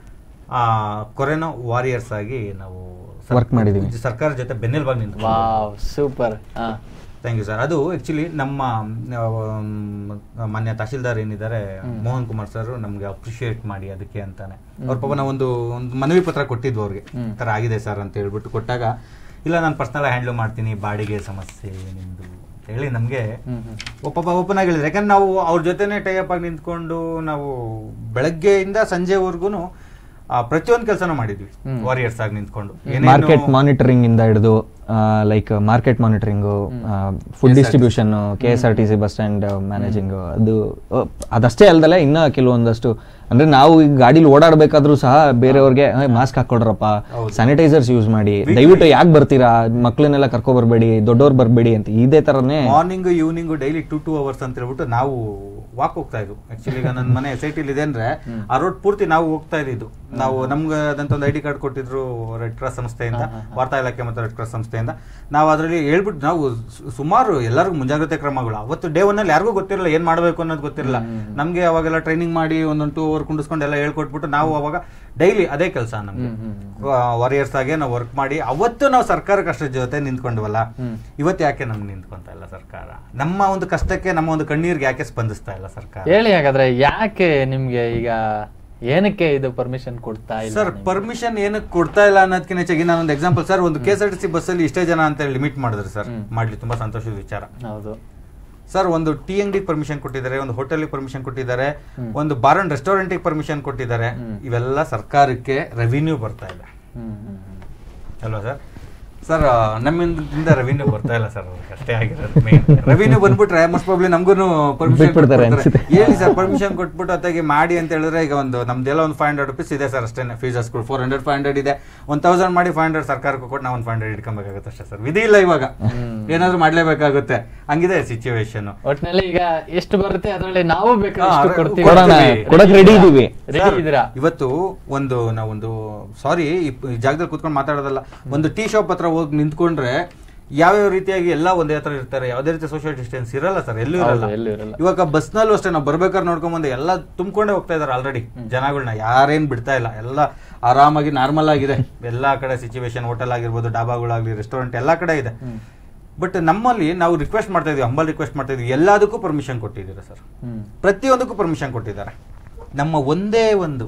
ಆ ಕೊರೆನೋ ವಾರಿಯರ್ಸ್ ಆಗಿ ನಾವು ಸರ್- Work ಮಾಡಿದೀವಿ. ಸರ್ಕಾರ ಜೊತೆ ಬೆನ್ನೆಲುಬಾಗಿ ನಿಂತು wow super thank you sir ಅದು ಆಕ್ಚುಲಿ ನಮ್ಮ ಆ, ಮ್, ಮಾನ್ಯ ತಹಶೀಲ್ದಾರ್ ಏನಿದ್ದಾರೆ ಮೋಹನ್ ಕುಮಾರ್ ಸರ್ ನಮ್ಗೆ ಅಪ್ರಿಶಿಯೇಟ್ ಮಾಡಿ ಅದಕ್ಕೆ ಅಂತಾನೆ ಅವ್ರ ಪಾಪ ನಾವು ಒಂದು ಒಂದು ಮನವಿ ಪತ್ರ ಕೊಟ್ಟಿದ್ವು ಅವ್ರಿಗೆ ಈ ಥರ ಆಗಿದೆ ಸರ್ ಅಂತ ಹೇಳ್ಬಿಟ್ಟು ಕೊಟ್ಟಾಗ ಇಲ್ಲ ನಾನು ಪರ್ಸನಲ್ ಹ್ಯಾಂಡ್ಲ್ ಮಾಡ್ತೀನಿ ಬಾಡಿಗೆ ಸಮಸ್ಯೆ ನಿಮ್ದು ಅಂತ ಹೇಳಿ ನಮಗೆ ಒಬ್ಬ ಓಪನ್ ಆಗಿ ಹೇಳಿದ್ರು ಯಾಕಂದ್ರೆ ನಾವು ಅವ್ರ ಜೊತೆನೆ ಟೈಅಪ್ ಆಗಿ ನಿಂತ್ಕೊಂಡು ನಾವು ಬೆಳಗ್ಗೆಯಿಂದ ಸಂಜೆವರೆಗೂ ಪ್ರತಿಯೊಂದು ಕೆಲಸನೂ ಮಾಡಿದ್ವಿ ವಾರಿಯರ್ಸ್ ಆಗಿ ನಿಂತ್ಕೊಂಡು ಏನೇನು- ಮಾರ್ಕೆಟ್ ಮಾನಿಟರಿಂಗ್ ಇಂದ ಹಿಡಿದು like market monitoring food distribution K S R T C bus stand managing ಅದು ಆ, ಅದಷ್ಟೇ ಅಲ್ದಲೆ ಇನ್ನ ಕೆಲವೊಂದಷ್ಟು ಅಂದ್ರೆ ನಾವು ಈಗ ಗಾಡಿಲಿ ಓಡಾಡ್ಬೇಕಾದ್ರೂ ಸಹ ಬೇರೆಯವ್ರಿಗೆ ಮಾಸ್ಕ್ ಹಾಕೊಡ್ರಪ್ಪ ಸ್ಯಾನಿಟೈಸರ್ಸ್ ಯೂಸ್ ಮಾಡಿ ದಯವಿಟ್ಟು ಯಾಕೆ ಬರ್ತೀರಾ ಮಕ್ಳನ್ನೆಲ್ಲ ಕರ್ಕೊ ಬರ್ಬೇಡಿ ದೊಡ್ಡವ್ರು ಬರ್ಬೇಡಿ ಅಂತ ಇದೇ ತರನೇ morning evening daily two two hours ಅಂತ ಹೇಳ್ಬಿಟ್ಟು ನಾವು ವಾಕ್ ಹೋಗ್ತಾ ಇದ್ವು ಆಕ್ಚುಲಿ ಈಗ ನನ್ನ ಮನೆ ಎಸ್ ಐ ಟಿಲಿ ಇದೆ ಅಂದ್ರೆ ಆ ರೋಡ್ ಪೂರ್ತಿ ನಾವು ಹೋಗ್ತಾ ಇದ್ದಿದ್ದು ನಾವು ನಮ್ಗೆ ಅದಂತ ಒಂದು ಐ ಡಿ ಕಾರ್ಡ್ ಕೊಟ್ಟಿದ್ರು ರೆಡ್ ಕ್ರಾಸ್ ಸಂಸ್ಥೆಯಿಂದ ವಾರ್ತಾ ಇಲಾಖೆ ಮತ್ತು ರೆಡ್ ಕ್ರಾಸ್ ಸಂಸ್ಥೆಯಿಂದ ನಾವು ಅದರಲ್ಲಿ ಹೇಳ್ಬಿಟ್ಟು ನಾವು ಸು- ಸುಮಾರು ಎಲ್ಲರಿಗೂ ಮುಂಜಾಗ್ರತೆ ಕ್ರಮಗಳು ಅವತ್ತು ಡೇ ಒನ್ ಅಲ್ಲಿ ಯಾರಿಗೂ ಗೊತ್ತಿರಲ್ಲ ಏನ್ ಮಾಡಬೇಕು ಅನ್ನೋದು ಗೊತ್ತಿರಲ್ಲ ನಮ್ಗೆ ಅವಾಗೆಲ್ಲ ಟ್ರೈನಿಂಗ್ ಮಾಡಿ ಒಂದೊಂದು ಟೂ ಅವರ್ ಕುಂಡಿಸ್ಕೊಂಡು ಎಲ್ಲ ಹೇಳ್ಕೊಟ್ಬಿಟ್ಟು ನಾವು ಅವಾಗ ಡೈಲಿ ಅದೇ ಕೆಲಸ ನಮ್ಗೆ ವಾರಿಯರ್ಸ್ ಆಗಿ ನಾವು ವರ್ಕ್ ಮಾಡಿ ಅವತ್ತು ನಾವು ಸರ್ಕಾರಕ್ಕೆ ಅಷ್ಟರ ಜೊತೆ ನಿಂತ್ಕೊಂಡ್ವಲ್ಲ ಇವತ್ತು ಯಾಕೆ ನಮ್ಗೆ ನಿಂತ್ಕೊಂತ ಇಲ್ಲ ಸರ್ಕಾರ ನಮ್ಮ ಒಂದು ಕಷ್ಟಕ್ಕೆ ನಮ್ಮ ಒಂದು ಕಣ್ಣೀರ್ಗೆ ಯಾಕೆ ಸ್ಪಂದಿಸ್ತಾ ಇಲ್ಲ ಸರ್ಕಾರ ಹೇಳಿ ಹಾಗಾದ್ರೆ ಯಾಕೆ ನಿಮ್ಗೆ ಈಗ ಏನಕ್ಕೆ ಇದು ಪರ್ಮಿಷನ್ ಕೊಡ್ತಾ ಇಲ್ಲ ಸರ್ ನಿಮ್ಗೆ? ಪರ್ಮಿಷನ್ ಏನಕ್ಕೆ ಕೊಡ್ತಾ ಇಲ್ಲ ಅನ್ನೋದಕ್ಕಿಂತ ಹೆಚ್ಚಾಗಿ ನಾನು ಒಂದು ಎಕ್ಸಾಂಪಲ್ ಸರ್ ಒಂದು K S R T C ಬಸ್ಸಲ್ಲಿ ಇಷ್ಟೇ ಜನ ಅಂತ ಲಿಮಿಟ್ ಮಾಡಿದ್ರು ಸರ್ ಮಾಡ್ಲಿ ತುಂಬಾ ಸಂತೋಷದ ವಿಚಾರ ಹೌದು ಸರ್ ಒಂದು ಟೀ ಅಂಗಡಿ ಪರ್ಮಿಷನ್ ಕೊಟ್ಟಿದ್ದಾರೆ ಒಂದು ಹೋಟೆಲ್ ಪರ್ಮಿಷನ್ ಕೊಟ್ಟಿದ್ದಾರೆ ಒಂದು ಬಾರ್ ಅಂಡ್ ರೆಸ್ಟೋರೆಂಟ್ ಪರ್ಮಿಷನ್ ಕೊಟ್ಟಿದ್ದಾರೆ ಇವೆಲ್ಲ ಸರ್ಕಾರಕ್ಕೆ ರೆವಿನ್ಯೂ ಬರ್ತಾ ಇದೆ ಹ್ಮ್ ಹ್ಮ್ ಹ್ಮ್. ಅಲ್ವಾ ಸರ್ ಸರ್ ನಮ್ಮಿಂದ ರೆವಿನ್ಯೂ ಬರ್ತಾ ಇಲ್ಲ ಸರ್ ಅವ್ರಿಗೆ ಅಷ್ಟೇ ಆಗಿರೋದು ಮೇನ್ ರೆವಿನ್ಯೂ ಬಂದ್ಬಿಟ್ರೆ ಮೋಸ್ಟ್ ಪ್ರಾಬ್ಲಿ ನಮಗೂ ಪರ್ಮಿಷನ್ ಬಿಟ್ಬಿಡ್ತಾರೆ ಅನ್ಸುತ್ತೆ. ಹೇಳಿ ಸರ್ ಪರ್ಮಿಷನ್ ಕೊಟ್ಬಿಟ್ಟು ಅತ್ತಾಗಿ ಮಾಡಿ ಅಂತ ಹೇಳಿದ್ರೆ ಈಗ ಒಂದು ನಮ್ದೆಲ್ಲ ಒಂದು ಫೈವ್ ಹಂಡ್ರೆಡ್ ರುಪೀಸ್ ಇದೆ ಸರ್ ಅಷ್ಟೇ fees four hundred five hundred ಇದೆ ಒನ್ ತೌಸಂಡ್ ಮಾಡಿ ಫೈವ್ ಹಂಡ್ರೆಡ್ ಸರ್ಕಾರಕ್ಕೆ ಕೊಟ್ಟು ನಾವು ಒಂದು ಫೈವ್ ಹಂಡ್ರೆಡ್ ಇಟ್ಕೊಬೇಕಾಗುತ್ತೆ ಅಷ್ಟೇ ಸರ್ ವಿಧಿ ಇಲ್ಲ ಇವಾಗ ಏನಾದ್ರು ಮಾಡ್ಲೇಬೇಕಾಗುತ್ತೆ ಹಂಗಿದೆ ಸಿಚುವೇಶನ್ ಒಟ್ನಲ್ಲಿ ಈಗ ಎಷ್ಟು ಬರುತ್ತೆ ಅದರಲ್ಲಿ ನಾವು ಬೇಕಾದಷ್ಟು ಹಾ, ಕೊಡ್ತೀವಿ ಕೊಡೋಣ ಕೊಡಕ್ ರೆಡಿ ಇದೀವಿ ರೆಡಿ ಇದೀರಾ ಇವತ್ತು ಒಂದು ನಾವೊಂದು ಸಾರಿ ಈ ಜಾಗದಲ್ಲಿ ಕೂತ್ಕೊಂಡು ಮಾತಾಡೋದಲ್ಲ ಒಂದು ಟೀ ಶಾಪ್ ಹತ್ರ ಹೋಗಿ ನಿಂತ್ಕೊಂಡ್ರೆ ಯಾವ್ಯಾವ ರೀತಿಯಾಗಿ ಎಲ್ಲ ಒಂದೇ ಹತ್ರ ಇರ್ತಾರೆ ಯಾವುದೇ ರೀತಿ ಸೋಷಿಯಲ್ ಡಿಸ್ಟೆನ್ಸ್ ಇರಲ್ಲ ಸರ್ ಎಲ್ಲೂ ಇರಲ್ಲ ಹೌದು, ಎಲ್ಲೂ ಇರಲ್ಲ. ಇವಾಗ ಬಸ್ನಲ್ಲೂ ಅಷ್ಟೇ ನಾವು ಬರ್ಬೇಕಾದ್ರೆ ನೋಡ್ಕೊಂಡ್ ಬಂದೆ ಎಲ್ಲ ತುಂಬ್ಕೊಂಡೇ ಹೋಗ್ತಾ ಇದಾರೆ ಆಲ್ರೆಡಿ ಜನಗಳನ್ನ ಯಾರೇನ್ ಬಿಡ್ತಾ ಇಲ್ಲ ಎಲ್ಲ ಆರಾಮಾಗಿ ನಾರ್ಮಲ್ ಆಗಿದೆ ಎಲ್ಲಾ ಕಡೆ ಸಿಚುವೇಶನ್ ಹೋಟೆಲ್ ಆಗಿರ್ಬೋದು ಡಾಬಾಗಳಾಗ್ಲಿ ರೆಸ್ಟೋರೆಂಟ್ ಎಲ್ಲಾ ಕಡೆ ಇದೆ ಬಟ್ ನಮ್ಮಲ್ಲಿ ನಾವು ರಿಕ್ವೆಸ್ಟ್ ಮಾಡ್ತಾ ಇದೀವಿ ಹಂಬಲ್ ರಿಕ್ವೆಸ್ಟ್ ಮಾಡ್ತಾ ಇದೀವಿ ಎಲ್ಲದಕ್ಕೂ ಪರ್ಮಿಷನ್ ಕೊಟ್ಟಿದ್ದೀರಾ ಸರ್ ಹ್ಮ್ ಪ್ರತಿಯೊಂದಕ್ಕೂ ಪರ್ಮಿಷನ್ ಕೊಟ್ಟಿದ್ದಾರೆ ನಮ್ಮ ಒಂದೇ ಒಂದು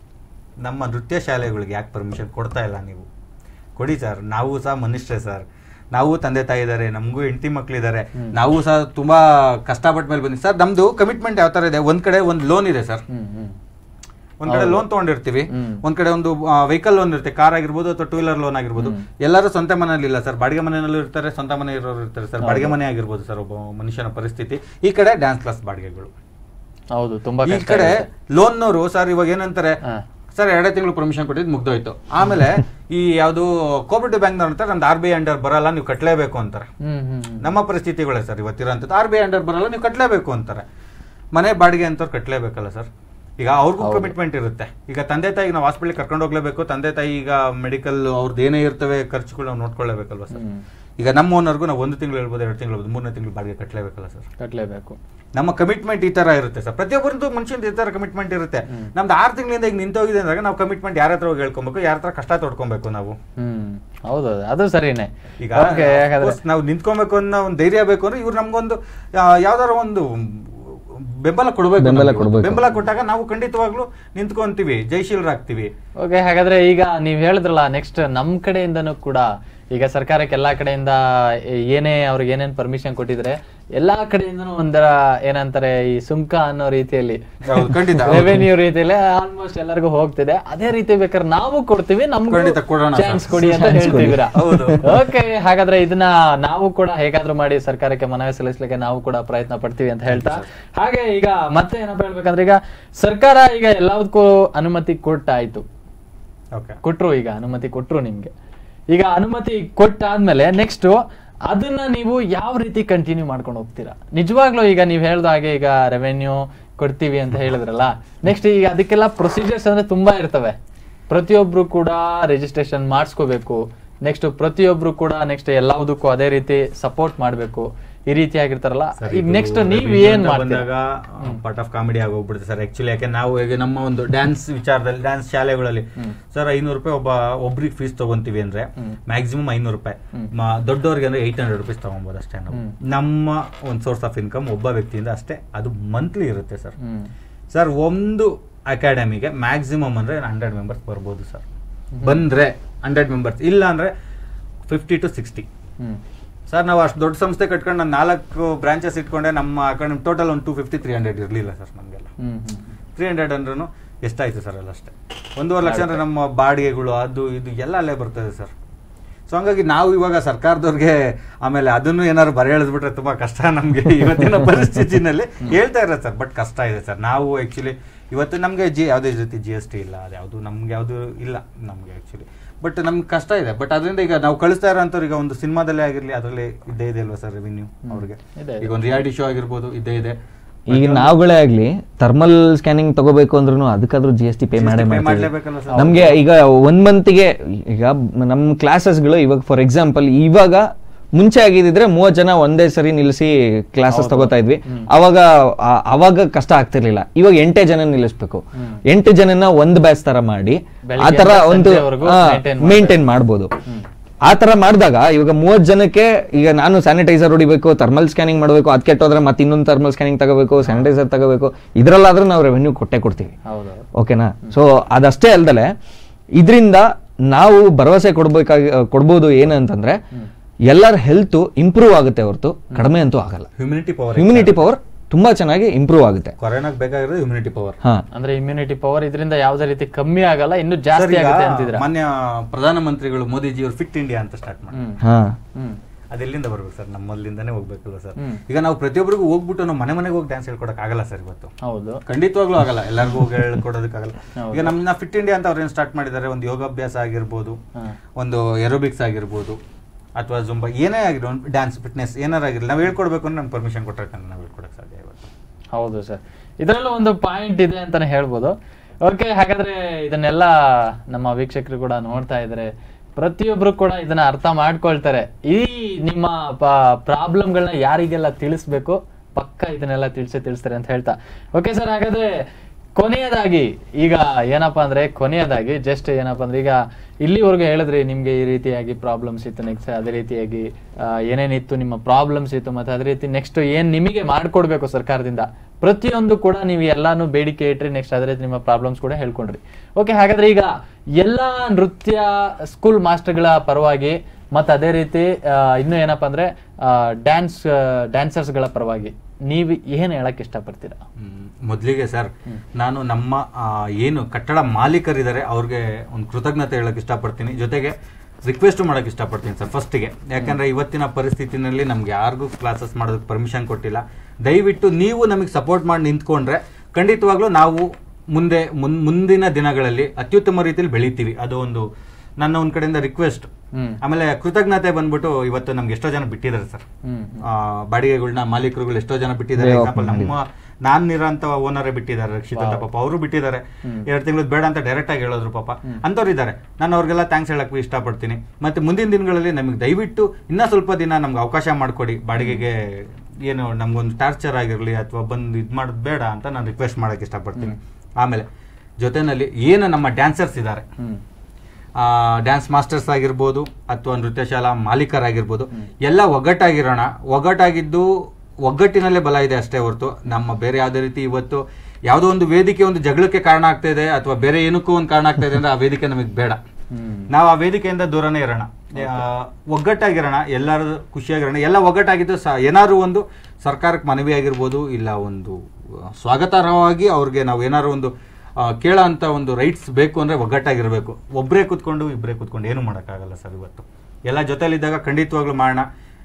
ನಮ್ಮ ನೃತ್ಯ ಶಾಲೆಗಳಿಗೆ ಯಾಕೆ ಪರ್ಮಿಷನ್ ಕೊಡ್ತಾ ಇಲ್ಲ ನೀವು ಕೊಡಿ ಸರ್ ನಾವು ಸಹ ಮನುಷ್ಯರೇ ಸರ್ ನಾವು ತಂದೆ ತಾಯಿ ಇದ್ದಾರೆ ನಮಗೂ ಹೆಂಡತಿ ಮಕ್ಳಿದ್ದಾರೆ ನಾವು ಸಹ ತುಂಬಾ ಕಷ್ಟಪಟ್ಟ ಮೇಲೆ ಬಂದಿ ಸರ್ ನಮ್ದು ಕಮಿಟ್ಮೆಂಟ್ ಯಾವ ತರ ಇದೆ ಒಂದ್ ಕಡೆ ಒಂದು ಲೋನ್ ಇದೆ ಸರ್ ಹ್ಮ್ ಹ್ಮ್ ಒಂದ್ ಕಡೆ ಲೋನ್ ತಗೊಂಡಿರ್ತೀವಿ ಹ್ಮ್. ಒಂದ್ ಕಡೆ ಒಂದು ವೆಹಿಕಲ್ ಲೋನ್ ಇರುತ್ತೆ ಕಾರ್ ಆಗಿರ್ಬೋದು ಅಥವಾ ಟೂ ವೀಲರ್ ಲೋನ್ ಆಗಿರ್ಬೋದು ಎಲ್ಲರೂ ಸ್ವಂತ ಮನೆಯಲ್ಲಿ ಇಲ್ಲ ಸರ್ ಬಾಡಿಗೆ ಮನೆಯಲ್ಲೂ ಇರ್ತಾರೆ ಸ್ವಂತ ಮನೆ ಇರೋರು ಇರ್ತಾರೆ ಸರ್ ಬಾಡಿಗೆ ಮನೆ ಆಗಿರ್ಬೋದು ಸರ್ ಒಬ್ಬ ಮನುಷ್ಯನ ಪರಿಸ್ಥಿತಿ ಈ ಕಡೆ ಡ್ಯಾನ್ಸ್ ಕ್ಲಾಸ್ ಬಾಡಿಗೆಗಳು ಹೌದು ತುಂಬಾ ಈ ಕಷ್ಟ ಕಡೆ ಇರುತ್ತೆ. ಲೋನ್ನವರು ಸರ್ ಇವಾಗ ಏನಂತಾರೆ ಹಾ. ಸರ್ ಎರಡೇ ತಿಂಗಳು ಪರ್ಮಿಷನ್ ಕೊಟ್ಟಿದ್ದು ಮುಗ್ದೋಯ್ತು ಆಮೇಲೆ ಈ ಯಾವುದು ಕೋಪರೇಟಿವ್ ಬ್ಯಾಂಕ್ನವ್ರು ಅಂತಾರೆ ನಮ್ದು ಆರ್ ಬಿ ಐ ಅಂಡರ್ ಬರಲ್ಲ ನೀವು ಕಟ್ಟಲೇಬೇಕು ಅಂತಾರೆ ಹ್ಮ್ ಹ್ಮ್ ಹ್ಮ್. ನಮ್ಮ ಪರಿಸ್ಥಿತಿಗಳೇ ಸರ್ ಇವತ್ತಿರೋಂಥದ್ದು ಆರ್ ಬಿ ಐ ಅಂಡರ್ ಬರಲ್ಲ ನೀವು ಕಟ್ಟಲೇಬೇಕು ಅಂತಾರೆ ಮನೆ ಬಾಡಿಗೆ ಅಂತವ್ರು ಕಟ್ಟಲೇಬೇಕಲ್ಲ ಸರ್ ಈಗ ಅವ್ರಿಗೂ ಕಮಿಟ್ಮೆಂಟ್ ಇರುತ್ತೆ ಈಗ ತಂದೆ ತಾಯಿಗೆ ನಾವು ಹಾಸ್ಪಿಟಲ್ ಕರ್ಕೊಂಡು ಹೋಗ್ಲೇಬೇಕು ತಂದೆ ತಾಯಿ ಈಗ ಮೆಡಿಕಲ್ ಅವ್ರದ್ದು ಏನೇ ಇರ್ತವೆ ಖರ್ಚುಗಳು ನಾವು ನೋಡ್ಕೊಳ್ಳೇಬೇಕಲ್ವ ಸರ್ ಹ್ಮ್. ಈಗ ನಮ್ಮ ಓನರ್ಗೂ ನಾವು ಒಂದು ತಿಂಗಳು ಹೇಳ್ಬೋದು ಎರಡು ತಿಂಗಳು ಹೇಳ್ಬೋದು ಮೂರನೇ ತಿಂಗಳು ಬಾಡಿಗೆ ಕಟ್ಟಲೇಬೇಕಲ್ಲ ಸರ್ ಕಟ್ಲೇಬೇಕು ನಮ್ಮ ಕಮಿಟ್ಮೆಂಟ್ ಈ ತರ ಇರುತ್ತೆ ಸರ್ ಪ್ರತಿಯೊಬ್ಬರದ್ದು ಮನುಷ್ಯನ ಈ ತರ ಕಮಿಟ್ಮೆಂಟ್ ಇರುತ್ತೆ ನಮ್ದು ಆರು ತಿಂಗಳಿಂದ ಈಗ ನಿಂತೋಗಿದೆ ಅಂದಾಗ ನಾವು ಕಮಿಟ್ಮೆಂಟ್ ಯಾರ ಹತ್ರ ಹೋಗಿ ಹೇಳ್ಕೊಬೇಕು ಯಾರ ಹತ್ರ ಕಷ್ಟ ತೊಡ್ಕೊಬೇಕು ನಾವು ಹ್ಮ್ ಹೌದು ಅದು ಸರಿನೇ ಈಗ Okay, ಹಾಗಾದ್ರೆ of course ನಾವು ನಿಂತ್ಕೊಬೇಕು ಅನ್ನೋ ಒಂದು ಧೈರ್ಯ ಬೇಕು ಅಂದ್ರೆ ಇವ್ರು ನಮ್ಗೊಂದು ಆ, ಯಾವ್ದಾರ ಒಂದು ಬೆಂಬಲ ಕೊಡಬೇಕು ಬೆಂಬಲ ಕೊಡ್ಬೇಕು. ಬೆಂಬಲ ಕೊಟ್ಟಾಗ ನಾವು ಖಂಡಿತವಾಗ್ಲೂ ನಿಂತ್ಕೊಂತೀವಿ ಜಯಶೀಲರಾಗ್ತೀವಿ ಓಕೆ ಹಾಗಾದ್ರೆ ಈಗ ನೀವ್ ಹೇಳಿದ್ರಲ್ಲ ನೆಕ್ಸ್ಟ್ ನಮ್ ಕಡೆಯಿಂದನೂ ಕೂಡ ಈಗ ಸರ್ಕಾರಕ್ಕೆ ಎಲ್ಲಾ ಕಡೆಯಿಂದ ಏನೇ ಅವ್ರಿಗೆ ಏನೇನ್ ಪರ್ಮಿಷನ್ ಕೊಟ್ಟಿದ್ರೆ ಎಲ್ಲಾ ಕಡೆಯಿಂದನೂ ಒಂದರ ಏನಂತಾರೆ ಈ ಸುಂಕ ಅನ್ನೋ ರೀತಿಯಲ್ಲಿ ಹೌದು, ಖಂಡಿತ, ಹೌದು. ರೆವೆನ್ಯೂ ರೀತಿಯಲ್ಲಿ ಆಲ್ಮೋಸ್ಟ್ ಎಲ್ಲರಿಗೂ ಹೋಗ್ತಿದೆ ಅದೇ ರೀತಿ ಬೇಕಾದ್ರೆ ನಾವು ಕೊಡ್ತೀವಿ ನಮ್ಗೂ ಖಂಡಿತ ಕೊಡೋಣ ಸರ್. ಚಾನ್ಸ್ ಕೊಡಿ ಅಂತ Chance ಕೊಡಿ. ಹೇಳ್ತೀವಿರಾ ಹೌದು. ಓಕೆ ಹಾಗಾದ್ರೆ ಇದನ್ನ ನಾವು ಕೂಡ ಹೇಗಾದ್ರೂ ಮಾಡಿ ಸರ್ಕಾರಕ್ಕೆ ಮನವಿ ಸಲ್ಲಿಸಲಿಕ್ಕೆ ನಾವು ಕೂಡ ಪ್ರಯತ್ನ ಪಡ್ತೀವಿ ಅಂತ ಹೇಳ್ತಾ ಹಾಗೆ ಈಗ ಮತ್ತೆ ಏನಪ್ಪ ಹೇಳ್ಬೇಕಂದ್ರೆ ಈಗ ಸರ್ಕಾರ ಈಗ ಎಲ್ಲದಕ್ಕೂ ಅನುಮತಿ ಕೊಟ್ಟಾಯ್ತು ಓಕೆ ಕೊಟ್ರು ಈಗ ಅನುಮತಿ ಕೊಟ್ರು ನಿಮ್ಗೆ ಈಗ ಅನುಮತಿ ಕೊಟ್ಟಾದ್ಮೇಲೆ ನೆಕ್ಸ್ಟ್ ಅದನ್ನ ನೀವು ಯಾವ ರೀತಿ ಕಂಟಿನ್ಯೂ ಮಾಡ್ಕೊಂಡು ಹೋಗ್ತೀರಾ ನಿಜವಾಗ್ಲೂ ಈಗ ನೀವು ಹೇಳ್ದ ಹಾಗೆ ಈಗ ರೆವೆನ್ಯೂ ಕೊಡ್ತೀವಿ ಅಂತ ಹೇಳಿದ್ರಲ್ಲ ನೆಕ್ಸ್ಟ್ ಈಗ ಅದಕ್ಕೆಲ್ಲ ಪ್ರೊಸೀಜರ್ಸ್ ಅಂದ್ರೆ ತುಂಬಾ ಇರ್ತವೆ ಪ್ರತಿಯೊಬ್ರು ಕೂಡ ರಿಜಿಸ್ಟ್ರೇಷನ್ ಮಾಡಿಸ್ಕೋಬೇಕು ನೆಕ್ಸ್ಟ್ ಪ್ರತಿಯೊಬ್ರು ಕೂಡ ನೆಕ್ಸ್ಟ್ ಎಲ್ಲದಕ್ಕೂ ಅದೇ ರೀತಿ ಸಪೋರ್ಟ್ ಮಾಡ್ಬೇಕು ಈ ರೀತಿ ಆಗಿರ್ತಾರಲ್ಲ ಈಗ ನೆಕ್ಸ್ಟ್ ನೀವ್ ಏನ್ ಮಾಡ್ತೀರಾ ಬಂದಾಗ ಪಾರ್ಟ್ ಆಫ್ ಕಾಮಿಡಿ ಆಗೋಗ್ಬಿಡುತ್ತೆ ಸರ್ ಆಕ್ಚುಲಿ ಯಾಕೆ ನಾವು ಈಗ ನಮ್ಮ ಒಂದು ಡ್ಯಾನ್ಸ್ ವಿಚಾರದಲ್ಲಿ ಡ್ಯಾನ್ಸ್ ಶಾಲೆಗಳಲ್ಲಿ ಸರ್ ಐನೂರು ರೂಪಾಯಿ ಒಬ್ಬ ಒಬ್ರಿಗೆ ಫೀಸ್ ತಗೊಂತೀವಿ ಅಂದ್ರೆ ಮ್ಯಾಕ್ಸಿಮಮ್ ಐನೂರು ರೂಪಾಯಿ ಮ- ದೊಡ್ಡವ್ರಿಗೆ ಅಂದ್ರೆ ಏಟ್ ಹಂಡ್ರೆಡ್ ರುಪೀಸ್ ತಗೊಬೋದು ಅಷ್ಟೇ ನಾವು ನಮ್ಮ ಒಂದು ಸೋರ್ಸ್ ಆಫ್ ಇನ್ಕಮ್ ಒಬ್ಬ ವ್ಯಕ್ತಿಯಿಂದ ಅಷ್ಟೇ ಅದು ಮಂತ್ಲಿ ಇರುತ್ತೆ ಸರ್ ಹ್ಮ್ ಸರ್ ಒಂದು ಅಕಾಡೆಮಿಗೆ ಮ್ಯಾಕ್ಸಿಮಮ್ ಅಂದ್ರೆ ಹಂಡ್ರೆಡ್ ಮೆಂಬರ್ಸ್ ಬರ್ಬೋದು ಸರ್ ಬಂದ್ರೆ ಹಂಡ್ರೆಡ್ ಮೆಂಬರ್ಸ್ ಇಲ್ಲ ಅಂದ್ರೆ fifty to sixty hmm sir ನಾವು ಅಷ್ಟು ದೊಡ್ಡ ಸಂಸ್ಥೆ ಕಟ್ಕೊಂಡು ನಾನು ನಾಲ್ಕು ಬ್ರಾಂಚಸ್ ಇಟ್ಕೊಂಡೆ ನಮ್ಮ ಅಕಾಡೆಮಿ ಟೋಟಲ್ ಒಂದು ಟೂ ಫಿಫ್ಟಿ ತ್ರೀ ಹಂಡ್ರೆಡ್ ಇರಲಿಲ್ಲ ಸರ್ ನಮಗೆಲ್ಲ ಹ್ಮ್ ಹ್ಮ್ ತ್ರೀ ಹಂಡ್ರೆಡ್ ಅಂದ್ರೂ ಎಷ್ಟಾಯ್ತು ಸರ್ ಎಲ್ಲ ಅಷ್ಟೇ ಒಂದೂವರೆ ಲಕ್ಷ ಅಂದ್ರೆ ನಮ್ಮ ಬಾಡಿಗೆಗಳು ಅದು ಇದು ಎಲ್ಲ ಅಲ್ಲೇ ಬರ್ತದೆ ಸರ್ ಸೊ ಹಂಗಾಗಿ ನಾವು ಇವಾಗ ಸರ್ಕಾರದವ್ರಿಗೆ ಆಮೇಲೆ ಅದನ್ನು ಏನಾದ್ರು ಬರ ಎಳೆದ್ಬಿಟ್ರೆ ತುಂಬಾ ಕಷ್ಟ ನಮಗೆ ಇವತ್ತಿನ ಪರಿಸ್ಥಿತಿನಲ್ಲಿ ಹೇಳ್ತಾ ಇರೋದು ಸರ್ ಬಟ್ ಕಷ್ಟ ಇದೆ ಸರ್ ನಾವು ಆ್ಯಕ್ಚುಲಿ ಇವತ್ತು ನಮಗೆ ಜಿ ಯಾವುದೇ ರೀತಿ ಜಿ ಎಸ್ ಟಿ ಇಲ್ಲ ಅದು ಯಾವುದು ನಮ್ಗೆ ಯಾವುದು ಇಲ್ಲ ನಮಗೆ ಆ್ಯಕ್ಚುಲಿ ಬಟ್ ನಮ್ಗೆ ಕಷ್ಟ ಇದೆ ಬಟ್ ಅದರಿಂದ ಈಗ ನಾವು ಕಳಿಸ್ತಾ ಇರೋಂಥವ್ರು ಈಗ ಒಂದು ಸಿನಿಮಾದಲ್ಲೇ ಆಗಿರಲಿ ಅದರಲ್ಲಿ ಇದ್ದೇ ಇದೆ ಅಲ್ವಾ ಸರ್ ರೆವಿನ್ಯೂ ಅವ್ರಿಗೆ ಇದೆ, ಈಗ ಒಂದು ರಿಯಾಲಿಟಿ ಶೋ ಆಗಿರ್ಬೋದು ಇದ್ದೇ ಇದೆ ಈಗ ನಾವುಗಳೇ ಆಗ್ಲಿ ಥರ್ಮಲ್ ಸ್ಕ್ಯಾನಿಂಗ್ ತಗೋಬೇಕು ಅಂದ್ರೂ ಅದಕ್ಕಾದ್ರೂ G S T pay GST ಮಾಡೇ pay ಮಾಡ್ತೀವಿ ಮಾಡ್ಲೇಬೇಕಲ್ಲ sir? ನಮ್ಗೆ ಈಗ ಒಂದ್ ಮಂತಿಗೆ ಈಗ ನಮ್ಮ ಕ್ಲಾಸಸ್ಗಳು ಇವಾಗ ಫಾರ್ ಎಕ್ಸಾಂಪಲ್ ಇವಾಗ ಮುಂಚೆ ಆಗಿದ್ರೆ ಮೂವತ್ ಜನ ಒಂದೇ ಸರಿ ನಿಲ್ಲಿಸಿ ಕ್ಲಾಸಸ್ ತಗೋತಾ ಇದ್ವಿ ಅವಾಗ ಆ- ಅವಾಗ ಕಷ್ಟ ಆಗ್ತಿರ್ಲಿಲ್ಲ ಇವಾಗ ಎಂಟೇ ಜನ ನಿಲ್ಲಿಸ್ಬೇಕು ಎಂಟು ಜನನ ಒಂದ್ ಬ್ಯಾಚ್ ತರ ಮಾಡಿ ಆ ಬೆಳಿಗ್ಗೆ ತರ ಇಂದ ಒಂದು ಸಂಜೆವರೆಗೂ maintain ಮಾಡ್ಬೇಕು. ಮೇಂಟೈನ್ ಮಾಡ್ಬೋದು ಆ ತರ ಮಾಡಿದಾಗ ಇವಾಗ ಮೂವತ್ ಜನಕ್ಕೆ ಈಗ ನಾನು ಸ್ಯಾನಿಟೈಸರ್ ಹೊಡಿಬೇಕು ಥರ್ಮಲ್ ಸ್ಕ್ಯಾನಿಂಗ್ ಮಾಡಬೇಕು ಅದ್ ಕೆಟ್ಟೋದ್ರೆ ಮತ್ತೆ ಇನ್ನೊಂದು ಥರ್ಮಲ್ ಸ್ಕ್ಯಾನಿಂಗ್ ತಗೋಬೇಕು ಸ್ಯಾನಿಟೈಸರ್ ತಗೋಬೇಕು ಇದ್ರಲ್ಲಾದ್ರೂ ನಾವು ರೆವೆನ್ಯೂ ಕೊಟ್ಟೆ ಕೊಡ್ತೀವಿ ಹೌದು ಓಕೆನಾ ಸೊ ಅದಷ್ಟೇ ಅಲ್ದಲೆ ಇದರಿಂದ ನಾವು ಭರವಸೆ ಕೊಡ್ಬೇಕಾಗಿ ಕೊಡ್ಬೋದು ಏನಂತಂದ್ರೆ ಎಲ್ಲರ ಹೆಲ್ತ್ ಇಂಪ್ರೂವ್ ಆಗುತ್ತೆ ಹೊರತು ಕಡಿಮೆ ಅಂತೂ ಆಗಲ್ಲ ಹ್ಯುಮಿನಿಟಿ ಪವರ್ ಇಮ್ಯುನಿಟಿ ಪವರ್ ತುಂಬಾ ಚೆನ್ನಾಗಿ ಇಂಪ್ರೂವ್ ಆಗುತ್ತೆ ಕೊರೋನಾಗ್ ಬೇಕಾಗಿರೋದು ಇಮ್ಯುನಿಟಿ ಪವರ್ ಹಾ ಅಂದ್ರೆ ಇಮ್ಯುನಿಟಿ ಪವರ್ ಇದರಿಂದ ಯಾವುದೇ ರೀತಿ ಕಮ್ಮಿ ಆಗಲ್ಲ ಇನ್ನು ಜಾಸ್ತಿ ಆಗುತ್ತೆ ಅಂತಿದ್ರ ಮಾನ್ಯ ಪ್ರಧಾನಮಂತ್ರಿಗಳು ಮೋದಿಜಿ ಅವರು ಫಿಟ್ ಇಂಡಿಯಾ ಅಂತ ಸ್ಟಾರ್ಟ್ ಮಾಡಿ ಹ್ಮ್ ಹಾ ಹ್ಮ್ ಅದೆಲ್ಲಿಂದ ಬರ್ಬೇಕು ಸರ್ ನಮ್ಮಲ್ಲಿಂದಾನೇ ಹೋಗ್ಬೇಕಲ್ವ ಸರ್ ಹ್ಮ್. ಈಗ ನಾವು ಪ್ರತಿಯೊಬ್ಬರಿಗೂ ಹೋಗ್ಬಿಟ್ಟು ನಾವು ಮನೆ ಮನೆಗೆ ಹೋಗಿ ಡ್ಯಾನ್ಸ್ ಹೇಳ್ಕೊಡಕ್ ಆಗಲ್ಲ ಸರ್ ಇವತ್ತು ಹೌದು ಖಂಡಿತವಾಗ್ಲೂ ಆಗಲ್ಲ ಎಲ್ಲರಿಗೂ ಹೋಗಿ ಹೇಳ್ಕೊಡೋದಕ್ಕಾಗಲ್ಲ ಹೌದು. ಈಗ ನಮ್ಮನ್ನ ಫಿಟ್ ಇಂಡಿಯಾ ಅಂತ ಅವ್ರು ಏನು ಸ್ಟಾರ್ಟ್ ಮಾಡಿದ್ದಾರೆ ಒಂದು ಯೋಗಾಭ್ಯಾಸ ಆಗಿರ್ಬೋದು ಹಾ. ಒಂದು ಎರೋಬಿಕ್ಸ್ ಆಗಿರ್ಬೋದು ಅಥವಾ ಜುಂಬಾ ಏನೇ ಆಗಿರೋ ಡ್ಯಾನ್ಸ್ ಫಿಟ್ನೆಸ್ ಏನಾರ ಆಗಿರಲಿ ನಾವು ಹೇಳ್ಕೊಡ್ಬೇಕು ಅಂದ್ರೆ ನಮ್ಗೆ ಪರ್ಮಿಷನ್ ಕೊಟ್ಟರೆ ನಾವು ಹೇಳ್ಕೊಡಕ್ ಸಾಧ್ಯ ಇವತ್ತು ಹೌದು ಸರ್ ಇದರಲ್ಲೂ ಒಂದು ಪಾಯಿಂಟ್ ಇದೆ ಅಂತಾನೆ ಹೇಳ್ಬೋದು ಓಕೆ ಹಾಗಾದ್ರೆ ಇದನ್ನೆಲ್ಲ ನಮ್ಮ ವೀಕ್ಷಕರು ಕೂಡ ನೋಡ್ತಾ ಇದ್ದಾರೆ ಪ್ರತಿಯೊಬ್ರು ಕೂಡ ಇದನ್ನ ಅರ್ಥ ಮಾಡ್ಕೊಳ್ತಾರೆ ಈ ನಿಮ್ಮ ಪ್ರಾಬ್ಲಮ್ಗಳನ್ನ ಯಾರಿಗೆಲ್ಲ ತಿಳಿಸ್ಬೇಕು ಪಕ್ಕ ಇದನ್ನೆಲ್ಲ ತಿಳಿಸೇ ತಿಳಿಸ್ತಾರೆ ಅಂತ ಹೇಳ್ತಾ ಓಕೆ ಸರ್ ಹಾಗಾದ್ರೆ ಕೊನೆಯದಾಗಿ ಈಗ ಏನಪ್ಪಾ ಅಂದ್ರೆ ಕೊನೆಯದಾಗಿ ಜಸ್ಟ್ ಏನಪ್ಪಾ ಅಂದ್ರೆ ಈಗ ಇಲ್ಲಿವರೆಗೂ ಹೇಳಿದ್ರಿ ನಿಮ್ಗೆ ಈ ರೀತಿಯಾಗಿ ಪ್ರಾಬ್ಲಮ್ಸ್ ಇತ್ತು ನೆಕ್ಸ್ಟ್ ಅದೇ ರೀತಿಯಾಗಿ ಆ, ಏನೇನಿತ್ತು ನಿಮ್ಮ ಪ್ರಾಬ್ಲಮ್ಸ್ ಇತ್ತು ಮತ್ತೆ ಅದೇ ರೀತಿ ನೆಕ್ಸ್ಟ್ ಏನ್ ನಿಮಗೆ ಮಾಡ್ಕೊಡ್ಬೇಕು ಸರ್ಕಾರದಿಂದ ಪ್ರತಿಯೊಂದು ಕೂಡ ನೀವು ಎಲ್ಲಾನು ಬೇಡಿಕೆ ಇಟ್ರಿ ನೆಕ್ಸ್ಟ್ ಅದೇ ರೀತಿ ನಿಮ್ಮ ಪ್ರಾಬ್ಲಮ್ಸ್ ಕೂಡ ಹೇಳ್ಕೊಂಡ್ರಿ ಓಕೆ ಹಾಗಾದ್ರೆ ಈಗ ಎಲ್ಲಾ ನೃತ್ಯ ಸ್ಕೂಲ್ ಮಾಸ್ಟರ್ಗಳ ಪರವಾಗಿ ಮತ್ತೆ ಅದೇ ರೀತಿ ಆ, ಇನ್ನು ಏನಪ್ಪಾ ಅಂದ್ರೆ ಡ್ಯಾನ್ಸ್ ಡ್ಯಾನ್ಸರ್ಸ್ಗಳ ಪರವಾಗಿ ನೀವು ಏನ್ ಹೇಳಕ್ ಇಷ್ಟಪಡ್ತೀರಾ ಹ್ಮ್. ಮೊದ್ಲಿಗೆ ಸರ್ ನಾನು ನಮ್ಮ ಆ, ಏನು ಕಟ್ಟಡ ಮಾಲೀಕರಿದ್ದಾರೆ ಅವ್ರಿಗೆ ಒಂದು ಕೃತಜ್ಞತೆ ಹೇಳಕ್ ಇಷ್ಟಪಡ್ತೀನಿ ಜೊತೆಗೆ ರಿಕ್ವೆಸ್ಟ್ ಮಾಡಕ್ ಇಷ್ಟಪಡ್ತೀನಿ ಸರ್ ಫಸ್ಟಿಗೆ ಯಾಕಂದ್ರೆ ಇವತ್ತಿನ ಪರಿಸ್ಥಿತಿನಲ್ಲಿ ನಮ್ಗೆ ಯಾರಿಗೂ ಕ್ಲಾಸಸ್ ಮಾಡೋದಕ್ಕೆ ಪರ್ಮಿಷನ್ ಕೊಟ್ಟಿಲ್ಲ ದಯವಿಟ್ಟು ನೀವು ನಮಗೆ ಸಪೋರ್ಟ್ ಮಾಡಿ ನಿಂತ್ಕೊಂಡ್ರೆ ಖಂಡಿತವಾಗ್ಲೂ ನಾವು ಮುಂದೆ ಮುನ್- ಮುಂದಿನ ದಿನಗಳಲ್ಲಿ ಅತ್ಯುತ್ತಮ ರೀತಿಯಲ್ಲಿ ಬೆಳಿತೀವಿ ಅದು ಒಂದು ನನ್ನ ಒಂದ್ ಕಡೆಯಿಂದ ರಿಕ್ವೆಸ್ಟ್ ಹ್ಮ್ ಆಮೇಲೆ ಕೃತಜ್ಞತೆ ಬಂದ್ಬಿಟ್ಟು ಇವತ್ತು ನಮ್ಗೆ ಎಷ್ಟೋ ಜನ ಬಿಟ್ಟಿದ್ದಾರೆ ಸರ್ ಹ್ಮ್ ಆ, ಬಾಡಿಗೆಗಳನ್ನ ಮಾಲೀಕರುಗಳು ಎಷ್ಟೋ ಜನ ಬಿಟ್ಟಿದ್ದಾರೆ Lay off ಎಕ್ಸಾಂಪಲ್ ನಮ್ಮ ನಾನ್ ಇರೋಂತ ಓನರ್ ಬಿಟ್ಟಿದ್ದಾರೆ ರಕ್ಷಿತ್ ಅಂತ ಪಾಪ ಅವರು ಬಿಟ್ಟಿದ್ದಾರೆ ಎರಡು ತಿಂಗಳು ಬೇಡ ಅಂತ ಡೈರೆಕ್ಟ್ ಆಗಿ ಹೇಳೋದ್ರು ಪಾಪ ಅಂತವ್ರು ಇದ್ದಾರೆ ನಾನು ಅವ್ರಿಗೆಲ್ಲ ಥ್ಯಾಂಕ್ಸ್ ಹೇಳಕ್ ಇಷ್ಟಪಡ್ತೀನಿ ಮತ್ತೆ ಮುಂದಿನ ದಿನಗಳಲ್ಲಿ ನಮಗೆ ದಯವಿಟ್ಟು ಇನ್ನ ಸ್ವಲ್ಪ ದಿನ ನಮ್ಗೆ ಅವಕಾಶ ಮಾಡ್ಕೊಡಿ ಬಾಡಿಗೆಗೆ ಏನು ನಮ್ಗೊಂದು ಟಾರ್ಚರ್ ಆಗಿರಲಿ ಅಥವಾ ಬಂದು ಇದು ಮಾಡೋದು ಬೇಡ ಅಂತ ನಾನು ರಿಕ್ವೆಸ್ಟ್ ಮಾಡಕ್ಕೆ ಇಷ್ಟಪಡ್ತೀನಿ ಆಮೇಲೆ ಜೊತೆನಲ್ಲಿ ಏನು ನಮ್ಮ ಡ್ಯಾನ್ಸರ್ಸ್ ಇದ್ದಾರೆ ಹ್ಮ್ ಡ್ಯಾನ್ಸ್ ಮಾಸ್ಟರ್ಸ್ ಆಗಿರ್ಬೋದು ಅಥವಾ ನೃತ್ಯ ಶಾಲಾ ಮಾಲೀಕರಾಗಿರ್ಬೋದು ಎಲ್ಲ ಒಗ್ಗಟ್ಟಾಗಿರೋಣ ಒಗ್ಗಟ್ಟಾಗಿದ್ದು ಒಗ್ಗಟ್ಟಿನಲ್ಲೇ ಬಲ ಇದೆ ಅಷ್ಟೇ ಹೊರತು ನಮ್ಮ ಬೇರೆ ಯಾವುದೇ ರೀತಿ ಇವತ್ತು ಯಾವುದೋ ಒಂದು ವೇದಿಕೆ ಒಂದು ಜಗಳಕ್ಕೆ ಕಾರಣ ಆಗ್ತಾ ಇದೆ ಅಥವಾ ಬೇರೆ ಏನಕ್ಕೂ ಒಂದು ಕಾರಣ ಆಗ್ತಾ ಇದೆ ಅಂದ್ರೆ ಆ ವೇದಿಕೆ ನಮಗೆ ಬೇಡ ಹ್ಮ್ ನಾವು ಆ ವೇದಿಕೆಯಿಂದ ದೂರನೇ ಇರೋಣ ಆ, ಒಗ್ಗಟ್ಟಾಗಿರೋಣ ಎಲ್ಲರೂ ಖುಷಿಯಾಗಿರೋಣ ಎಲ್ಲ ಒಗ್ಗಟ್ಟಾಗಿದ್ದು ಸ ಏನಾದ್ರು ಒಂದು ಸರ್ಕಾರಕ್ಕೆ ಮನವಿ ಆಗಿರ್ಬೋದು ಇಲ್ಲ ಒಂದು ಆ, ಸ್ವಾಗತಾರ್ಹವಾಗಿ ಅವ್ರಿಗೆ ನಾವು ಏನಾದ್ರು ಒಂದು ಆ, ಕೇಳೋ ಅಂತ ಒಂದು ರೈಟ್ಸ್ ಬೇಕು ಅಂದ್ರೆ ಒಗ್ಗಟ್ಟಾಗಿರ್ಬೇಕು ಒಬ್ಬರೇ ಕೂತ್ಕೊಂಡು ಇಬ್ಬರೇ ಕೂತ್ಕೊಂಡು ಏನು ಮಾಡೋಕ್ಕಾಗಲ್ಲ ಸರ್ ಇವತ್ತು ಎಲ್ಲ ಜೊತೆಲಿದ್ದಾಗ ಖಂಡಿತವಾಗ್ಲೂ ಮಾಡೋಣ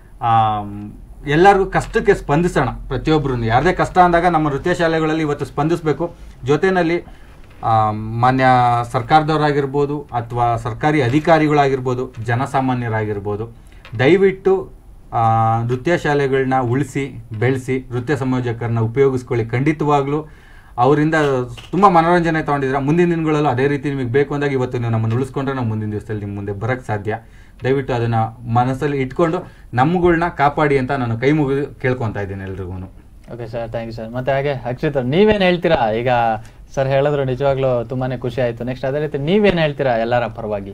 ಆಮ್, ಎಲ್ಲರಿಗೂ ಕಷ್ಟಕ್ಕೆ ಸ್ಪಂದಿಸೋಣ ಪ್ರತಿಯೊಬ್ಬರು ಯಾರದೇ ಕಷ್ಟ ಅಂದಾಗ ನಮ್ಮ ನೃತ್ಯ ಶಾಲೆಗಳಲ್ಲಿ ಇವತ್ತು ಸ್ಪಂದಿಸಬೇಕು ಜೊತೆಯಲ್ಲಿ ಆ, ಮಾನ್ಯ ಸರ್ಕಾರದವರಾಗಿರ್ಬೋದು ಅಥವಾ ಸರ್ಕಾರಿ ಅಧಿಕಾರಿಗಳಾಗಿರ್ಬೋದು ಜನಸಾಮಾನ್ಯರಾಗಿರ್ಬೋದು ದಯವಿಟ್ಟು ಆ, ನೃತ್ಯ ಶಾಲೆಗಳನ್ನ ಉಳಿಸಿ ಬೆಳೆಸಿ ನೃತ್ಯ ಸಂಯೋಜಕರನ್ನ ಉಪಯೋಗಿಸ್ಕೊಳ್ಳಿ ಖಂಡಿತವಾಗ್ಲೂ ಅವರಿಂದ ತುಂಬ ಮನೋರಂಜನೆ ತಗೊಂಡಿದ್ದೀರಾ ಮುಂದಿನ ದಿನಗಳಲ್ಲೂ ಅದೇ ರೀತಿ ನಿಮಗೆ ಬೇಕು ಅಂದಾಗ ಇವತ್ತು ನೀವು ನಮ್ಮನ್ನು ಉಳಿಸ್ಕೊಂಡ್ರೆ ನಾವು ಮುಂದಿನ ದಿವಸದಲ್ಲಿ ನಿಮ್ಮ ಮುಂದೆ ಬರಕ್ಕೆ ಸಾಧ್ಯ ದಯವಿಟ್ಟು ಅದನ್ನ ಮನಸ್ಸಲ್ಲಿ ಇಟ್ಕೊಂಡು ನಮ್ಮಗಳನ್ನ ಕಾಪಾಡಿ ಅಂತ ನಾನು ಕೈ ಮುಗಿದು ಕೇಳ್ಕೊತಾ ಇದ್ದೀನಿ ಎಲ್ರಿಗೂ okay sir thank you sir ಮತ್ತೆ ಹಾಗೆ ಅಕ್ಷಿತ್ ಅವ್ರು ನೀವೇನ್ ಹೇಳ್ತೀರಾ ಈಗ ಸರ್ ಹೇಳಿದ್ರು ನಿಜವಾಗ್ಲೂ ತುಂಬಾನೇ ಖುಷಿ ಆಯ್ತು ನೆಕ್ಸ್ಟ್ ಅದೇ ರೀತಿ ನೀವೇನ್ ಹೇಳ್ತೀರಾ ಎಲ್ಲರ ಪರವಾಗಿ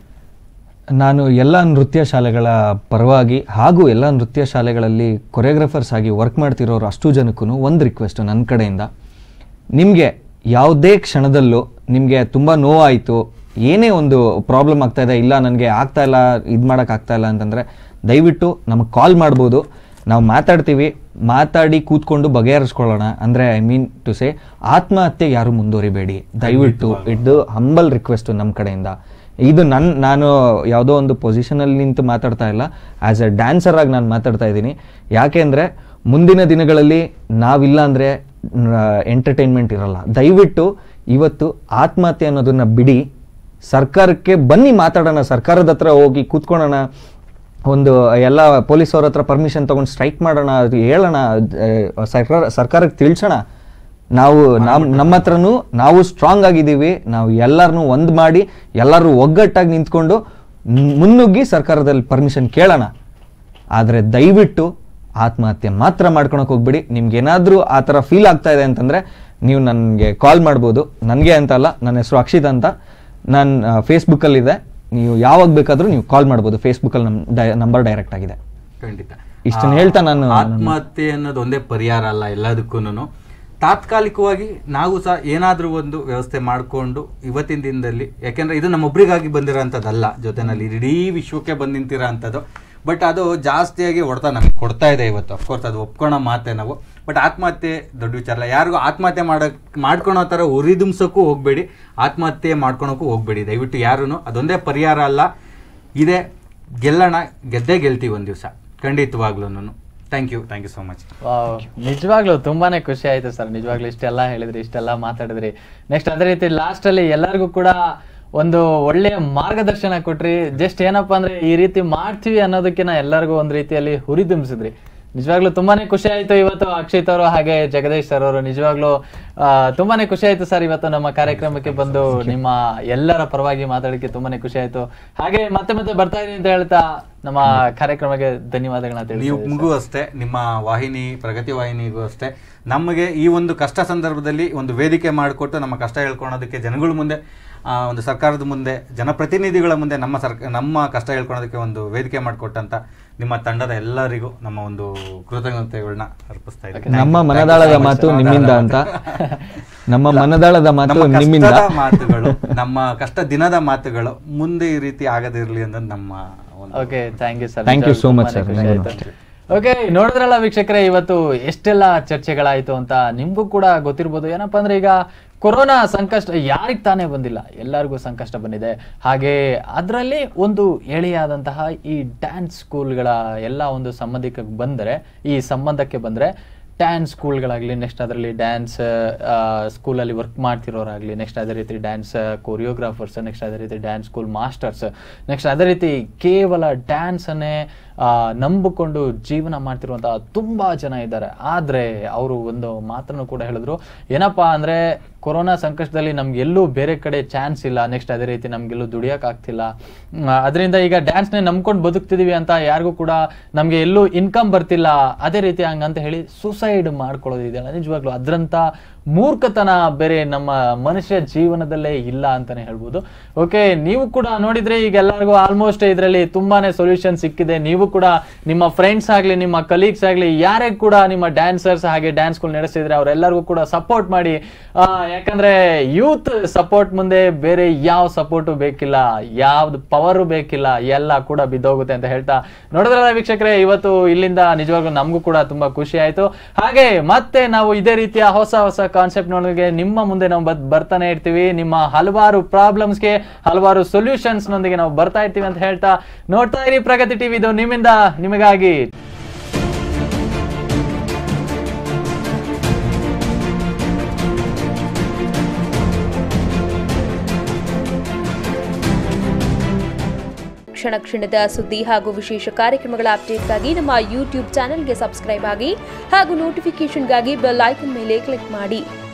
ನಾನು ಎಲ್ಲ ನೃತ್ಯ ಶಾಲೆಗಳ ಪರವಾಗಿ ಹಾಗೂ ಎಲ್ಲ ನೃತ್ಯ ಶಾಲೆಗಳಲ್ಲಿ ಕೊರಿಯೋಗ್ರಾಫರ್ಸ್ ಆಗಿ ವರ್ಕ್ ಮಾಡ್ತಿರೋರು ಅಷ್ಟು ಜನಕ್ಕೂ ಒಂದು ರಿಕ್ವೆಸ್ಟ್ ನನ್ನ ಕಡೆಯಿಂದ ನಿಮಗೆ ಯಾವುದೇ ಕ್ಷಣದಲ್ಲೂ ನಿಮಗೆ ತುಂಬ ನೋವಾಯಿತು ಏನೇ ಒಂದು ಪ್ರಾಬ್ಲಮ್ ಆಗ್ತಾ ಇದೆ ಇಲ್ಲ ನನಗೆ ಆಗ್ತಾ ಇಲ್ಲ ಇದು ಮಾಡೋಕೆ ಆಗ್ತಾ ಇಲ್ಲ ಅಂತಂದರೆ ದಯವಿಟ್ಟು ನಮಗೆ ಕಾಲ್ ಮಾಡ್ಬೋದು ನಾವು ಮಾತಾಡ್ತೀವಿ ಮಾತಾಡಿ ಕೂತ್ಕೊಂಡು ಬಗೆಹರಿಸ್ಕೊಳ್ಳೋಣ ಅಂದರೆ ಐ ಮೀನ್ ಟು ಸೇ ಆತ್ಮಹತ್ಯೆ ಯಾರು ಮುಂದುವರಿಬೇಡಿ ದಯವಿಟ್ಟು ಇದು ಹಂಬಲ್ ರಿಕ್ವೆಸ್ಟು ನಮ್ಮ ಕಡೆಯಿಂದ ಇದು ನನ್ನ ನಾನು ಯಾವುದೋ ಒಂದು ಪೊಸಿಷನಲ್ಲಿ ನಿಂತು ಮಾತಾಡ್ತಾ ಇಲ್ಲ ಆ್ಯಸ್ ಎ ಡ್ಯಾನ್ಸರ್ ಆಗಿ ನಾನು ಮಾತಾಡ್ತಾ ಇದ್ದೀನಿ ಯಾಕೆಂದರೆ ಮುಂದಿನ ದಿನಗಳಲ್ಲಿ ನಾವಿಲ್ಲ ಅಂದರೆ ಎಂಟರ್ಟೈನ್ಮೆಂಟ್ ಇರಲ್ಲ ದಯವಿಟ್ಟು ಇವತ್ತು ಆತ್ಮಹತ್ಯೆ ಅನ್ನೋದನ್ನ ಬಿಡಿ ಸರ್ಕಾರಕ್ಕೆ ಬನ್ನಿ ಮಾತಾಡೋಣ ಸರ್ಕಾರದ ಹತ್ರ ಹೋಗಿ ಕೂತ್ಕೊಳ್ಳೋಣ ಒಂದು ಎಲ್ಲ ಪೊಲೀಸ್ ಅವ್ರ ಹತ್ರ ಪರ್ಮಿಷನ್ ತಗೊಂಡು ಸ್ಟ್ರೈಕ್ ಮಾಡೋಣ ಅದು ಹೇಳೋಣ ಅಹ್, ಸರ್ಕಾರ ಸರ್ಕಾರಕ್ಕೆ ತಿಳಿಸೋಣ ನಾವು ನಮ್ ನಮ್ಮ ಹತ್ರನೂ ನಾವು ಸ್ಟ್ರಾಂಗ್ ಆಗಿದ್ದೀವಿ ನಾವು ಎಲ್ಲರನ್ನೂ ಒಂದು ಮಾಡಿ ಎಲ್ಲರೂ ಒಗ್ಗಟ್ಟಾಗಿ ನಿಂತ್ಕೊಂಡು ಮ್- ಮುನ್ನುಗ್ಗಿ ಸರ್ಕಾರದಲ್ಲಿ ಪರ್ಮಿಷನ್ ಕೇಳೋಣ ಆದರೆ ದಯವಿಟ್ಟು ಆತ್ಮಹತ್ಯೆ ಮಾತ್ರ ಮಾಡ್ಕೊಳಕ್ ಹೋಗ್ಬಿಡಿ ನಿಮ್ಗೆ ಏನಾದರೂ ಆ ಥರ ಫೀಲ್ ಆಗ್ತಾ ಇದೆ ಅಂತಂದರೆ ನೀವು ನನಗೆ ಕಾಲ್ ಮಾಡ್ಬೋದು ನನಗೆ ಅಂತ ಅಲ್ಲ ನನ್ನ ಹೆಸರು ಅಕ್ಷಿತ್ ಅಂತ ನಾನು ಫೇಸ್ಬುಕ್ಕಲ್ಲಿದೆ ನೀವು ಯಾವಾಗ ಬೇಕಾದರೂ ನೀವು ಕಾಲ್ ಮಾಡ್ಬೋದು ಫೇಸ್ಬುಕ್ಕಲ್ಲಿ ನಮ್ಮ ಡೈ ನಂಬರ್ ಡೈರೆಕ್ಟ್ ಆಗಿದೆ ಖಂಡಿತ ಇಷ್ಟನ್ನ ಆ, ಹೇಳ್ತಾ ನಾನು- ಆತ್ಮಹತ್ಯೆ ಅನ್ನೋದು ಒಂದೇ ಪರಿಹಾರ ಅಲ್ಲ ಎಲ್ಲದಕ್ಕೂ ತಾತ್ಕಾಲಿಕವಾಗಿ ನಾವು ಸಹ ಏನಾದ್ರೂ ಒಂದು ವ್ಯವಸ್ಥೆ ಮಾಡಿಕೊಂಡು ಇವತ್ತಿನ ದಿನದಲ್ಲಿ ಯಾಕೆಂದ್ರೆ ಇದು ನಮ್ಮೊಬ್ರಿಗಾಗಿ ಬಂದಿರೋಂಥದ್ದಲ್ಲ ಜೊತೆನಲ್ಲಿ ಇಡೀ ವಿಶ್ವಕ್ಕೆ ಬಂದು ನಿಂತಿರೋ ಅಂಥದ್ದು ಬಟ್ ಅದು ಜಾಸ್ತಿಯಾಗಿ ಹೊಡ್ತಾ ನಮ್ಗೆ ಕೊಡ್ತಾ ಇದೆ ಇವತ್ತು ಅಫ್ಕೋರ್ಸ್ ಅದು ಒಪ್ಕೊಳೋ ಮಾತೆ ನಾವು ಬಟ್ ಆತ್ಮಹತ್ಯೆ ದೊಡ್ಡ ವಿಚಾರ ಅಲ್ಲ ಯಾರಿಗೂ ಆತ್ಮಹತ್ಯೆ ಮಾಡಕ್ ಮಾಡ್ಕೊಳೋ ಥರ ಉರಿದುಂಸಕ್ಕೂ ಹೋಗ್ಬೇಡಿ ಆತ್ಮಹತ್ಯೆ ಮಾಡ್ಕೊಳಕ್ಕೂ ಹೋಗ್ಬೇಡಿ ದಯವಿಟ್ಟು ಯಾರೂ ಅದೊಂದೇ ಪರಿಹಾರ ಅಲ್ಲ ಇದೆ ಗೆಲ್ಲೋಣ ಗೆದ್ದೇ ಗೆಲ್ತೀವಿ ಒಂದು ದಿವಸ ಖಂಡಿತವಾಗ್ಲೂ thank you thank you so much wow, ನಿಜವಾಗ್ಲೂ ತುಂಬಾನೇ ಖುಷಿ ಆಯ್ತು ಸರ್ ನಿಜವಾಗ್ಲೂ ಇಷ್ಟೆಲ್ಲ ಹೇಳಿದ್ರಿ ಇಷ್ಟೆಲ್ಲ ಮಾತಾಡಿದ್ರಿ ನೆಕ್ಸ್ಟ್ ಅದೇ ರೀತಿ ಲಾಸ್ಟ್ ಅಲ್ಲಿ ಎಲ್ಲರಿಗೂ ಕೂಡ ಒಂದು ಒಳ್ಳೆಯ ಮಾರ್ಗದರ್ಶನ ಕೊಟ್ರಿ ಜಸ್ಟ್ ಏನಪ್ಪಾ ಅಂದ್ರೆ ಈ ರೀತಿ ಮಾಡ್ತೀವಿ ಅನ್ನೋದಕ್ಕಿಂತ ಎಲ್ಲರಿಗೂ ಒಂದ್ ರೀತಿಯಲ್ಲಿ ಹುರಿದುಂಬಿಸಿದ್ರಿ ನಿಜವಾಗ್ಲೂ ತುಂಬಾನೇ ಖುಷಿ ಆಯ್ತು ಇವತ್ತು ಅಕ್ಷಿತ್ ಅವರು ಹಾಗೆ ಜಗದೀಶ್ ಸರ್ ಅವರು ನಿಜವಾಗ್ಲೂ ಆ, ತುಂಬಾನೇ ಖುಷಿ ಆಯ್ತು ಸರ್ ಇವತ್ತು ನಮ್ಮ ಕಾರ್ಯಕ್ರಮಕ್ಕೆ ಬಂದು ನಿಮ್ಮ ಎಲ್ಲರ ಪರವಾಗಿ ಮಾತಾಡಕ್ಕೆ ತುಂಬಾನೇ ಖುಷಿ ಆಯ್ತು ಹಾಗೆ ಮತ್ತೆ ಮತ್ತೆ ಬರ್ತಾ ಇದೀನಿ ಅಂತ ಹೇಳ್ತಾ ನಮ್ಮ ಕಾರ್ಯಕ್ರಮಕ್ಕೆ ಧನ್ಯವಾದಗಳನ್ನ ನೀವು ತಿಳಿಸಿ ನಿಮಗೂ ಅಷ್ಟೇ ನಿಮ್ಮ ವಾಹಿನಿ ಪ್ರಗತಿ ವಾಹಿನಿಗೂ ಅಷ್ಟೇ ನಮಗೆ ಈ ಒಂದು ಕಷ್ಟ ಸಂದರ್ಭದಲ್ಲಿ ಒಂದು ವೇದಿಕೆ ಮಾಡಿಕೊಟ್ಟು ನಮ್ಮ ಕಷ್ಟ ಹೇಳ್ಕೊಳೋದಕ್ಕೆ ಜನಗಳ ಮುಂದೆ ಆ, ಒಂದು ಸರ್ಕಾರದ ಮುಂದೆ ಜನಪ್ರತಿನಿಧಿಗಳ ಮುಂದೆ ನಮ್ಮ ಸರ್ಕ ನಮ್ಮ ಕಷ್ಟ ಹೇಳ್ಕೊಳೋದಕ್ಕೆ ಒಂದು ವೇದಿಕೆ ಮಾಡಿಕೊಟ್ಟಂತ ನಿಮ್ಮ ತಂಡದ ಎಲ್ಲರಿಗೂ ನಮ್ಮ ಒಂದು ಕೃತಜ್ಞತೆಗಳನ್ನ ಅರ್ಪಿಸ್ತಾ ಇದ್ದೀನಿ ನಮ್ಮ ಮನದಾಳದ ಮಾತು ನಿಮ್ಮಿಂದ ಅಂತ ನಮ್ಮ ಮನದಾಳದ ಮಾತು ನಮ್ಮ ನಿಮ್ಮಿಂದ ಕಷ್ಟದ ಮಾತುಗಳು ನಮ್ಮ ಕಷ್ಟ ದಿನದ ಮಾತುಗಳು ಮುಂದೆ ಈ ರೀತಿ ಆಗದಿರಲಿ ಅನ್ನೋದು ನಮ್ಮ ಒಂದು okay thank you sir Thank you so much, sir. ನಿಮ್ಗೂ ಓಕೆ ನೋಡಿದ್ರಲ್ಲ ವೀಕ್ಷಕರೇ ಇವತ್ತು ಎಷ್ಟೆಲ್ಲ ಚರ್ಚೆಗಳಾಯ್ತು ಅಂತ ನಿಮ್ಗೂ ಕೂಡ ಗೊತ್ತಿರ್ಬೋದು ಏನಪ್ಪಾ ಅಂದ್ರೆ ಈಗ ಕೊರೋನಾ ಸಂಕಷ್ಟ ಯಾರಿಗ್ ತಾನೇ ಬಂದಿಲ್ಲ ಎಲ್ಲರಿಗೂ ಸಂಕಷ್ಟ ಬಂದಿದೆ ಹಾಗೆ ಅದರಲ್ಲಿ ಒಂದು ಎಳೆಯಾದಂತಹ ಈ ಡ್ಯಾನ್ಸ್ ಸ್ಕೂಲ್ಗಳ ಎಲ್ಲ ಒಂದು ಸಂಬಂಧಿಕ ಬಂದರೆ ಈ ಸಂಬಂಧಕ್ಕೆ ಬಂದರೆ ಡ್ಯಾನ್ಸ್ ಸ್ಕೂಲ್ಗಳಾಗಲಿ ನೆಕ್ಸ್ಟ್ ಅದರಲ್ಲಿ ಡ್ಯಾನ್ಸ್ ಸ್ಕೂಲಲ್ಲಿ ವರ್ಕ್ ಮಾಡ್ತಿರೋರಾಗಲಿ ನೆಕ್ಸ್ಟ್ ಅದೇ ರೀತಿ ಡ್ಯಾನ್ಸ್ ಕೊರಿಯೋಗ್ರಾಫರ್ಸ್ ನೆಕ್ಸ್ಟ್ ಅದೇ ರೀತಿ ಡ್ಯಾನ್ಸ್ ಸ್ಕೂಲ್ ಮಾಸ್ಟರ್ಸ್ ನೆಕ್ಸ್ಟ್ ಅದೇ ರೀತಿ ಕೇವಲ ಡ್ಯಾನ್ಸನ್ನೇ ನಂಬಿಕೊಂಡು ಜೀವನ ಮಾಡ್ತಿರುವಂತಹ ತುಂಬ ಜನ ಇದ್ದಾರೆ ಆದರೆ ಅವರು ಒಂದು ಮಾತನ್ನು ಕೂಡ ಹೇಳಿದ್ರು ಏನಪ್ಪಾ ಅಂದರೆ ಕೊರೋನಾ ಸಂಕಷ್ಟದಲ್ಲಿ ನಮ್ಗೆ ಎಲ್ಲೂ ಬೇರೆ ಕಡೆ ಚಾನ್ಸ್ ಇಲ್ಲ ನೆಕ್ಸ್ಟ್ ಅದೇ ರೀತಿ ನಮ್ಗೆಲ್ಲೂ ದುಡಿಯಕ್ ಆಗ್ತಿಲ್ಲ ಅದರಿಂದ ಈಗ ಡ್ಯಾನ್ಸ್ನೇ ನಂಬ್ಕೊಂಡು ಬದುಕ್ತಿದೀವಿ ಅಂತ ಯಾರಿಗೂ ಕೂಡ ನಮ್ಗೆ ಎಲ್ಲೂ ಇನ್ಕಮ್ ಬರ್ತಿಲ್ಲ ಅದೇ ರೀತಿ ಹಂಗಂತ ಹೇಳಿ ಸುಸೈಡ್ ಮಾಡ್ಕೊಳ್ಳೋದಿದೆಯಲ್ಲ ನಿಜವಾಗ್ಲೂ ಅದ್ರಂತ ಮೂರ್ಖತನ ಬೇರೆ ನಮ್ಮ ಮನುಷ್ಯ ಜೀವನದಲ್ಲೇ ಇಲ್ಲ ಅಂತಾನೆ ಹೇಳ್ಬೋದು ಓಕೆ ನೀವು ಕೂಡ ನೋಡಿದ್ರೆ ಈಗ ಎಲ್ಲರಿಗೂ ಆಲ್ಮೋಸ್ಟ್ ಇದರಲ್ಲಿ ತುಂಬಾನೇ ಸೊಲ್ಯೂಷನ್ ಸಿಕ್ಕಿದೆ ನೀವು ಕೂಡ ನಿಮ್ಮ ಫ್ರೆಂಡ್ಸ್ ಆಗ್ಲಿ ನಿಮ್ಮ ಕಲೀಗ್ಸ್ ಆಗ್ಲಿ ಯಾರೇ ಕೂಡ ನಿಮ್ಮ ಡ್ಯಾನ್ಸರ್ಸ್ ಹಾಗೆ ಡ್ಯಾನ್ಸ್ಗಳು ನಡೆಸ್ತಿದ್ರೆ ಅವರೆಲ್ಲರಿಗೂ ಕೂಡ ಸಪೋರ್ಟ್ ಮಾಡಿ ಆ, ಯಾಕಂದ್ರೆ ಯೂತ್ ಸಪೋರ್ಟ್ ಮುಂದೆ ಬೇರೆ ಯಾವ ಸಪೋರ್ಟು ಬೇಕಿಲ್ಲ ಯಾವ್ದು ಪವರು ಬೇಕಿಲ್ಲ ಎಲ್ಲ ಕೂಡ ಬಿದ್ದೋಗುತ್ತೆ ಅಂತ ಹೇಳ್ತಾ ನೋಡಿದ್ರಲ್ಲ ವೀಕ್ಷಕರೇ ಇವತ್ತು ಇಲ್ಲಿಂದ ನಿಜವಾಗ್ಲೂ ನಮಗೂ ಕೂಡ ತುಂಬಾ ಖುಷಿ ಆಯ್ತು ಹಾಗೆ ಮತ್ತೆ ನಾವು ಇದೇ ರೀತಿಯ ಹೊಸ ಹೊಸ ಕಾನ್ಸೆಪ್ಟ್ ನೊಂದಿಗೆ ನಿಮ್ಮ ಮುಂದೆ ನಾವು ಬದ್- ಬರ್ತಾನೆ ಇರ್ತೀವಿ ನಿಮ್ಮ ಹಲವಾರು ಪ್ರಾಬ್ಲಮ್ಸ್ಗೆ ಹಲವಾರು ಸೊಲ್ಯೂಷನ್ಸ್ ನೊಂದಿಗೆ ನಾವು ಬರ್ತಾ ಇರ್ತೀವಿ ಅಂತ ಹೇಳ್ತಾ ನೋಡ್ತಾ ಇರಿ ಪ್ರಗತಿ ಟಿವಿ ಇದು ನಿಮ್ಮಿಂದ ನಿಮಗಾಗಿ ಕ್ಷಣ ಕ್ಷಣದ ಸುದ್ದಿ ಹಾಗೂ ವಿಶೇಷ ಕಾರ್ಯಕ್ರಮಗಳ ಅಪ್ಡೇಟ್ಗಾಗಿ ನಮ್ಮ ಯೂಟ್ಯೂಬ್ ಚಾನೆಲ್ಗೆ ಸಬ್ಸ್ಕ್ರೈಬ್ ಆಗಿ ಹಾಗೂ ನೋಟಿಫಿಕೇಷನ್ಗಾಗಿ ಬೆಲ್ ಐಕನ್ ಮೇಲೆ ಕ್ಲಿಕ್ ಮಾಡಿ